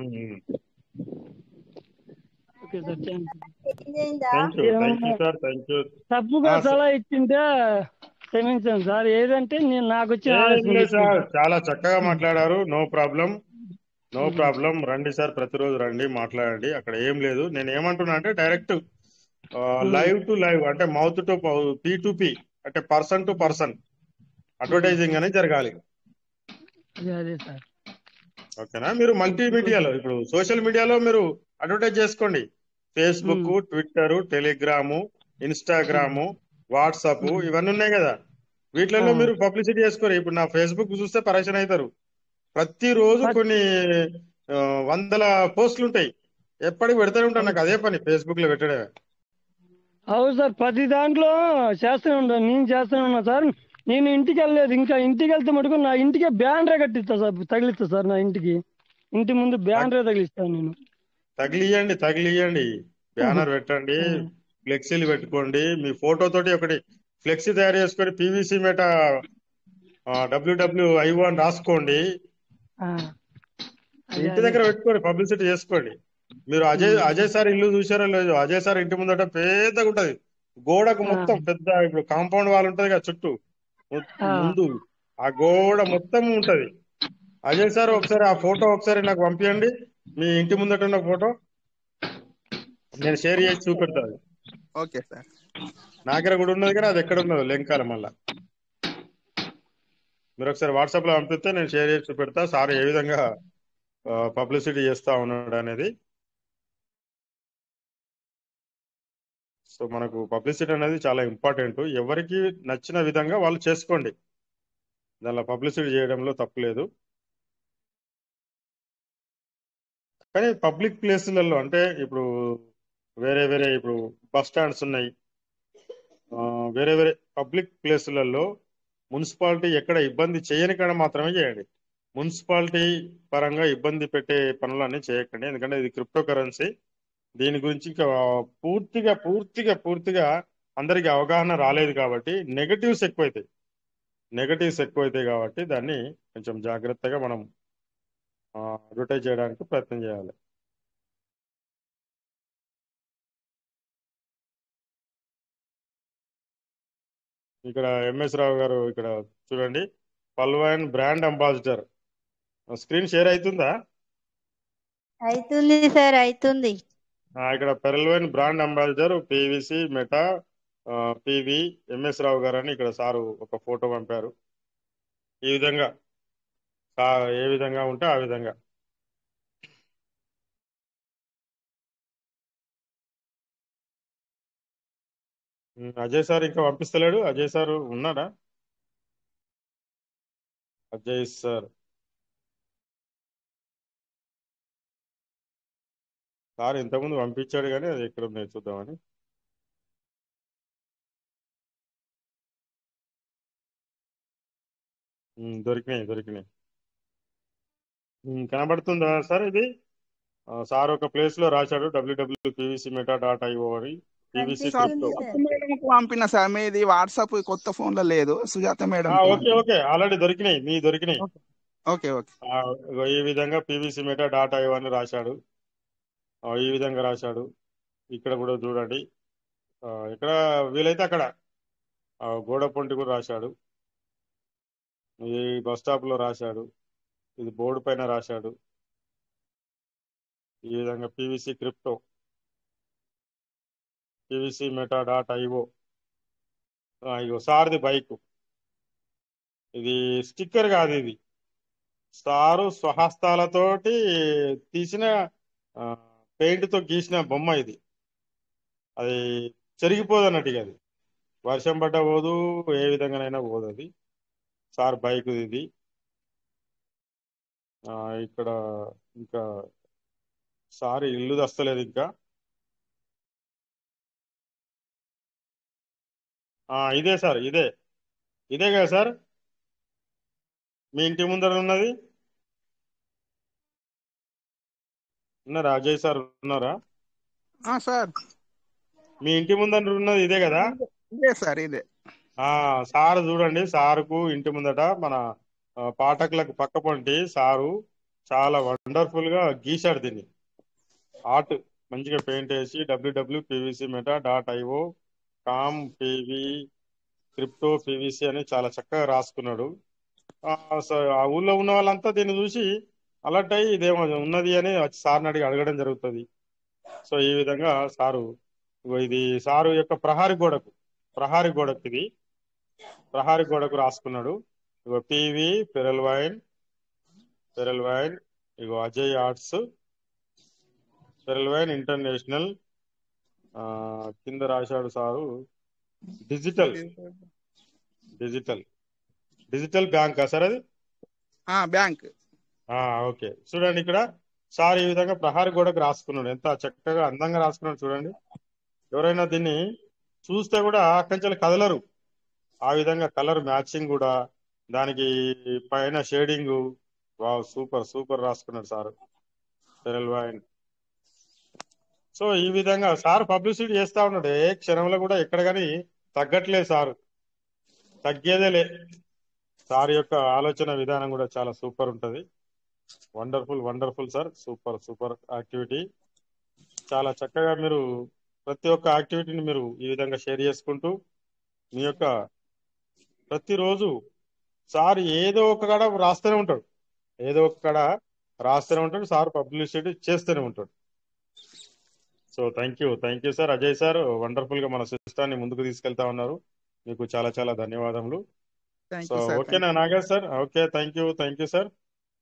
Okay sir thank change అయిందా thank you thank you sir thank you తప్పుగా సలహా ఇచ్చింటే క్షమించాను సార్ ఏదంటే నేను నాకు వచ్చిన ఏం ఆలోచన లేదు సార్ చెప్పాను. చాలా చక్కగా మాట్లాడారు నో ప్రాబ్లం నో ప్రాబ్లం రండి సార్ ప్రతిరోజు రండి మాట్లాడండి అక్కడ ఏం లేదు నేను ఏమంటున్నా అంటే డైరెక్ట్ లైవ్ టు లైవ్ అంటే mouth to P to P అంటే పర్సన్ టు పర్సన్ అడ్వర్టైజింగ్ అనేది జరగాలి అదే అదే సార్ ఓకేనా మీరు మల్టీమీడియాలో ఇప్పుడు సోషల్ మీడియాలో మీరు అడ్వర్టైజ్ చేసుకోండి Facebook Twitter Telegram Instagram WhatsApp ఇవన్నీ ఉన్నాయి కదా వీటిలలో ఆ. మీరు పబ్లిసిటీ చేసుకోరు ఇప్పుడు నా ఫేస్బుక్ చూస్తే పరేషాన్ అవుతారు ప్రతిరోజు కొన్ని ఆ, వందల పోస్టులు ఉంటాయి ఎప్పటికి పెడతానే ఉంటాను నాకు అదే పని ఫేస్బుక్ లో పెట్టడమే అవును సార్ ప్రతి దాంట్లో చేస్తూనే ఉంటాను నేను చేస్తూనే ఉన్నా సార్ నేను ఇంటికి వెళ్ళలేదు ఇంకా ఇంటికి వెళ్తే మటుకు నా ఇంటికే బ్యానరే కట్టిస్తా సార్ తగిలిస్తా సార్ నా ఇంటికి ఇంటి ముందు బ్యానరే తగిలిస్తాను నేను తగిలియండి తగిలియండి బ్యానర్ పెట్టండి ఫ్లెక్సీలు పెట్టుకోండి మీ ఫోటో తోటి ఒకటి ఫ్లెక్సీ తయారు చేసుకొని పీవీసీ మేట డబ్ల్యూడబ్ల్యూ ఐఓ అని రాసుకోండి ఆ, ఇంటి దగ్గర పెట్టుకోండి పబ్లిసిటీ చేసుకోండి మీరు అజయ్ అజయ్ సార్ ఇల్లు చూసారో లేదు అజయ్ సార్ ఇంటి ముందట పెద్దగా ఉంటది గోడకు మొత్తం పెద్ద ఇప్పుడు కాంపౌండ్ వాల్ ఉంటది కదా చుట్టూ ము- ఆ. ముందు ఆ గోడ మొత్తం ఉంటది అజయ్ సార్ ఒకసారి ఆ ఫోటో ఒకసారి నాకు పంపించండి మీ ఇంటి ముందట ఉన్న ఫోటో నేను షేర్ చేసి చూపెడతాను ఓకే సార్ నా దగ్గర కూడా ఉన్నది కానీ అది ఎక్కడ ఉన్నదో లెంకాల మళ్ళా మీరు ఒకసారి వాట్సాప్ లో పంపిస్తే నేను షేర్ చేసి చూపెడతా సార్ ఏ విధంగా పబ్లిసిటీ చేస్తా ఉన్నాడు అనేది సో మనకు పబ్లిసిటీ అనేది చాలా ఇంపార్టెంట్ ఎవరికి నచ్చిన విధంగా వాళ్ళు చేసుకోండి దానిలో పబ్లిసిటీ చేయడంలో తప్పులేదు కానీ పబ్లిక్ ప్లేసులలో అంటే ఇప్పుడు వేరే వేరే ఇప్పుడు బస్ స్టాండ్స్ ఉన్నాయి ఆ, వేరే వేరే పబ్లిక్ ప్లేసులలో మున్సిపాలిటీ ఎక్కడ ఇబ్బంది చేయని కాడ మాత్రమే చేయండి మున్సిపాలిటీ పరంగా ఇబ్బంది పెట్టే పనులన్నీ చేయకండి ఎందుకంటే ఇది క్రిప్టో కరెన్సీ దీని గురించి ఇంకా పూర్తిగా పూర్తిగా పూర్తిగా అందరికి అవగాహన రాలేదు కాబట్టి నెగటివ్స్ ఎక్కువైతాయి నెగటివ్స్ ఎక్కువైతాయి కాబట్టి దాన్ని కొంచెం జాగ్రత్తగా మనం అడ్వర్టైజ్ చేయడానికి ప్రయత్నం చేయాలి ఇక్కడ ఎంఎస్ రావు గారు ఇక్కడ చూడండి Pearlwine brand ambassador screen share అవుతుందా అవుతుంది సార్ అవుతుంది ఆ, ఇక్కడ Pearlwine brand ambassador PVC meta PV MS Rao గారు అని ఇక్కడ సారు ఒక ఫోటో పంపారు ఈ విధంగా సా- ఏ విధంగా ఉంటే ఆ విధంగా ఉమ్, అజయ్ సార్ ఇంకా పంపిస్తలేడు అజయ్ సార్ ఉన్నాడా అజయ్ సార్ సార్ ఇంతకుముందు పంపించాడు కానీ అది ఎక్కడ ఉంది చూద్దామని ఉమ్, దొరికినాయి దొరికినాయి ఉమ్, కనబడుతుందా సార్ ఇది ఆ, సార్ ఒక ప్లేస్ లో రాశాడు డబ్ల్యూడబ్ల్యూ పీవీసీ మెటా డాట్ ఐఓ అని పీవీసీ క్రిప్టో సుజాత మేడంకు పంపిన సార్ మీది వాట్సాప్ కొత్త ఫోన్ లో లేదు Sujatha madam okay okay already దొరికినాయి మీ దొరికినాయి ఓకే ఓకే ఆ, ఇగో ఈ విధంగా పీవీసీ మెటా డాట్ ఐఓ అని రాశాడు ఆ, ఈ విధంగా రాశాడు ఇక్కడ కూడా చూడండి ఆ, ఇక్కడ వీలైతే అక్కడ ఆ, గోడ పొంటి కూడా రాశాడు ఈ బస్ స్టాప్ లో రాశాడు ఇది బోర్డు పైన రాశాడు ఈ విధంగా PVC crypto PVC meta dot IO ఇగో సార్ది బైక్ ఇది స్టిక్కర్ కాదు ఇది సారు స్వహస్తాలతోటి తీసిన పెయింట్ తో గీసిన బొమ్మ ఇది అది చెరిగిపోదు అన్నట్టు ఇక అది వర్షం పడ్డ పోదు ఏ విధంగానైనా పోదు అది సార్ బైక్ ఇది ఆ, ఇక్కడ ఇంకా సార్ ఇల్లు దస్తలేదు ఇంకా ఆ, ఇదే సార్ ఇదే ఇదే కదా సార్ మీ ఇంటి ముందర ఉన్నది ఉన్నారా అజయ్ సార్ ఉన్నారా ఆ, సార్ మీ ఇంటి ముందర ఉన్నది ఇదే కదా ఇదే సార్ ఇదే ఆ సార్ చూడండి సారుకు ఇంటి ముందట మన ఆ, పాఠకులకు పక్క పొంటి సారు చాలా వండర్ఫుల్ గా గీశాడు దీన్ని ఆర్ట్ మంచిగా పెయింట్ వేసి డబ్ల్యూడబ్ల్యూ PVC meta dot IO com PV crypto PVC అని చాలా చక్కగా రాసుకున్నాడు ఆ, సో ఆ ఊళ్ళో ఉన్న వాళ్ళంతా దీన్ని చూసి అలర్ట్ అయ్యి ఇదేమో ఉన్నది అని వచ్చి సార్ని అడిగి అడగడం జరుగుతుంది సో ఈ విధంగా సారు ఇగో ఇది సారు యొక్క ప్రహారీ గోడకు ప్రహారీ గోడకు ఇది ప్రహారీ గోడకు రాసుకున్నాడు ఇగో PV Pearl Wine Pearl Wine ఇగో Ajay arts Pearl Wine international ఆ, కింద రాశాడు sir digital digital digital bank sir అది ఆ బ్యాంక్ ఆ ఓకే చూడండి ఇక్కడ సార్ ఈ విధంగా ప్రహారీ గోడకు రాసుకున్నాడు ఎంత చక్కగా అందంగా రాసుకున్నాడు చూడండి ఎవరైనా దీన్ని చూస్తే కూడా అక్కడి కదలరు ఆ విధంగా కలర్ మ్యాచింగ్ కూడా దానికి పైన షేడింగ్ వావ్ సూపర్ సూపర్ రాసుకున్నాడు సార్ ఫెరల్ వైన్ సో ఈ విధంగా సార్ పబ్లిసిటీ చేస్తా ఉన్నాడు ఏ క్షణంలో కూడా ఎక్కడ కానీ తగ్గట్లేదు సార్ తగ్గేదే లే సార్ యొక్క ఆలోచన విధానం కూడా చాలా సూపర్ ఉంటది wonderful wonderful sir super super activity చాలా చక్కగా మీరు ప్రతి ఒక్క యాక్టివిటీని మీరు ఈ విధంగా షేర్ చేసుకుంటూ మీ యొక్క ప్రతిరోజు సార్ ఏదో ఒక కాడ రాస్తూనే ఉంటాడు ఏదో ఒక కాడ రాస్తూనే ఉంటాడు సార్ పబ్లిసిటీ చేస్తూనే ఉంటాడు so thank you thank you sir Ajay sir wonderful గా మన సిస్టాన్ని ముందుకు తీసుకెళ్తా ఉన్నారు మీకు చాలా చాలా ధన్యవాదములు థ్యాంక్ సో యూ సార్ ఓకేనా Nagesh sir okay thank you thank you sir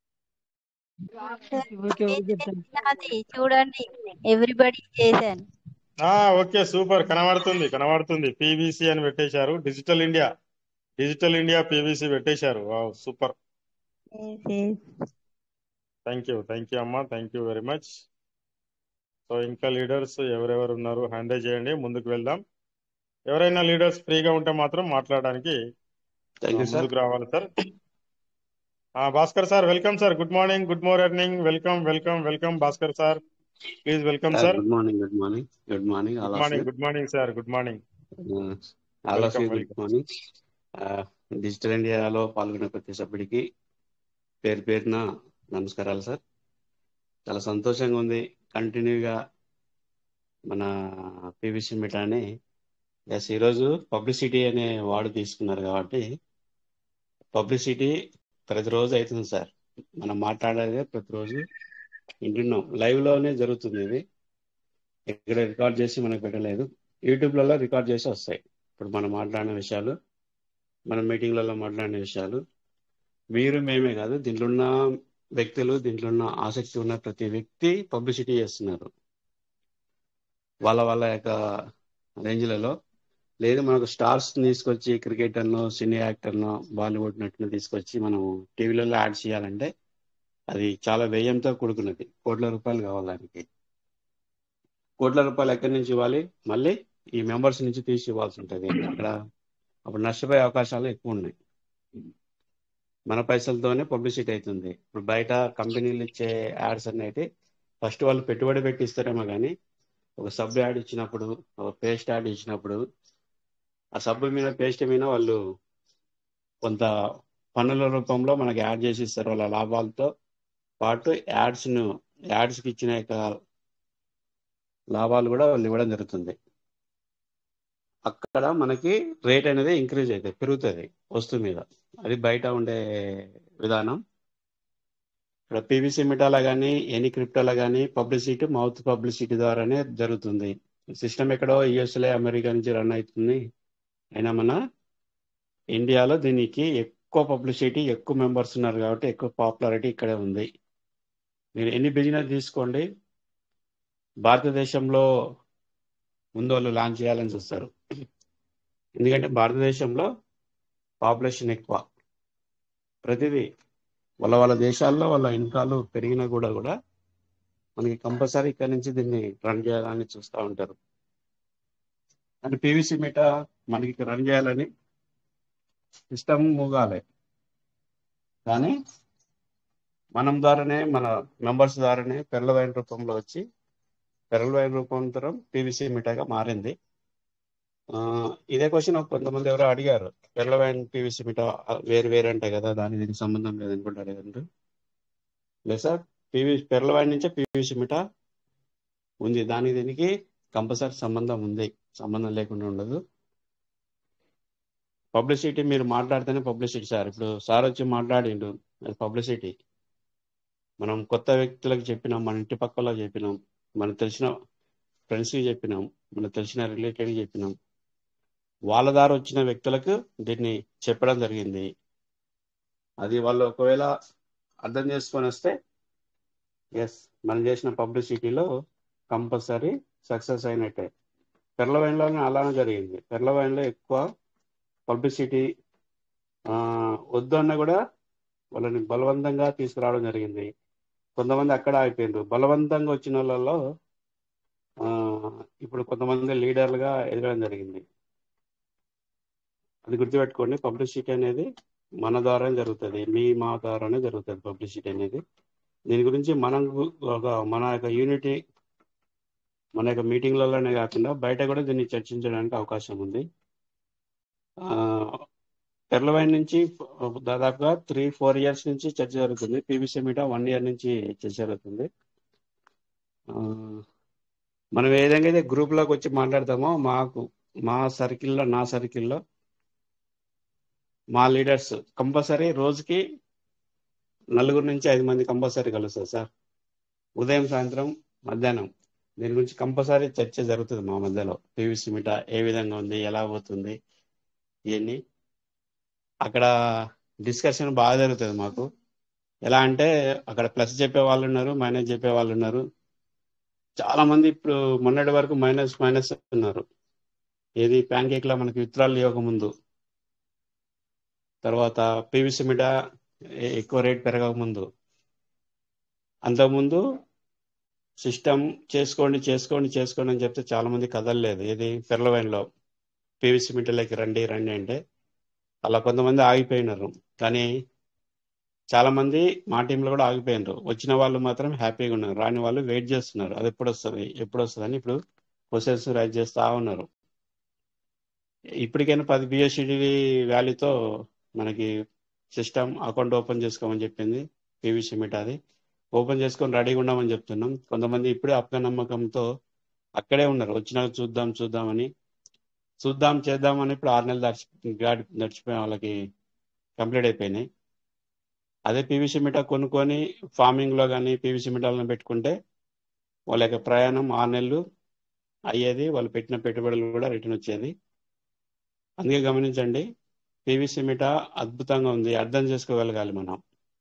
okay okay thanks. అది చూడండి ఎవ్రీబడి చేశాను ఆ ఓకే సూపర్ కనబడుతుంది కనబడుతుంది పీవీసీ అని పెట్టేశారు digital India digital India PVC పెట్టేశారు wow super thank you thank you అమ్మా thank you very much so ఇంకా లీడర్స్ ఎవరెవరు ఉన్నారు హ్యాండిల్ చేయండి ముందుకు వెళ్దాం ఎవరైనా లీడర్స్ ఫ్రీగా ఉంటే మాత్రం మాట్లాడడానికి థ్యాంక్ యూ సార్ ముందుకు రావాలి సార్ ఆ, Bhaskar sir welcome sir good morning good morning welcome welcome welcome Bhaskar sir please welcome sir good morning good morning good morning all good of morning good morning sir good morning all of welcome you good welcome morning digital ఇండియాలో పాల్గొనే ప్రతి సభ్యుడికి పేరు పేరున నమస్కారాలు సార్ చాలా సంతోషంగా ఉంది కంటిన్యూగా మన పివిసి మిటాని ఎస్ ఈరోజు పబ్లిసిటీ అనే వాడు తీసుకున్నారు కాబట్టి పబ్లిసిటీ ప్రతిరోజు అవుతుంది సార్ మనం మాట్లాడేది ప్రతిరోజు వింటున్నాం లైవ్ లోనే జరుగుతుంది ఇది ఇక్కడ రికార్డ్ చేసి మనకు పెట్టలేదు యూట్యూబ్లలో రికార్డ్ చేసి వస్తాయి ఇప్పుడు మనం మాట్లాడిన విషయాలు మన మీటింగ్లలో మాట్లాడిన విషయాలు మీరు మేమే కాదు దీంట్లో ఉన్న వ్యక్తులు దీంట్లో ఉన్న ఆసక్తి ఉన్న ప్రతి వ్యక్తి పబ్లిసిటీ చేస్తున్నారు వాళ్ళ వాళ్ళ యొక్క రేంజ్లలో లేదు మనకు స్టార్స్ తీసుకొచ్చి క్రికెటర్ను సినీ యాక్టర్ను బాలీవుడ్ నటును తీసుకొచ్చి మనం టీవీలలో యాడ్ చేయాలంటే అది చాలా వ్యయంతో కూడుకున్నది కోట్ల రూపాయలు కావాలి దానికి కోట్ల రూపాయలు ఎక్కడి నుంచి ఇవ్వాలి మళ్ళీ ఈ మెంబర్స్ నుంచి తీసి ఇవ్వాల్సి ఉంటుంది అక్కడ అప్పుడు నష్టపోయే అవకాశాలు ఎక్కువ ఉన్నాయి మన పైసలతోనే పబ్లిసిటీ అవుతుంది ఇప్పుడు బయట కంపెనీలు ఇచ్చే యాడ్స్ అనేవి ఫస్ట్ వాళ్ళు పెట్టుబడి పెట్టి ఇస్తారేమో కానీ ఒక సబ్ యాడ్ ఇచ్చినప్పుడు ఒక పేస్ట్ యాడ్ ఇచ్చినప్పుడు ఆ సబ్బు మీద పేస్ట్ మీద వాళ్ళు కొంత పన్నుల రూపంలో మనకి యాడ్ చేసి ఇస్తారు వాళ్ళ లాభాలతో పాటు యాడ్స్ను యాడ్స్కి ఇచ్చిన యొక్క లాభాలు కూడా వాళ్ళు ఇవ్వడం జరుగుతుంది అక్కడ మనకి రేట్ అనేది ఇంక్రీజ్ అవుతుంది పెరుగుతుంది వస్తువు మీద అది బయట ఉండే విధానం ఇక్కడ పీవీసీ మిటాలో కానీ ఎనీ క్రిప్టోలో కానీ పబ్లిసిటీ మౌత్ పబ్లిసిటీ ద్వారానే జరుగుతుంది సిస్టమ్ ఎక్కడో యుఎస్ఏ అమెరికా నుంచి రన్ అవుతుంది అయినా మన ఇండియాలో దీనికి ఎక్కువ పబ్లిసిటీ ఎక్కువ మెంబర్స్ ఉన్నారు కాబట్టి ఎక్కువ పాపులారిటీ ఇక్కడే ఉంది మీరు ఎన్ని బిజినెస్ తీసుకోండి భారతదేశంలో ముందు వాళ్ళు లాంచ్ చేయాలని చూస్తారు ఎందుకంటే భారతదేశంలో పాపులేషన్ ఎక్కువ ప్రతిదీ వాళ్ళ వాళ్ళ దేశాల్లో వాళ్ళ ఇన్కాలు పెరిగినా కూడా కూడా మనకి కంపల్సరీ ఇక్కడ నుంచి దీన్ని రన్ చేయాలని చూస్తూ ఉంటారు అండ్ పీవీసీ మీట మనకి రన్ చేయాలని సిస్టమ్ మూగాలి కానీ మనం ద్వారానే మన మెంబర్స్ ద్వారానే పెరల వైన్ రూపంలో వచ్చి పెరల వైన్ రూపాంతరం పీవీసీ మీటగా మారింది ఆ, ఇదే క్వశ్చన్ కొంతమంది ఎవరో అడిగారు పెరల వైన్ పీవీసీ మీట వేరు వేరు అంటాయి కదా దానికి దీనికి సంబంధం లేదనుకుంటారు కదండి లేదు సార్ పీవీ పెరల వైన్ నుంచే పీవీసీ మీట ఉంది దానికి దీనికి కంపల్సరీ సంబంధం ఉంది సంబంధం లేకుండా ఉండదు పబ్లిసిటీ మీరు మాట్లాడితేనే పబ్లిసిటీ సార్ ఇప్పుడు సార్ వచ్చి మాట్లాడిండు అది పబ్లిసిటీ మనం కొత్త వ్యక్తులకు చెప్పినాం మన ఇంటి పక్కలో చెప్పినాం మనకు తెలిసిన ఫ్రెండ్స్కి చెప్పినాం మనకు తెలిసిన రిలేటెడ్కి చెప్పినాం వాళ్ళ ద్వారా వచ్చిన వ్యక్తులకు దీన్ని చెప్పడం జరిగింది అది వాళ్ళు ఒకవేళ అర్థం చేసుకొని వస్తే ఎస్ మనం చేసిన పబ్లిసిటీలో కంపల్సరీ సక్సెస్ అయినట్టే పెర్లవైన్లో అలానే జరిగింది పెర్లవైన్లో ఎక్కువ పబ్లిసిటీ వద్దు అన్న కూడా వాళ్ళని బలవంతంగా తీసుకురావడం జరిగింది కొంతమంది అక్కడ అయిపోయిండ్రు బలవంతంగా వచ్చిన వాళ్ళలో ఆ, ఇప్పుడు కొంతమంది లీడర్లుగా ఎదగడం జరిగింది అది గుర్తుపెట్టుకోండి పబ్లిసిటీ అనేది మన ద్వారానే జరుగుతుంది మీ మా ద్వారానే జరుగుతుంది పబ్లిసిటీ అనేది దీని గురించి మనం ఒక మన యొక్క యూనిటీ మన యొక్క మీటింగ్లలోనే కాకుండా బయట కూడా దీన్ని చర్చించడానికి అవకాశం ఉంది తెరలవైన్ నుంచి దాదాపుగా త్రీ ఫోర్ ఇయర్స్ నుంచి చర్చ జరుగుతుంది పీవీసీ మీట వన్ ఇయర్ నుంచి చర్చ జరుగుతుంది ఆ, మనం ఏ విధంగా అయితే గ్రూప్లోకి వచ్చి మాట్లాడతామో మాకు మా సర్కిల్లో నా సర్కిల్లో మా లీడర్స్ కంపల్సరీ రోజుకి నలుగురు నుంచి ఐదు మంది కంపల్సరీ కలుస్తారు సార్ ఉదయం సాయంత్రం మధ్యాహ్నం దీని గురించి కంపల్సరీ చర్చ జరుగుతుంది మా మధ్యలో పీవీసీ మీట ఏ విధంగా ఉంది ఎలా పోతుంది ఇవన్నీ అక్కడ డిస్కషన్ బాగా జరుగుతుంది మాకు ఎలా అంటే అక్కడ ప్లస్ చెప్పే వాళ్ళు ఉన్నారు మైనస్ చెప్పే వాళ్ళు ఉన్నారు చాలా మంది ఇప్పుడు మొన్నటి వరకు మైనస్ మైనస్ ఉన్నారు ఏది ప్యాన్ కేక్ లో మనకి విత్రాలు ఇవ్వకముందు తర్వాత పీవీసీ మీద ఎక్కువ రేట్ పెరగక ముందు అంతకుముందు సిస్టమ్ చేసుకోండి చేసుకోండి చేసుకోండి అని చెప్తే చాలా మంది కదలలేదు ఏది పెర్లవైన్లో పీవీసీ మీటర్లకి రండి రండి అంటే అలా కొంతమంది ఆగిపోయినారు కానీ చాలా మంది మా టీంలో కూడా ఆగిపోయినారు వచ్చిన వాళ్ళు మాత్రం హ్యాపీగా ఉన్నారు రాని వాళ్ళు వెయిట్ చేస్తున్నారు అది ఎప్పుడు వస్తుంది ఎప్పుడు వస్తుంది అని ఇప్పుడు క్వశ్చన్స్ రైజ్ చేస్తా ఉన్నారు ఇప్పటికైనా పది బిఎస్సిడి వాల్యూతో మనకి సిస్టమ్ అకౌంట్ ఓపెన్ చేసుకోమని చెప్పింది పీవీసీ మీట్ అది ఓపెన్ చేసుకొని రెడీగా ఉండమని చెప్తున్నాం కొంతమంది ఇప్పుడే అప్ప నమ్మకంతో అక్కడే ఉన్నారు వచ్చినాక చూద్దాం చూద్దామని చూద్దాం చేద్దామని ఇప్పుడు ఆరు నెలలు దడిచి గాడి నడిచిపోయిన వాళ్ళకి కంప్లీట్ అయిపోయినాయి అదే పీవీసీ మీటా కొనుక్కొని ఫార్మింగ్లో కానీ పీవీసీ మీటాలను పెట్టుకుంటే వాళ్ళ యొక్క ప్రయాణం ఆరు నెలలు అయ్యేది వాళ్ళు పెట్టిన పెట్టుబడులు కూడా రిటర్న్ వచ్చేది అందుకే గమనించండి పీవీసీ మీటా అద్భుతంగా ఉంది అర్థం చేసుకోగలగాలి మనం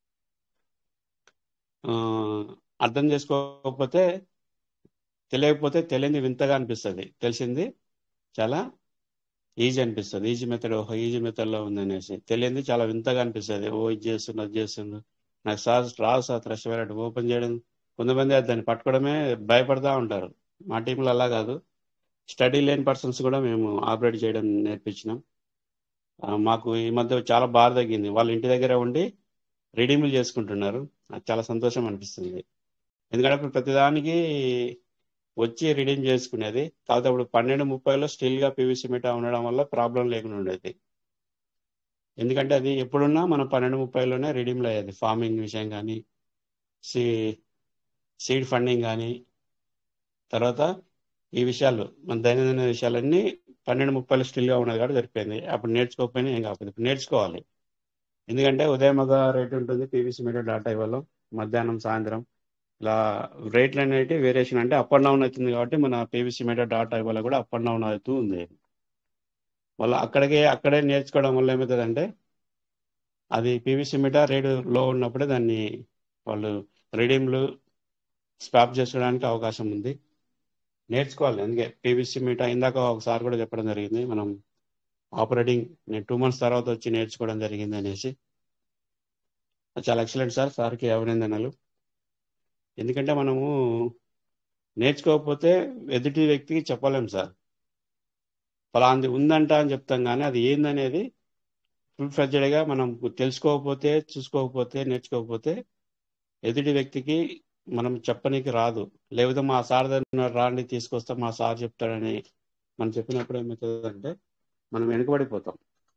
ఆ, అర్థం చేసుకోకపోతే తెలియకపోతే తెలియంది వింతగా అనిపిస్తుంది తెలిసింది చాలా ఈజీ అనిపిస్తుంది ఈజీ మెథడ్ ఓహో ఈజీ మెథడ్లో ఉంది అనేసి తెలియంది చాలా వింతగా అనిపిస్తుంది ఓ ఇది చేస్తుంది అది చేస్తుంది నాకు సార్ రాదు సార్ థ్రెష్ వ్యాలెట్ ఓపెన్ చేయడం కొంతమంది దాన్ని పట్టుకోవడమే భయపడతా ఉంటారు మా టీంలో అలా కాదు స్టడీ లేని పర్సన్స్ కూడా మేము ఆపరేట్ చేయడం నేర్పించినాం ఆ, మాకు ఈ మధ్య చాలా బాధ తగ్గింది వాళ్ళ ఇంటి దగ్గర ఉండి రిడీములు చేసుకుంటున్నారు నాకు చాలా సంతోషం అనిపిస్తుంది ఎందుకంటే ఇప్పుడు ప్రతిదానికి వచ్చి రిడీమ్ చేసుకునేది కాకపోతే ఇప్పుడు పన్నెండు ముప్పైలో స్టిల్గా పీవీసీ మీటా ఉండడం వల్ల ప్రాబ్లం లేకుండా ఉండేది ఎందుకంటే అది ఎప్పుడున్నా మనం పన్నెండు ముప్పైలోనే రిడీమ్లు అయ్యేది ఫార్మింగ్ విషయం కానీ సీ సీడ్ ఫండింగ్ కానీ తర్వాత ఈ విషయాలు మన దైనందిన విషయాలన్నీ పన్నెండు ముప్పైలో స్టిల్గా ఉన్నది కాబట్టి సరిపోయింది అప్పుడు నేర్చుకోకపోయినా ఏం కాకపోతే ఇప్పుడు నేర్చుకోవాలి ఎందుకంటే ఉదయం ఒక రేట్ ఉంటుంది పీవీసీ మీటర్ డాటా ఇవ్వాలి మధ్యాహ్నం సాయంత్రం ఇలా రేట్లు అనేవి వేరియేషన్ అంటే అప్ అండ్ డౌన్ అవుతుంది కాబట్టి మన పీవీసీ మీటర్ డాట్ ఐ వల్ల కూడా అప్ అండ్ డౌన్ అవుతూ ఉంది మళ్ళీ అక్కడికే అక్కడే నేర్చుకోవడం వల్ల ఏమవుతుందంటే అది పీవీసీ మీటర్ రేటు లో ఉన్నప్పుడే దాన్ని వాళ్ళు రీడింగ్లు స్వాప్ చేసుకోవడానికి అవకాశం ఉంది నేర్చుకోవాలి అందుకే పీవీసీ మీటర్ ఇందాక ఒకసారి కూడా చెప్పడం జరిగింది మనం ఆపరేటింగ్ నేను టూ మంత్స్ తర్వాత వచ్చి నేర్చుకోవడం జరిగింది అనేసి చాలా ఎక్సలెంట్ సార్ సార్కి అభినందనలు ఎందుకంటే మనము నేర్చుకోకపోతే ఎదుటి వ్యక్తికి చెప్పలేం సార్ ఫలాంది ఉందంట అని చెప్తాం కానీ అది ఏందనేది ఫుల్ ఫ్లెడ్జెడ్గా మనం తెలుసుకోకపోతే చూసుకోకపోతే నేర్చుకోకపోతే ఎదుటి వ్యక్తికి మనం చెప్పనీకి రాదు లేకపోతే మా సార్ దగ్గర రాండి తీసుకొస్తాం మా సార్ చెప్తాడని మనం చెప్పినప్పుడు ఏమవుతుందంటే మనం వెనుకబడిపోతాం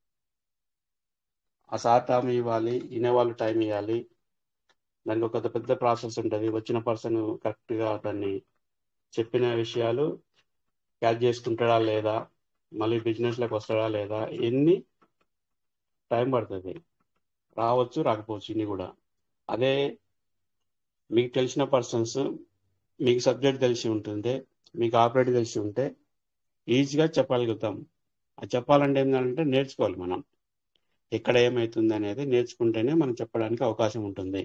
ఆ సార్ టైం ఇవ్వాలి వినేవాళ్ళు టైం ఇవ్వాలి దానికి ఒక పెద్ద ప్రాసెస్ ఉంటుంది వచ్చిన పర్సన్ కరెక్ట్గా దాన్ని చెప్పిన విషయాలు క్యాచ్ చేసుకుంటాడా లేదా మళ్ళీ బిజినెస్లోకి వస్తాడా లేదా ఎన్ని టైం పడుతుంది రావచ్చు రాకపోవచ్చు ఇన్ని కూడా అదే మీకు తెలిసిన పర్సన్స్ మీకు సబ్జెక్ట్ తెలిసి ఉంటుంది మీకు ఆపరేట్ తెలిసి ఉంటే ఈజీగా చెప్పగలుగుతాం అది చెప్పాలంటే ఏంటంటే నేర్చుకోవాలి మనం ఎక్కడ ఏమవుతుంది అనేది నేర్చుకుంటేనే మనం చెప్పడానికి అవకాశం ఉంటుంది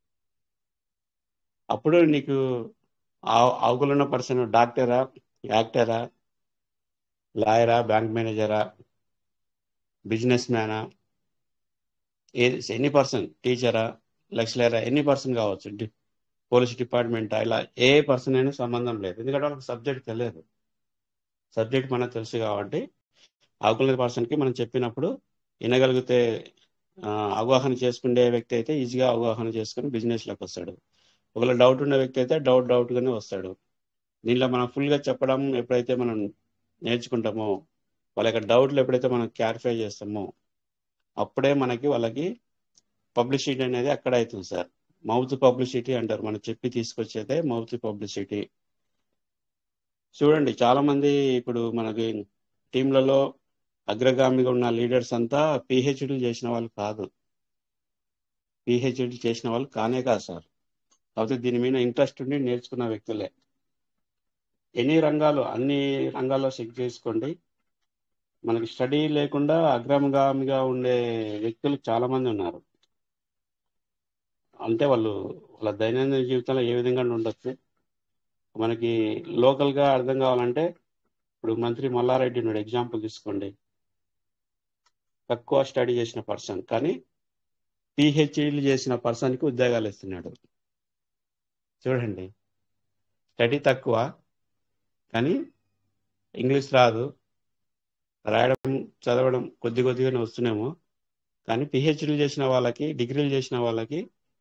అప్పుడు నీకు అవకులున్న పర్సన్ డాక్టరా యాక్టరా లాయరా బ్యాంక్ మేనేజరా బిజినెస్ మ్యానా ఏ ఎనీ పర్సన్ టీచరా లెక్చరరా ఎనీ పర్సన్ కావచ్చు పోలీస్ డిపార్ట్మెంట్ ఇలా ఏ పర్సన్ అయినా సంబంధం లేదు ఎందుకంటే వాళ్ళకి సబ్జెక్ట్ తెలియదు సబ్జెక్ట్ మనకు తెలుసు కాబట్టి అవకుల పర్సన్కి మనం చెప్పినప్పుడు వినగలిగితే అవగాహన చేసుకునే వ్యక్తి అయితే ఈజీగా అవగాహన చేసుకుని బిజినెస్లోకి వస్తాడు ఒకవేళ డౌట్ ఉన్న వ్యక్తి అయితే డౌట్ డౌట్గానే వస్తాడు దీనిలో మనం ఫుల్గా చెప్పడం ఎప్పుడైతే మనం నేర్చుకుంటామో వాళ్ళ యొక్క డౌట్లు ఎప్పుడైతే మనం క్లారిఫై చేస్తామో అప్పుడే మనకి వాళ్ళకి పబ్లిసిటీ అనేది అక్కడ అవుతుంది సార్ మౌత్ పబ్లిసిటీ అంటారు మనం చెప్పి తీసుకొచ్చేదే మౌత్ పబ్లిసిటీ చూడండి చాలా మంది ఇప్పుడు మనకి టీంలలో అగ్రగామిగా ఉన్న లీడర్స్ అంతా పిహెచ్డీలు చేసిన వాళ్ళు కాదు పిహెచ్డీ చేసిన వాళ్ళు కానే కాదు సార్ కాకపోతే దీని మీద ఇంట్రెస్ట్ ఉండి నేర్చుకున్న వ్యక్తులే ఎన్ని రంగాలు అన్ని రంగాల్లో చెక్ చేసుకోండి మనకి స్టడీ లేకుండా అగ్రగామిగా ఉండే వ్యక్తులు చాలా మంది ఉన్నారు అంటే వాళ్ళు వాళ్ళ దైనందిన జీవితంలో ఏ విధంగా ఉండొచ్చు మనకి లోకల్గా అర్థం కావాలంటే ఇప్పుడు మంత్రి మల్లారెడ్డి ఉన్నాడు ఎగ్జాంపుల్ తీసుకోండి తక్కువ స్టడీ చేసిన పర్సన్ కానీ పిహెచ్డీలు చేసిన పర్సన్కి ఉద్యోగాలు ఇస్తున్నాడు చూడండి స్టడీ తక్కువ కానీ ఇంగ్లీష్ రాదు రాయడం చదవడం కొద్ది కొద్దిగానే వస్తున్నామో కానీ పిహెచ్డీలు చేసిన వాళ్ళకి డిగ్రీలు చేసిన వాళ్ళకి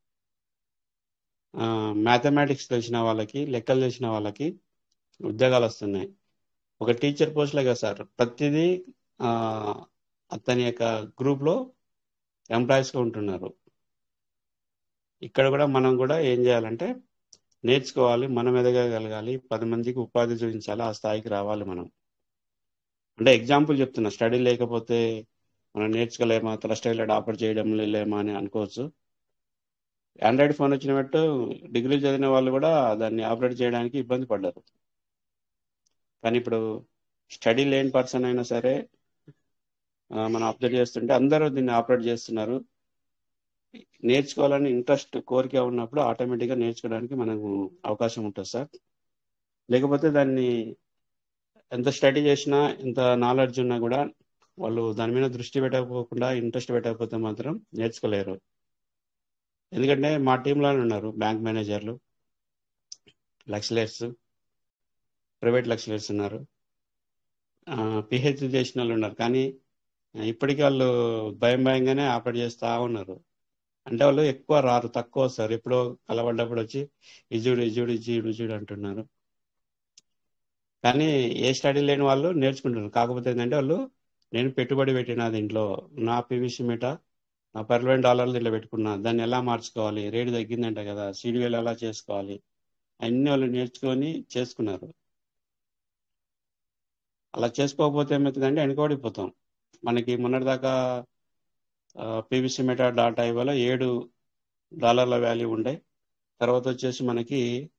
మ్యాథమెటిక్స్ తెలిసిన వాళ్ళకి లెక్కలు తెలిసిన వాళ్ళకి ఉద్యోగాలు వస్తున్నాయి ఒక టీచర్ పోస్ట్లే కదా సార్ ప్రతిదీ అతని యొక్క గ్రూప్లో ఎంప్లాయీస్గా ఉంటున్నారు ఇక్కడ కూడా మనం కూడా ఏం చేయాలంటే నేర్చుకోవాలి మనం ఎదగగలగాలి పది మందికి ఉపాధి చూపించాలి ఆ స్థాయికి రావాలి మనం అంటే ఎగ్జాంపుల్ చెప్తున్నా స్టడీ లేకపోతే మనం నేర్చుకోలేమా థ్రస్టైల్ ఆపరేట్ చేయడం లేమా అని అనుకోవచ్చు ఆండ్రాయిడ్ ఫోన్ వచ్చినట్టు డిగ్రీ చదివిన వాళ్ళు కూడా దాన్ని ఆపరేట్ చేయడానికి ఇబ్బంది పడ్డారు కానీ ఇప్పుడు స్టడీ లేని పర్సన్ అయినా సరే మనం అబ్జర్వ్ చేస్తుంటే అందరూ దీన్ని ఆపరేట్ చేస్తున్నారు నేర్చుకోవాలని ఇంట్రెస్ట్ కోరిక ఉన్నప్పుడు ఆటోమేటిక్గా నేర్చుకోవడానికి మనకు అవకాశం ఉంటుంది సార్ లేకపోతే దాన్ని ఎంత స్టడీ చేసినా ఎంత నాలెడ్జ్ ఉన్నా కూడా వాళ్ళు దాని మీద దృష్టి పెట్టకపోకుండా ఇంట్రెస్ట్ పెట్టకపోతే మాత్రం నేర్చుకోలేరు ఎందుకంటే మా టీంలోనే ఉన్నారు బ్యాంక్ మేనేజర్లు లెక్చరర్స్ ప్రైవేట్ లెక్చరర్స్ ఉన్నారు పిహెచ్డి చేసిన వాళ్ళు ఉన్నారు కానీ ఇప్పటికీ వాళ్ళు భయం భయంగానే ఆపరేట్ చేస్తూ ఉన్నారు అంటే వాళ్ళు ఎక్కువ రారు తక్కువ వస్తారు ఎప్పుడో కలబడ్డప్పుడు వచ్చి ఇజుడు ఇజుడు ఇజుడు ఇజుడు అంటున్నారు కానీ ఏ స్టడీ లేని వాళ్ళు నేర్చుకుంటున్నారు కాకపోతే ఏంటంటే వాళ్ళు నేను పెట్టుబడి పెట్టిన దీంట్లో నా పీవీసీ మీట నా పర్లెంట్ డాలర్లు దీంట్లో పెట్టుకున్నా దాన్ని ఎలా మార్చుకోవాలి రేటు తగ్గిందంట కదా సీడీవేలు ఎలా చేసుకోవాలి అన్ని వాళ్ళు నేర్చుకొని చేసుకున్నారు అలా చేసుకోకపోతే ఏమవుతుందంటే వెనుకబడిపోతాం మనకి మొన్నటిదాకా పీవీసీ మెటా డాటా ఇవాళ ఏడు డాలర్ల వాల్యూ ఉండే తర్వాత వచ్చేసి మనకి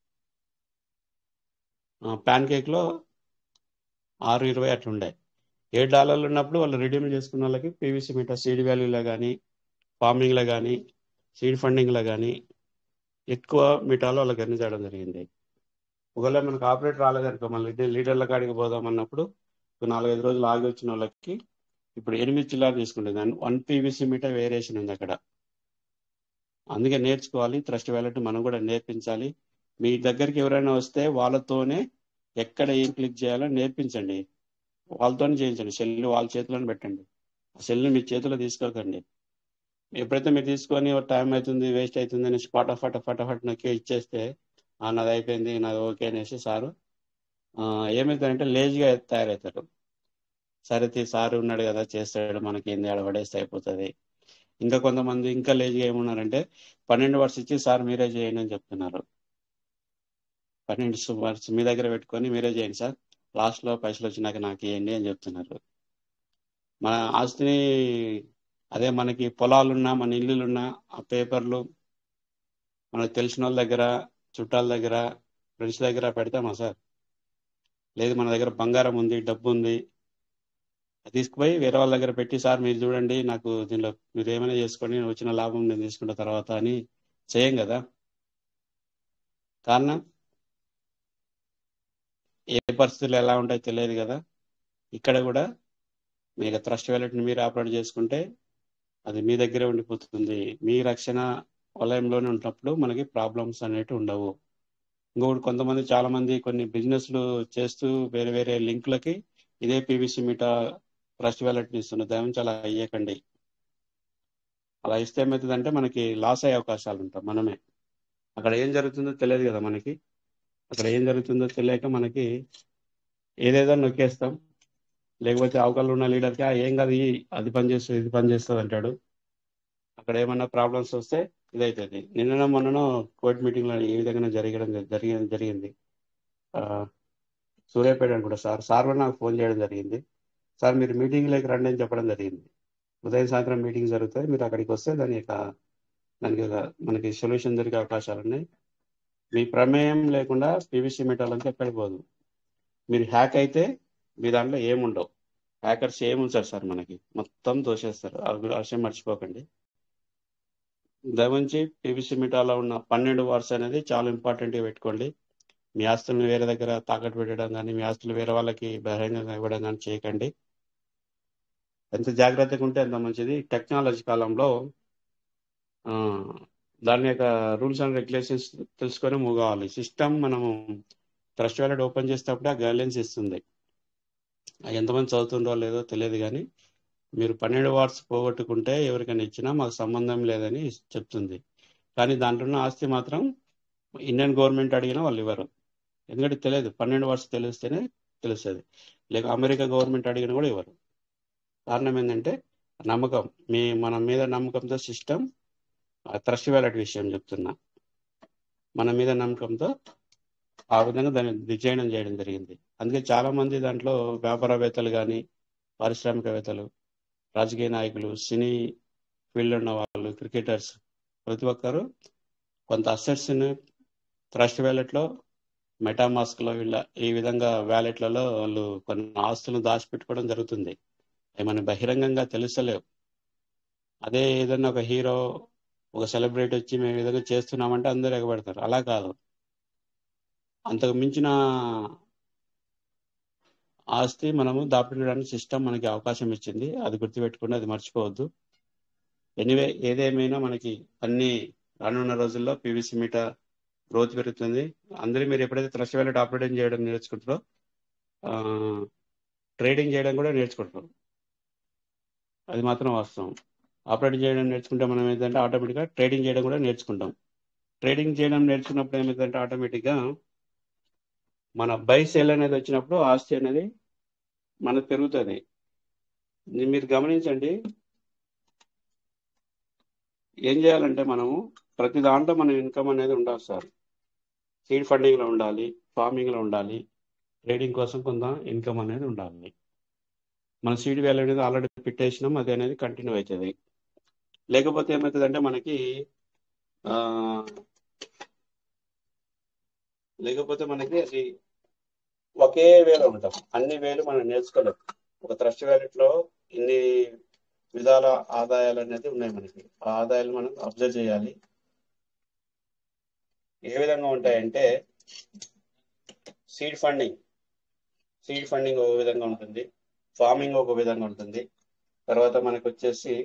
ప్యాన్ కేక్లో ఆరు ఇరవై అట్లా ఉండే ఏడు డాలర్లు ఉన్నప్పుడు వాళ్ళు రిడీమ్ చేసుకున్న వాళ్ళకి పీవీసీ మీటర్ సీడ్ వాల్యూలో కానీ ఫార్మింగ్లో కానీ సీడ్ ఫండింగ్లో కానీ ఎక్కువ మీటాలో వాళ్ళకి ఎన్ని చేయడం జరిగింది ఒకవేళ మనకు ఆపరేట్ రాలేదనుకో మళ్ళీ లీడర్ల కాడికి పోదాం అన్నప్పుడు ఒక నాలుగైదు రోజులు ఆగి వచ్చిన వాళ్ళకి ఇప్పుడు ఎనిమిది చిల్లర తీసుకుంటుంది వన్ పీవీసీ మీటర్ వేరియేషన్ ఉంది అక్కడ అందుకే నేర్చుకోవాలి ట్రస్ట్ వ్యాలెట్ మనం కూడా నేర్పించాలి మీ దగ్గరికి ఎవరైనా వస్తే వాళ్ళతోనే ఎక్కడ ఏం క్లిక్ చేయాలో నేర్పించండి వాళ్ళతోనే చేయించండి సెల్ వాళ్ళ చేతిలోనే పెట్టండి ఆ సెల్ని మీ చేతిలో తీసుకోకండి ఎప్పుడైతే మీరు తీసుకొని టైం అవుతుంది వేస్ట్ అవుతుంది అనేసి ఫటాఫట ఫటాఫట్ నొక్కి ఇచ్చేస్తే "ఆ, నాది అయిపోయింది నాది ఓకే అనేసి సారు ఆ, ఏమవుతారంటే లేజీగా తయారవుతారు సరే తీ సారు ఉన్నాడు కదా చేస్తాడు మనకి ఏంది ఆడ పడేస్తే అయిపోతుంది ఇంకా కొంతమంది ఇంకా లేజీగా ఏమున్నారంటే పన్నెండు వర్స్ ఇచ్చి సార్ మీరే చేయండి అని చెప్తున్నారు పన్నెండు వర్స్ మీ దగ్గర పెట్టుకొని మీరే చేయండి సార్ లాస్ట్లో పైసలు వచ్చినాక నాకు ఇవ్వండి అని చెప్తున్నారు మన ఆస్తిని అదే మనకి పొలాలున్నా మన ఇల్లులున్నా ఆ పేపర్లు మనకు తెలిసిన వాళ్ళ దగ్గర చుట్టాల దగ్గర ఫ్రెండ్స్ దగ్గర పెడతామా సార్ లేదు మన దగ్గర బంగారం ఉంది డబ్బు ఉంది అది తీసుకుపోయి వేరే వాళ్ళ దగ్గర పెట్టి సార్ మీరు చూడండి నాకు దీనిలో మీరు ఏమైనా చేసుకోండి నేను వచ్చిన లాభం నేను తీసుకున్న తర్వాత అని చేయం కదా కారణం ఏ పరిస్థితులు ఎలా ఉంటాయో తెలియదు కదా ఇక్కడ కూడా మీకు ట్రస్ట్ వ్యాలెట్ని మీరు ఆపరేట్ చేసుకుంటే అది మీ దగ్గరే ఉండిపోతుంది మీ రక్షణ వలయంలోనే ఉన్నప్పుడు మనకి ప్రాబ్లమ్స్ అనేవి ఉండవు ఇంకొకటి కొంతమంది చాలా మంది కొన్ని బిజినెస్లు చేస్తూ వేరే వేరే లింకులకి ఇదే పీవీసీ మీటా ట్రస్ట్ వ్యాలెట్ని ఇస్తున్నారు దయచేసి అలా అయ్యకండి అలా ఇస్తే ఏమవుతుందంటే మనకి లాస్ అయ్యే అవకాశాలు ఉంటాయి మనమే అక్కడ ఏం జరుగుతుందో తెలియదు కదా మనకి అక్కడ ఏం జరుగుతుందో తెలియక మనకి ఏదేదో నొక్కేస్తాం లేకపోతే అవకాశాలు ఉన్న లీడర్కి "ఆ, ఏం కాదు ఈ అది పని చేస్తుంది ఇది పని చేస్తుంది అంటాడు అక్కడ ఏమన్నా ప్రాబ్లమ్స్ వస్తే ఇదైతుంది నిన్న మొన్ననో కోర్ట్ మీటింగ్లో ఏ విధంగా జరగడం జరిగింది జరిగింది ఆ, సూర్యాపేట అనుకుంటా సార్ సార్ కూడా నాకు ఫోన్ చేయడం జరిగింది సార్ మీరు మీటింగ్లోకి రండి అని చెప్పడం జరిగింది ఉదయం సాయంత్రం మీటింగ్ జరుగుతుంది మీరు అక్కడికి వస్తే దాని యొక్క దానికి ఒక మనకి సొల్యూషన్ దొరికే అవకాశాలు ఉన్నాయి మీ ప్రమేయం లేకుండా పీవీసీ మెటాలంతా ఎక్కడికి పోదు మీరు హ్యాక్ అయితే మీ దాంట్లో ఏముండవు హ్యాకర్స్ ఏముంచారు సార్ మనకి మొత్తం దోషేస్తారు ఆ విషయం మర్చిపోకండి దయవుంచి పీవీసీ మీటాలో ఉన్న పన్నెండు వార్స్ అనేది చాలా ఇంపార్టెంట్గా పెట్టుకోండి మీ ఆస్తులను వేరే దగ్గర తాకట్టు పెట్టడం కానీ మీ ఆస్తులు వేరే వాళ్ళకి బహిరంగంగా ఇవ్వడం కానీ చేయకండి ఎంత జాగ్రత్తగా ఉంటే అంత మంచిది టెక్నాలజీ కాలంలో ఆ, దాని యొక్క రూల్స్ అండ్ రెగ్యులేషన్స్ తెలుసుకొని మూవ్ కావాలి సిస్టమ్ మనము ట్రస్ట్ వ్యాలెట్ ఓపెన్ చేసేటప్పుడే ఆ గైడ్లైన్స్ ఇస్తుంది అది ఎంతమంది చదువుతుండో లేదో తెలియదు కానీ మీరు పన్నెండు వాట్స్ పోగొట్టుకుంటే ఎవరికైనా ఇచ్చినా మాకు సంబంధం లేదని చెప్తుంది కానీ దాంట్లో ఉన్న ఆస్తి మాత్రం ఇండియన్ గవర్నమెంట్ అడిగినా వాళ్ళు ఇవ్వరు ఎందుకంటే తెలియదు పన్నెండు వాట్స్ తెలిస్తేనే తెలుస్తుంది లేక అమెరికా గవర్నమెంట్ అడిగినా కూడా ఇవ్వరు కారణం ఏంటంటే నమ్మకం మీ మన మీద నమ్మకంతో సిస్టమ్ ట్రస్ట్ వ్యాలెట్ విషయం చెప్తున్నా మన మీద నమ్మకంతో ఆ విధంగా దాన్ని డిజైన్ చేయడం జరిగింది అందుకే చాలా మంది దాంట్లో వ్యాపారవేత్తలు కానీ పారిశ్రామికవేత్తలు రాజకీయ నాయకులు సినీ ఫీల్డ్ ఉన్న వాళ్ళు క్రికెటర్స్ ప్రతి ఒక్కరు కొంత అసెట్స్ని ట్రస్ట్ వ్యాలెట్లో మెటామాస్క్లో వీళ్ళ ఈ విధంగా వ్యాలెట్లలో వాళ్ళు కొన్ని ఆస్తులను దాచిపెట్టుకోవడం జరుగుతుంది అవి మనకి బహిరంగంగా తెలుస్తలేవు అదే ఏదైనా ఒక హీరో ఒక సెలబ్రిటీ వచ్చి మేము ఈ విధంగా చేస్తున్నామంటే అందరూ ఎగబడతారు అలా కాదు అంతకు మించిన ఆస్తి మనము దాపెట్టడానికి సిస్టమ్ మనకి అవకాశం ఇచ్చింది అది గుర్తుపెట్టుకుని అది మర్చిపోవద్దు ఎనివే ఏదేమైనా మనకి అన్ని రానున్న రోజుల్లో పీవీసీ మీట గ్రోత్ పెరుగుతుంది అందరూ మీరు ఎప్పుడైతే ట్రస్ట్ వ్యాలెట్ ఆపరేటింగ్ చేయడం నేర్చుకుంటారో ట్రేడింగ్ చేయడం కూడా నేర్చుకుంటారు అది మాత్రం వాస్తవం ఆపరేటింగ్ చేయడం నేర్చుకుంటే మనం ఏంటంటే ఆటోమేటిక్గా ట్రేడింగ్ చేయడం కూడా నేర్చుకుంటాం ట్రేడింగ్ చేయడం నేర్చుకున్నప్పుడు ఏమైందంటే ఆటోమేటిక్గా మన బై సేల్ అనేది వచ్చినప్పుడు ఆస్తి అనేది మనకు పెరుగుతుంది ఇది మీరు గమనించండి ఏం చేయాలంటే మనము ప్రతి దాంట్లో మన ఇన్కమ్ అనేది ఉండాలి సార్ సీడ్ ఫండింగ్లో ఉండాలి ఫార్మింగ్లో ఉండాలి ట్రేడింగ్ కోసం కొంత ఇన్కమ్ అనేది ఉండాలి మన సీడ్ వాల్యూ అనేది ఆల్రెడీ పెట్టేసినాం అది అనేది కంటిన్యూ అవుతుంది లేకపోతే ఏమవుతుందంటే మనకి ఆ, లేకపోతే మనకి అది ఒకే వేలో ఉంటాం అన్ని వేలు మనం నేర్చుకోలేం ఒక ట్రస్ట్ వ్యాలెట్ లో ఇన్ని విధాల ఆదాయాలు అనేది ఉన్నాయి మనకి ఆ ఆదాయాలు మనం అబ్జర్వ్ చేయాలి ఏ విధంగా ఉంటాయంటే సీడ్ ఫండింగ్ సీడ్ ఫండింగ్ ఒక విధంగా ఉంటుంది ఫార్మింగ్ ఒక విధంగా ఉంటుంది తర్వాత మనకు వచ్చేసి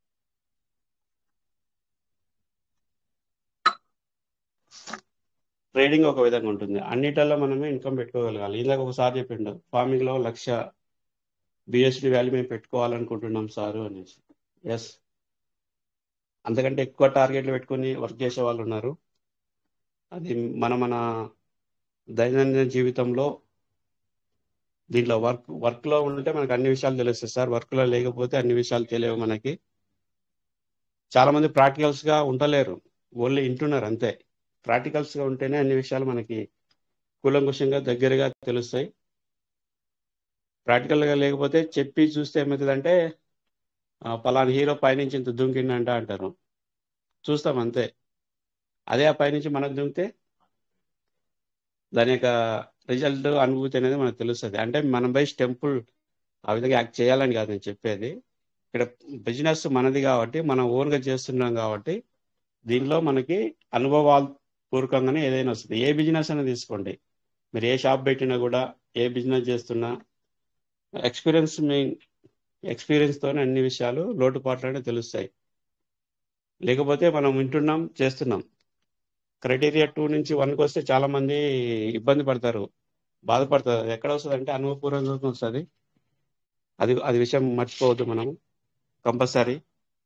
ట్రేడింగ్ ఒక విధంగా ఉంటుంది అన్నిటిలో మనమే ఇన్కమ్ పెట్టుకోగలగాలి ఇందాక ఒకసారి చెప్పిండు ఫార్మింగ్ లో లక్ష బిఎస్డి వాల్యూ మేము పెట్టుకోవాలనుకుంటున్నాం సారు అనేసి ఎస్ అంతకంటే ఎక్కువ టార్గెట్లు పెట్టుకొని వర్క్ చేసే వాళ్ళు ఉన్నారు అది మన మన దైనందిన జీవితంలో దీంట్లో వర్క్ వర్క్ లో ఉంటే మనకు అన్ని విషయాలు తెలుస్తాయి సార్ వర్క్ లో లేకపోతే అన్ని విషయాలు తెలియవు మనకి చాలా మంది ప్రాక్టికల్స్ గా ఉండలేరు ఓన్లీ వింటున్నారు అంతే ప్రాక్టికల్స్ గా ఉంటేనే అన్ని విషయాలు మనకి కూలంకుషంగా దగ్గరగా తెలుస్తాయి ప్రాక్టికల్ గా లేకపోతే చెప్పి చూస్తే ఏమవుతుందంటే ఆ, పలానా హీరో పైనుంచి ఇంత దుంకిండంట అంటారు చూస్తాం అంతే అదే ఆ పైనుంచి మనకు దుంకితే దాని యొక్క రిజల్ట్ అనుభూతి అనేది మనకు తెలుస్తుంది అంటే మనం బై టెంపుల్ ఆ విధంగా యాక్ట్ చేయాలని కాదు నేను చెప్పేది ఇక్కడ బిజినెస్ మనది కాబట్టి మనం ఓన్ గా చేస్తున్నాం కాబట్టి దీనిలో మనకి అనుభవాలు పూర్వకంగానే ఏదైనా వస్తుంది ఏ బిజినెస్ అయినా తీసుకోండి మీరు ఏ షాప్ పెట్టినా కూడా ఏ బిజినెస్ చేస్తున్నా ఎక్స్పీరియన్స్ మీ ఎక్స్పీరియన్స్ తోనే అన్ని విషయాలు లోటుపాట్లు అనేవి తెలుస్తాయి లేకపోతే మనం వింటున్నాం చేస్తున్నాం క్రైటీరియా టూ నుంచి వన్కి వస్తే చాలా మంది ఇబ్బంది పడతారు బాధపడతారు అది ఎక్కడ వస్తుంది అంటే అనుభవపూర్వకంగా వస్తుంది అది అది విషయం మర్చిపోవద్దు మనం కంపల్సరీ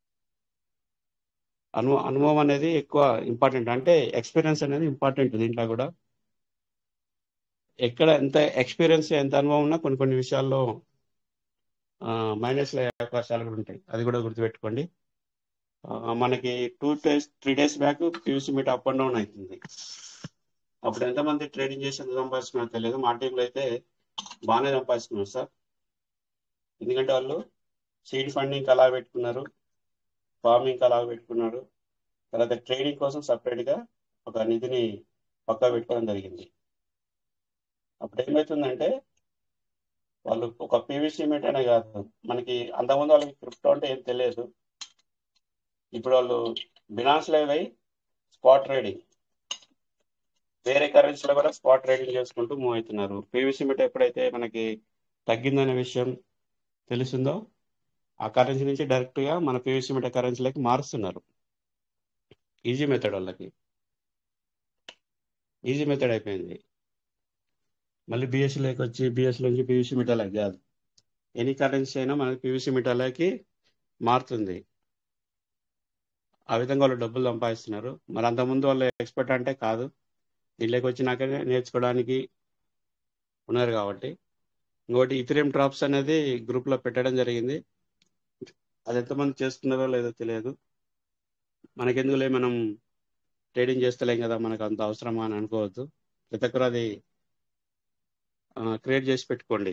అను అనుభవం అనేది ఎక్కువ ఇంపార్టెంట్ అంటే ఎక్స్పీరియన్స్ అనేది ఇంపార్టెంట్ దీంట్లో కూడా ఎక్కడ ఎంత ఎక్స్పీరియన్స్ ఎంత అనుభవం ఉన్నా కొన్ని కొన్ని విషయాల్లో మైనస్ అయ్యే అవకాశాలు కూడా ఉంటాయి అది కూడా గుర్తుపెట్టుకోండి ఆ, మనకి two days three days back PVC meta up and down అవుతుంది అప్పుడు ఎంతమంది ట్రేడింగ్ చేసి ఎంత సంపాదించుకున్నారో తెలియదు మా టీంలో అయితే బాగానే సంపాదించుకున్నారు సార్ ఎందుకంటే వాళ్ళు సీడ్ ఫండింగ్ అలా పెట్టుకున్నారు ఫార్మింగ్ అలా పెట్టుకున్నారు తర్వాత ట్రేడింగ్ కోసం separate గా ఒక నిధిని పక్కా పెట్టుకోవడం జరిగింది అప్పుడు ఏమవుతుందంటే వాళ్ళు ఒక పీవీసీ మీట్ అనే కాదు మనకి అంతకుముందు వాళ్ళకి క్రిప్టో అంటే ఏం తెలియదు ఇప్పుడు వాళ్ళు బినాన్స్ లైవ్ అయి స్పాట్ ట్రేడింగ్ వేరే కరెన్సీలో కూడా స్పాట్ ట్రేడింగ్ చేసుకుంటూ మూవ్ అవుతున్నారు పీవీసీ మీట్ ఎప్పుడైతే మనకి తగ్గిందనే విషయం తెలుస్తుందో ఆ కరెన్సీ నుంచి డైరెక్ట్ గా మన పీవీసీ మీట్ కరెన్సీలోకి మారుస్తున్నారు ఈజీ మెథడ్ వాళ్ళకి ఈజీ మెథడ్ అయిపోయింది మళ్ళీ బిఎస్సీలోకి వచ్చి బిఎస్ నుంచి పీవీసీ మీటర్లోకి కాదు ఎనీ కరెన్సీ అయినా మనకి పీవీసీ మీటర్లోకి మారుతుంది ఆ విధంగా వాళ్ళు డబ్బులు సంపాదిస్తున్నారు మరి అంతకుముందు వాళ్ళు ఎక్స్పర్ట్ అంటే కాదు దీంట్లోకి వచ్చినాక నేర్చుకోవడానికి ఉన్నారు కాబట్టి ఇంకోటి ఇథిరియం డ్రాప్స్ అనేది గ్రూప్ లో పెట్టడం జరిగింది అది ఎంతమంది చేస్తున్నారో లేదో తెలియదు మనకెందుకులే మనం ట్రేడింగ్ చేస్తలేం కదా మనకు అంత అవసరమా అని అనుకోవద్దు ప్రతి ఒక్కరు అది క్రియేట్ చేసి పెట్టుకోండి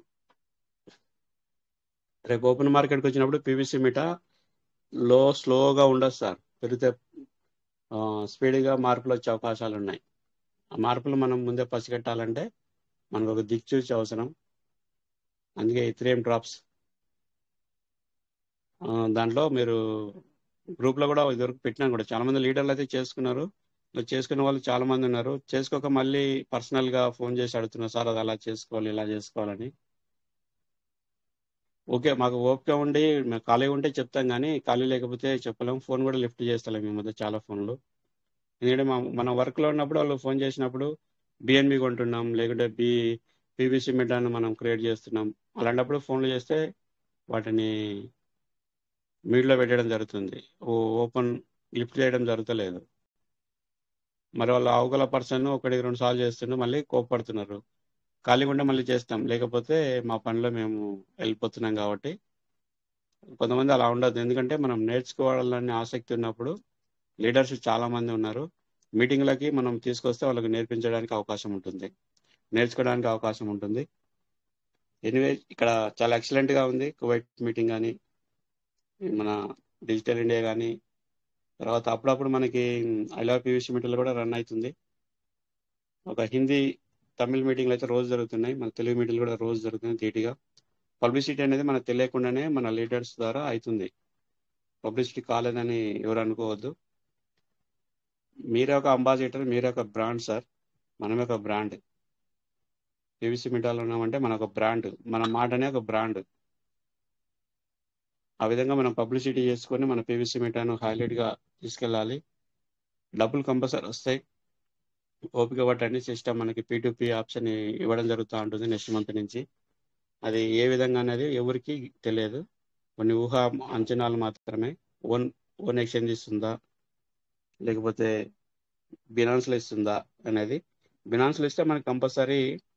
రేపు ఓపెన్ మార్కెట్కి వచ్చినప్పుడు పీవీసీ మీట లో స్లోగా ఉండదు సార్ పెరిగితే స్పీడ్గా మార్పులు వచ్చే అవకాశాలు ఉన్నాయి ఆ మార్పులు మనం ముందే పసిగట్టాలంటే మనకు ఒక దిక్చూచి అవసరం అందుకే ఇథిరియం డ్రాప్స్ దాంట్లో మీరు గ్రూప్లో కూడా ఇదివరకు పెట్టినాను కూడా చాలా మంది లీడర్లు అయితే చేసుకున్నారు ఇలా చేసుకున్న వాళ్ళు చాలా మంది ఉన్నారు చేసుకోక మళ్ళీ పర్సనల్ గా ఫోన్ చేసి అడుగుతున్నారు సార్ అది అలా చేసుకోవాలి ఇలా చేసుకోవాలని ఓకే మాకు ఓపిక ఉండి మేము ఖాళీ ఉంటే చెప్తాం కానీ ఖాళీ లేకపోతే చెప్పలేము ఫోన్ కూడా లిఫ్ట్ చేస్తలేము ఈ మధ్య చాలా ఫోన్లు ఎందుకంటే మా మన వర్క్ లో ఉన్నప్పుడు వాళ్ళు ఫోన్ చేసినప్పుడు బిఎన్బి కొంటున్నాం లేకుంటే బి పీవీసీ మెటాను మనం క్రియేట్ చేస్తున్నాం అలాంటప్పుడు ఫోన్లు చేస్తే వాటిని మీట్లో పెట్టడం జరుగుతుంది ఓ ఓపెన్ లిఫ్ట్ చేయడం జరుగుతలేదు మరి వాళ్ళ అవగల పర్సన్ ఒకటి రెండు సార్లు చేస్తుండే మళ్ళీ కోపడుతున్నారు ఖాళీగా ఉంటే మళ్ళీ చేస్తాం లేకపోతే మా పనిలో మేము వెళ్ళిపోతున్నాం కాబట్టి కొంతమంది అలా ఉండదు ఎందుకంటే మనం నేర్చుకోవాలని ఆసక్తి ఉన్నప్పుడు లీడర్స్ చాలా మంది ఉన్నారు మీటింగ్లకి మనం తీసుకొస్తే వాళ్ళకి నేర్పించడానికి అవకాశం ఉంటుంది నేర్చుకోవడానికి అవకాశం ఉంటుంది ఎనివే ఇక్కడ చాలా ఎక్సలెంట్ గా ఉంది కువైట్ మీటింగ్ కానీ మన డిజిటల్ ఇండియా కానీ తర్వాత అప్పుడప్పుడు మనకి ఐ లవ్ పీవీసీ మీటర్లు కూడా రన్ అవుతుంది ఒక హిందీ తమిళ్ మీటింగ్లు అయితే రోజు జరుగుతున్నాయి మన తెలుగు మీటింగ్లు కూడా రోజు జరుగుతున్నాయి ధీటుగా పబ్లిసిటీ అనేది మనకు తెలియకుండానే మన లీడర్స్ ద్వారా అవుతుంది పబ్లిసిటీ కాలేదని ఎవరు అనుకోవద్దు మీరే ఒక అంబాసిడర్ మీరే ఒక బ్రాండ్ సార్ మనమే ఒక బ్రాండ్ పీవీసీ మీడియాలో ఉన్నామంటే మన ఒక బ్రాండ్ మన మాటనే ఒక బ్రాండ్ ఆ విధంగా మనం పబ్లిసిటీ చేసుకొని మన పీవీసీ మీడియాను హైలైట్ గా తీసుకెళ్ళాలి డబ్బులు కంపల్సరీ వస్తాయి ఓపిక పట్టండి సిస్టమ్ మనకి పీ ఆప్షన్ ఇవ్వడం జరుగుతూ ఉంటుంది నెక్స్ట్ మంత్ నుంచి అది ఏ విధంగా అనేది ఎవరికి తెలియదు కొన్ని ఊహ అంచనాలు మాత్రమే ఓన్ ఓన్ ఎక్స్చేంజ్ ఇస్తుందా లేకపోతే బినాన్స్లో ఇస్తుందా అనేది బినాన్స్లో ఇస్తే మనకి కంపల్సరీ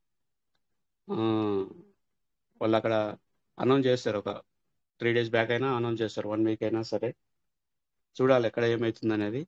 వాళ్ళు అక్కడ అనౌన్స్ చేస్తారు ఒక త్రీ డేస్ బ్యాక్ అయినా అనౌన్స్ చేస్తారు వన్ వీక్ అయినా సరే చూడాలి ఎక్కడ ఏమవుతుంది అనేది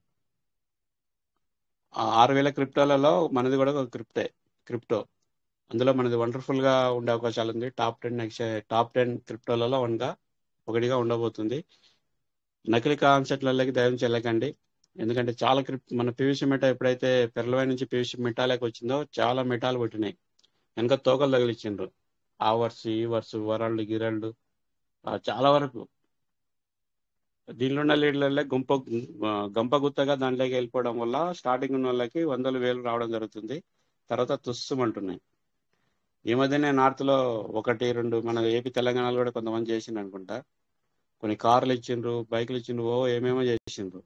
ఆ ఆరు వేల క్రిప్టోలలో మనది కూడా ఒక క్రిప్టే క్రిప్టో అందులో మనది వండర్ఫుల్ గా ఉండే అవకాశాలు ఉంది టాప్ టెన్ టాప్ టెన్ క్రిప్టోలలో వన్గా ఒకటిగా ఉండబోతుంది నకిలీ కాన్సెప్ట్లలోకి దయం చెల్లకండి ఎందుకంటే చాలా క్రిప్ మన పీవీసీ మెటా ఎప్పుడైతే పెరలవై నుంచి పీవీసీ మెటాలోకి వచ్చిందో చాలా మెటాలు పుట్టినాయి వెనక తోకలు తగిలిచ్చిండ్రు ఆ వర్స్ ఈ వర్స్ వరల్డ్ గిరల్డ్ చాలా వరకు దీనిలో ఉన్న లీడర్లే గుంప గంప గుత్తగా దాంట్లోకి వెళ్ళిపోవడం వల్ల స్టార్టింగ్ ఉన్న వాళ్ళకి వందల వేలు రావడం జరుగుతుంది తర్వాత తుస్సుమంటున్నాయి ఈ మధ్యనే నార్త్ లో ఒకటి రెండు మన ఏపీ తెలంగాణలో కూడా కొంతమంది చేసిండ్రు అనుకుంటా కొన్ని కార్లు ఇచ్చిండ్రు బైకులు ఇచ్చిండ్రు ఓ ఏమేమో చేసిండ్రు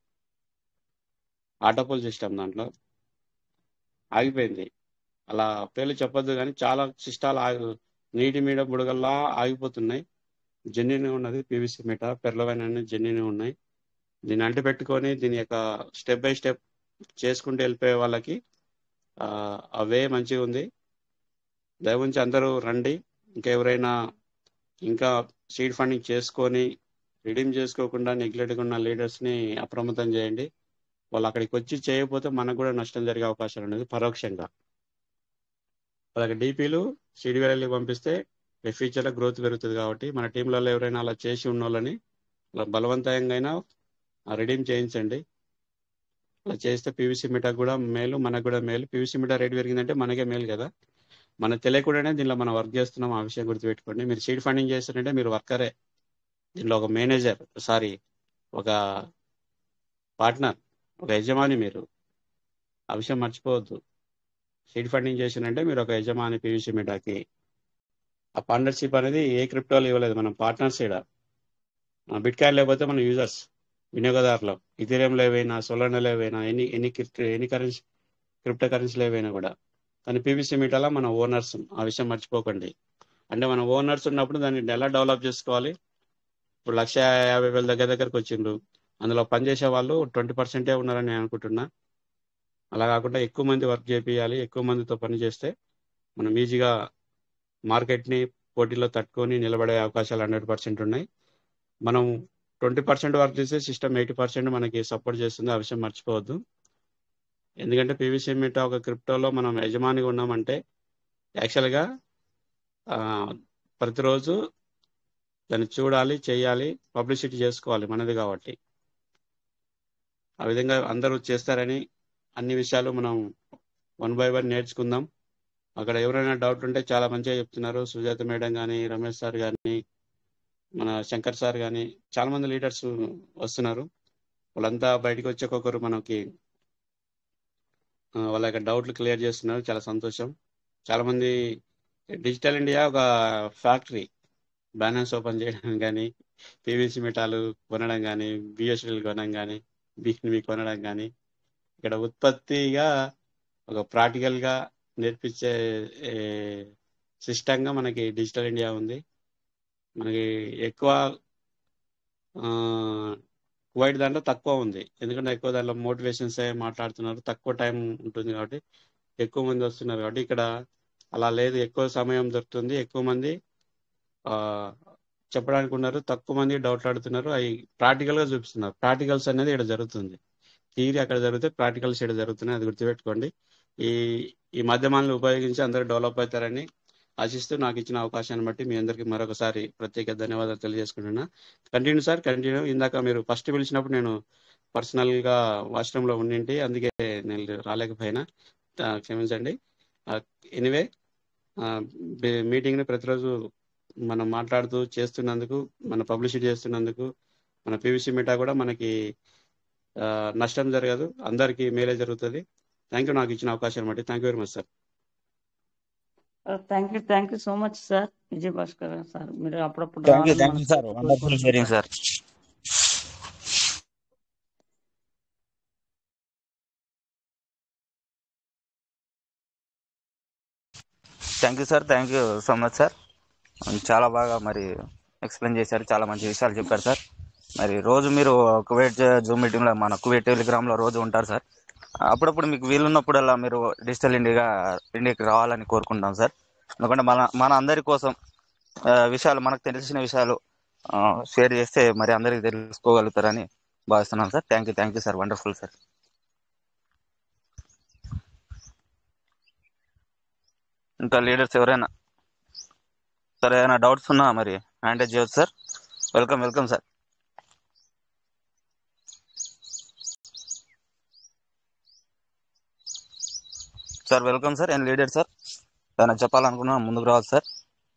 ఆటోపోల్ సిస్టమ్ దాంట్లో ఆగిపోయింది అలా పేర్లు చెప్పొద్దు కానీ చాలా సిస్టాలు ఆగి నీటి మీద బుడగల్లా ఆగిపోతున్నాయి జెన్యున్ ఉన్నది పీవీసీ మీట పెర్లవైన అన్ని జెన్యున్ ఉన్నాయి దీన్ని అంటి పెట్టుకొని దీని యొక్క స్టెప్ బై స్టెప్ చేసుకుంటూ వెళ్ళిపోయే వాళ్ళకి అవే మంచిగా ఉంది దయవుంచి అందరూ రండి ఇంకా ఎవరైనా ఇంకా సీడ్ ఫండింగ్ చేసుకొని రిడీమ్ చేసుకోకుండా నెగ్లెక్ట్గా ఉన్న లీడర్స్ని అప్రమత్తం చేయండి వాళ్ళు అక్కడికి వచ్చి చేయకపోతే మనకు కూడా నష్టం జరిగే అవకాశాలు అనేది పరోక్షంగా వాళ్ళకి డీపీలు సిడివేలకి పంపిస్తే ఫ్యూచర్లో గ్రోత్ పెరుగుతుంది కాబట్టి మన టీంలలో ఎవరైనా అలా చేసి ఉన్న వాళ్ళని బలవంతంగా అయినా రిడీమ్ చేయించండి అలా చేస్తే పీవీసీ మీటా కూడా మేలు మనకు కూడా మేలు పీవీసీ మీటా రేట్ పెరిగిందంటే మనకే మేలు కదా మనకు తెలియకుండానే దీనిలో మనం వర్క్ చేస్తున్నాం ఆ విషయం గుర్తుపెట్టుకోండి మీరు సీడ్ ఫండింగ్ చేస్తారంటే మీరు వర్కరే దీనిలో ఒక మేనేజర్ సారీ ఒక పార్ట్నర్ ఒక యజమాని మీరు ఆ విషయం మర్చిపోవద్దు సీడ్ ఫండింగ్ చేసినంటే మీరు ఒక యజమాని పీవీసీ మీటాకి ఆ పార్ట్నర్షిప్ అనేది ఏ క్రిప్టోలో ఇవ్వలేదు మనం పార్ట్నర్స్ ఇక్కడ బిట్ కాయిన్ లేకపోతే మన యూజర్స్ వినియోగదారులు ఇథీరియంలో ఏవైనా సోలర్లో ఏవైనా ఎన్ని ఎన్ని ఎన్ని కరెన్సీ క్రిప్టో కరెన్సీలు ఏవైనా కూడా కానీ పీవీసీ మీటాలో మన ఓనర్స్ ఆ విషయం మర్చిపోకండి అంటే మన ఓనర్స్ ఉన్నప్పుడు దాన్ని ఎలా డెవలప్ చేసుకోవాలి ఇప్పుడు లక్ష యాభై వేల దగ్గర దగ్గరకు వచ్చిండ్రు అందులో పనిచేసే వాళ్ళు ట్వంటీ పర్సెంటే ఉన్నారని నేను అనుకుంటున్నా అలా కాకుండా ఎక్కువ మంది వర్క్ చేపియాలి ఎక్కువ మందితో పని చేస్తే మనం ఈజీగా మార్కెట్ని పోటీలో తట్టుకొని నిలబడే అవకాశాలు హండ్రెడ్ పర్సెంట్ ఉన్నాయి మనం ట్వంటీ పర్సెంట్ వర్క్ చేస్తే సిస్టమ్ ఎయిటీ పర్సెంట్ మనకి సపోర్ట్ చేస్తుంది ఆ విషయం మర్చిపోవద్దు ఎందుకంటే పీవీసీ మీట ఒక క్రిప్టోలో మనం యజమానిగా ఉన్నామంటే యాక్చువల్గా ప్రతిరోజు దాన్ని చూడాలి చేయాలి పబ్లిసిటీ చేసుకోవాలి మనది కాబట్టి ఆ విధంగా అందరూ చేస్తారని అన్ని విషయాలు మనం వన్ బై వన్ నేర్చుకుందాం అక్కడ ఎవరైనా డౌట్ ఉంటే చాలా మంచిగా చెప్తున్నారు సుజాత మేడం కానీ రమేష్ సార్ కానీ మన శంకర్ సార్ కానీ చాలా మంది లీడర్స్ వస్తున్నారు వాళ్ళంతా బయటకు వచ్చి ఒక్కొక్కరు మనకి వాళ్ళ యొక్క డౌట్లు క్లియర్ చేస్తున్నారు చాలా సంతోషం చాలా మంది డిజిటల్ ఇండియా ఒక ఫ్యాక్టరీ బ్యాలెన్స్ ఓపెన్ చేయడం కానీ పీవీసీ మెటాలు కొనడం కానీ బిఎస్ఎల్ కొనడం కానీ బిఎన్బి కొనడం కానీ ఇక్కడ ఉత్పత్తిగా ఒక ప్రాక్టికల్గా నేర్పించే సిస్టంగా మనకి డిజిటల్ ఇండియా ఉంది మనకి ఎక్కువ కువైట్ దాంట్లో తక్కువ ఉంది ఎందుకంటే ఎక్కువ దాంట్లో మోటివేషన్స్ మాట్లాడుతున్నారు తక్కువ టైం ఉంటుంది కాబట్టి ఎక్కువ మంది వస్తున్నారు కాబట్టి ఇక్కడ అలా లేదు ఎక్కువ సమయం దొరుకుతుంది ఎక్కువ మంది చెప్పడానికి ఉన్నారు తక్కువ మంది డౌట్లు ఆడుతున్నారు అవి ప్రాక్టికల్ గా చూపిస్తున్నారు ప్రాక్టికల్స్ అనేది ఇక్కడ జరుగుతుంది థియరీ అక్కడ జరిగితే ప్రాక్టికల్స్ ఇక్కడ జరుగుతున్నాయి అది గుర్తుపెట్టుకోండి ఈ ఈ మాధ్యమాలను ఉపయోగించి అందరూ డెవలప్ అవుతారని ఆశిస్తూ నాకు ఇచ్చిన అవకాశాన్ని బట్టి మీ అందరికీ మరొకసారి ప్రత్యేక ధన్యవాదాలు తెలియజేసుకుంటున్నా కంటిన్యూ సార్ కంటిన్యూ ఇందాక మీరు ఫస్ట్ పిలిచినప్పుడు నేను పర్సనల్ గా వాష్రూమ్ లో ఉండింటి అందుకే నేను రాలేకపోయినా ఆ, క్షమించండి ఎనివే మీటింగ్ని ప్రతిరోజు మనం మాట్లాడుతూ చేస్తున్నందుకు మన పబ్లిసిటీ చేస్తున్నందుకు మన పీవీసీ మీటా కూడా మనకి ఆ, నష్టం జరగదు అందరికీ మేలే జరుగుతుంది థ్యాంక్ యూ నాకు ఇచ్చిన అవకాశం బట్టి thank you very much sir thank you thank you so much sir Vijay Bhaskar sir మీరు అప్పుడప్పుడు థ్యాంక్ యూ రావడం థ్యాంక్ యూ సార్ మనకు wonderful sharing sir thank you sir thank you so much sir చాలా బాగా మరి ఎక్స్ప్లెయిన్ చేశారు చాలా మంచి విషయాలు చెప్పారు సార్ మరి రోజు మీరు కువైట్ జూమ్ మీటింగ్లో మన కువైట్ టెలిగ్రామ్లో రోజు ఉంటారు సార్ అప్పుడప్పుడు మీకు వీలున్నప్పుడల్లా మీరు డిజిటల్ ఇండియాగా ఇండియాకి రావాలని కోరుకుంటాం సార్ ఎందుకంటే మన మన అందరి కోసం ఆ, విషయాలు మనకు తెలిసిన విషయాలు ఆ, షేర్ చేస్తే మరి అందరికి తెలుసుకోగలుగుతారని భావిస్తున్నాను sir thank you thank you sir wonderful sir ఇంకా లీడర్స్ ఎవరైనా సార్ ఏమైనా డౌట్స్ ఉన్నా మరి హ్యాండ్ చేయొచ్చు sir welcome welcome sir sir welcome sir ఏం లీడర్ సార్ ఏమైనా చెప్పాలనుకున్నా ముందుకు రావాలి సార్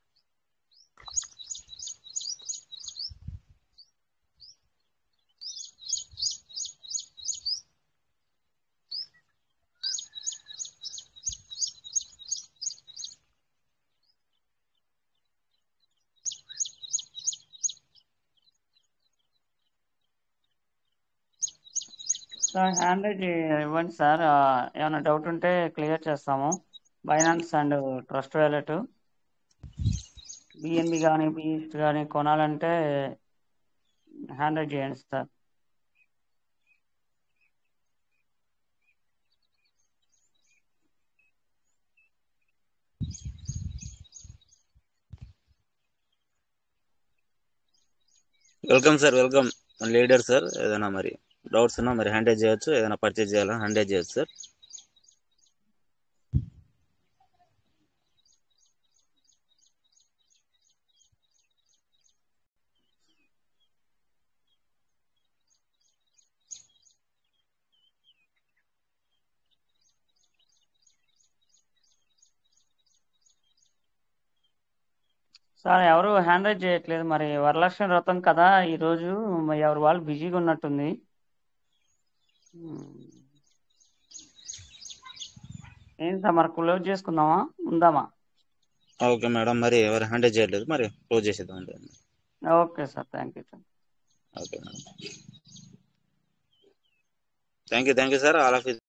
సార్ హ్యాండ్ రైజ్ ఇవ్వండి సార్ ఆ, ఏమైనా డౌట్ ఉంటే క్లియర్ చేస్తాము Binance and Trust Wallet BNB కానీ బిఈస్ట్ కానీ కొనాలంటే హ్యాండ్ రైజ్ చేయండి sir welcome sir welcome leader sir ఏదైనా మరి డౌట్స్ ఉన్నా మరి హ్యాండ్ చేయొచ్చు ఏదైనా పర్చేజ్ చేయాలా హ్యాండ్ చేయొచ్చు సార్ సార్ ఎవరు హ్యాండ్ రైజ్ చేయట్లేదు మరి వరలక్ష్మి వ్రతం కదా ఈరోజు మరి ఎవరు వాళ్ళు బిజీగా ఉన్నట్టుంది ఉమ్. ఏం సార్ మరి క్లోజ్ చేసుకుందామా ఉందామా ఓకే మేడం మరి ఎవరు హ్యాండ్ చేయట్లేదు మరి క్లోజ్ చేసేద్దాం అండి okay sir thank you sir okay madam thank you thank you sir all of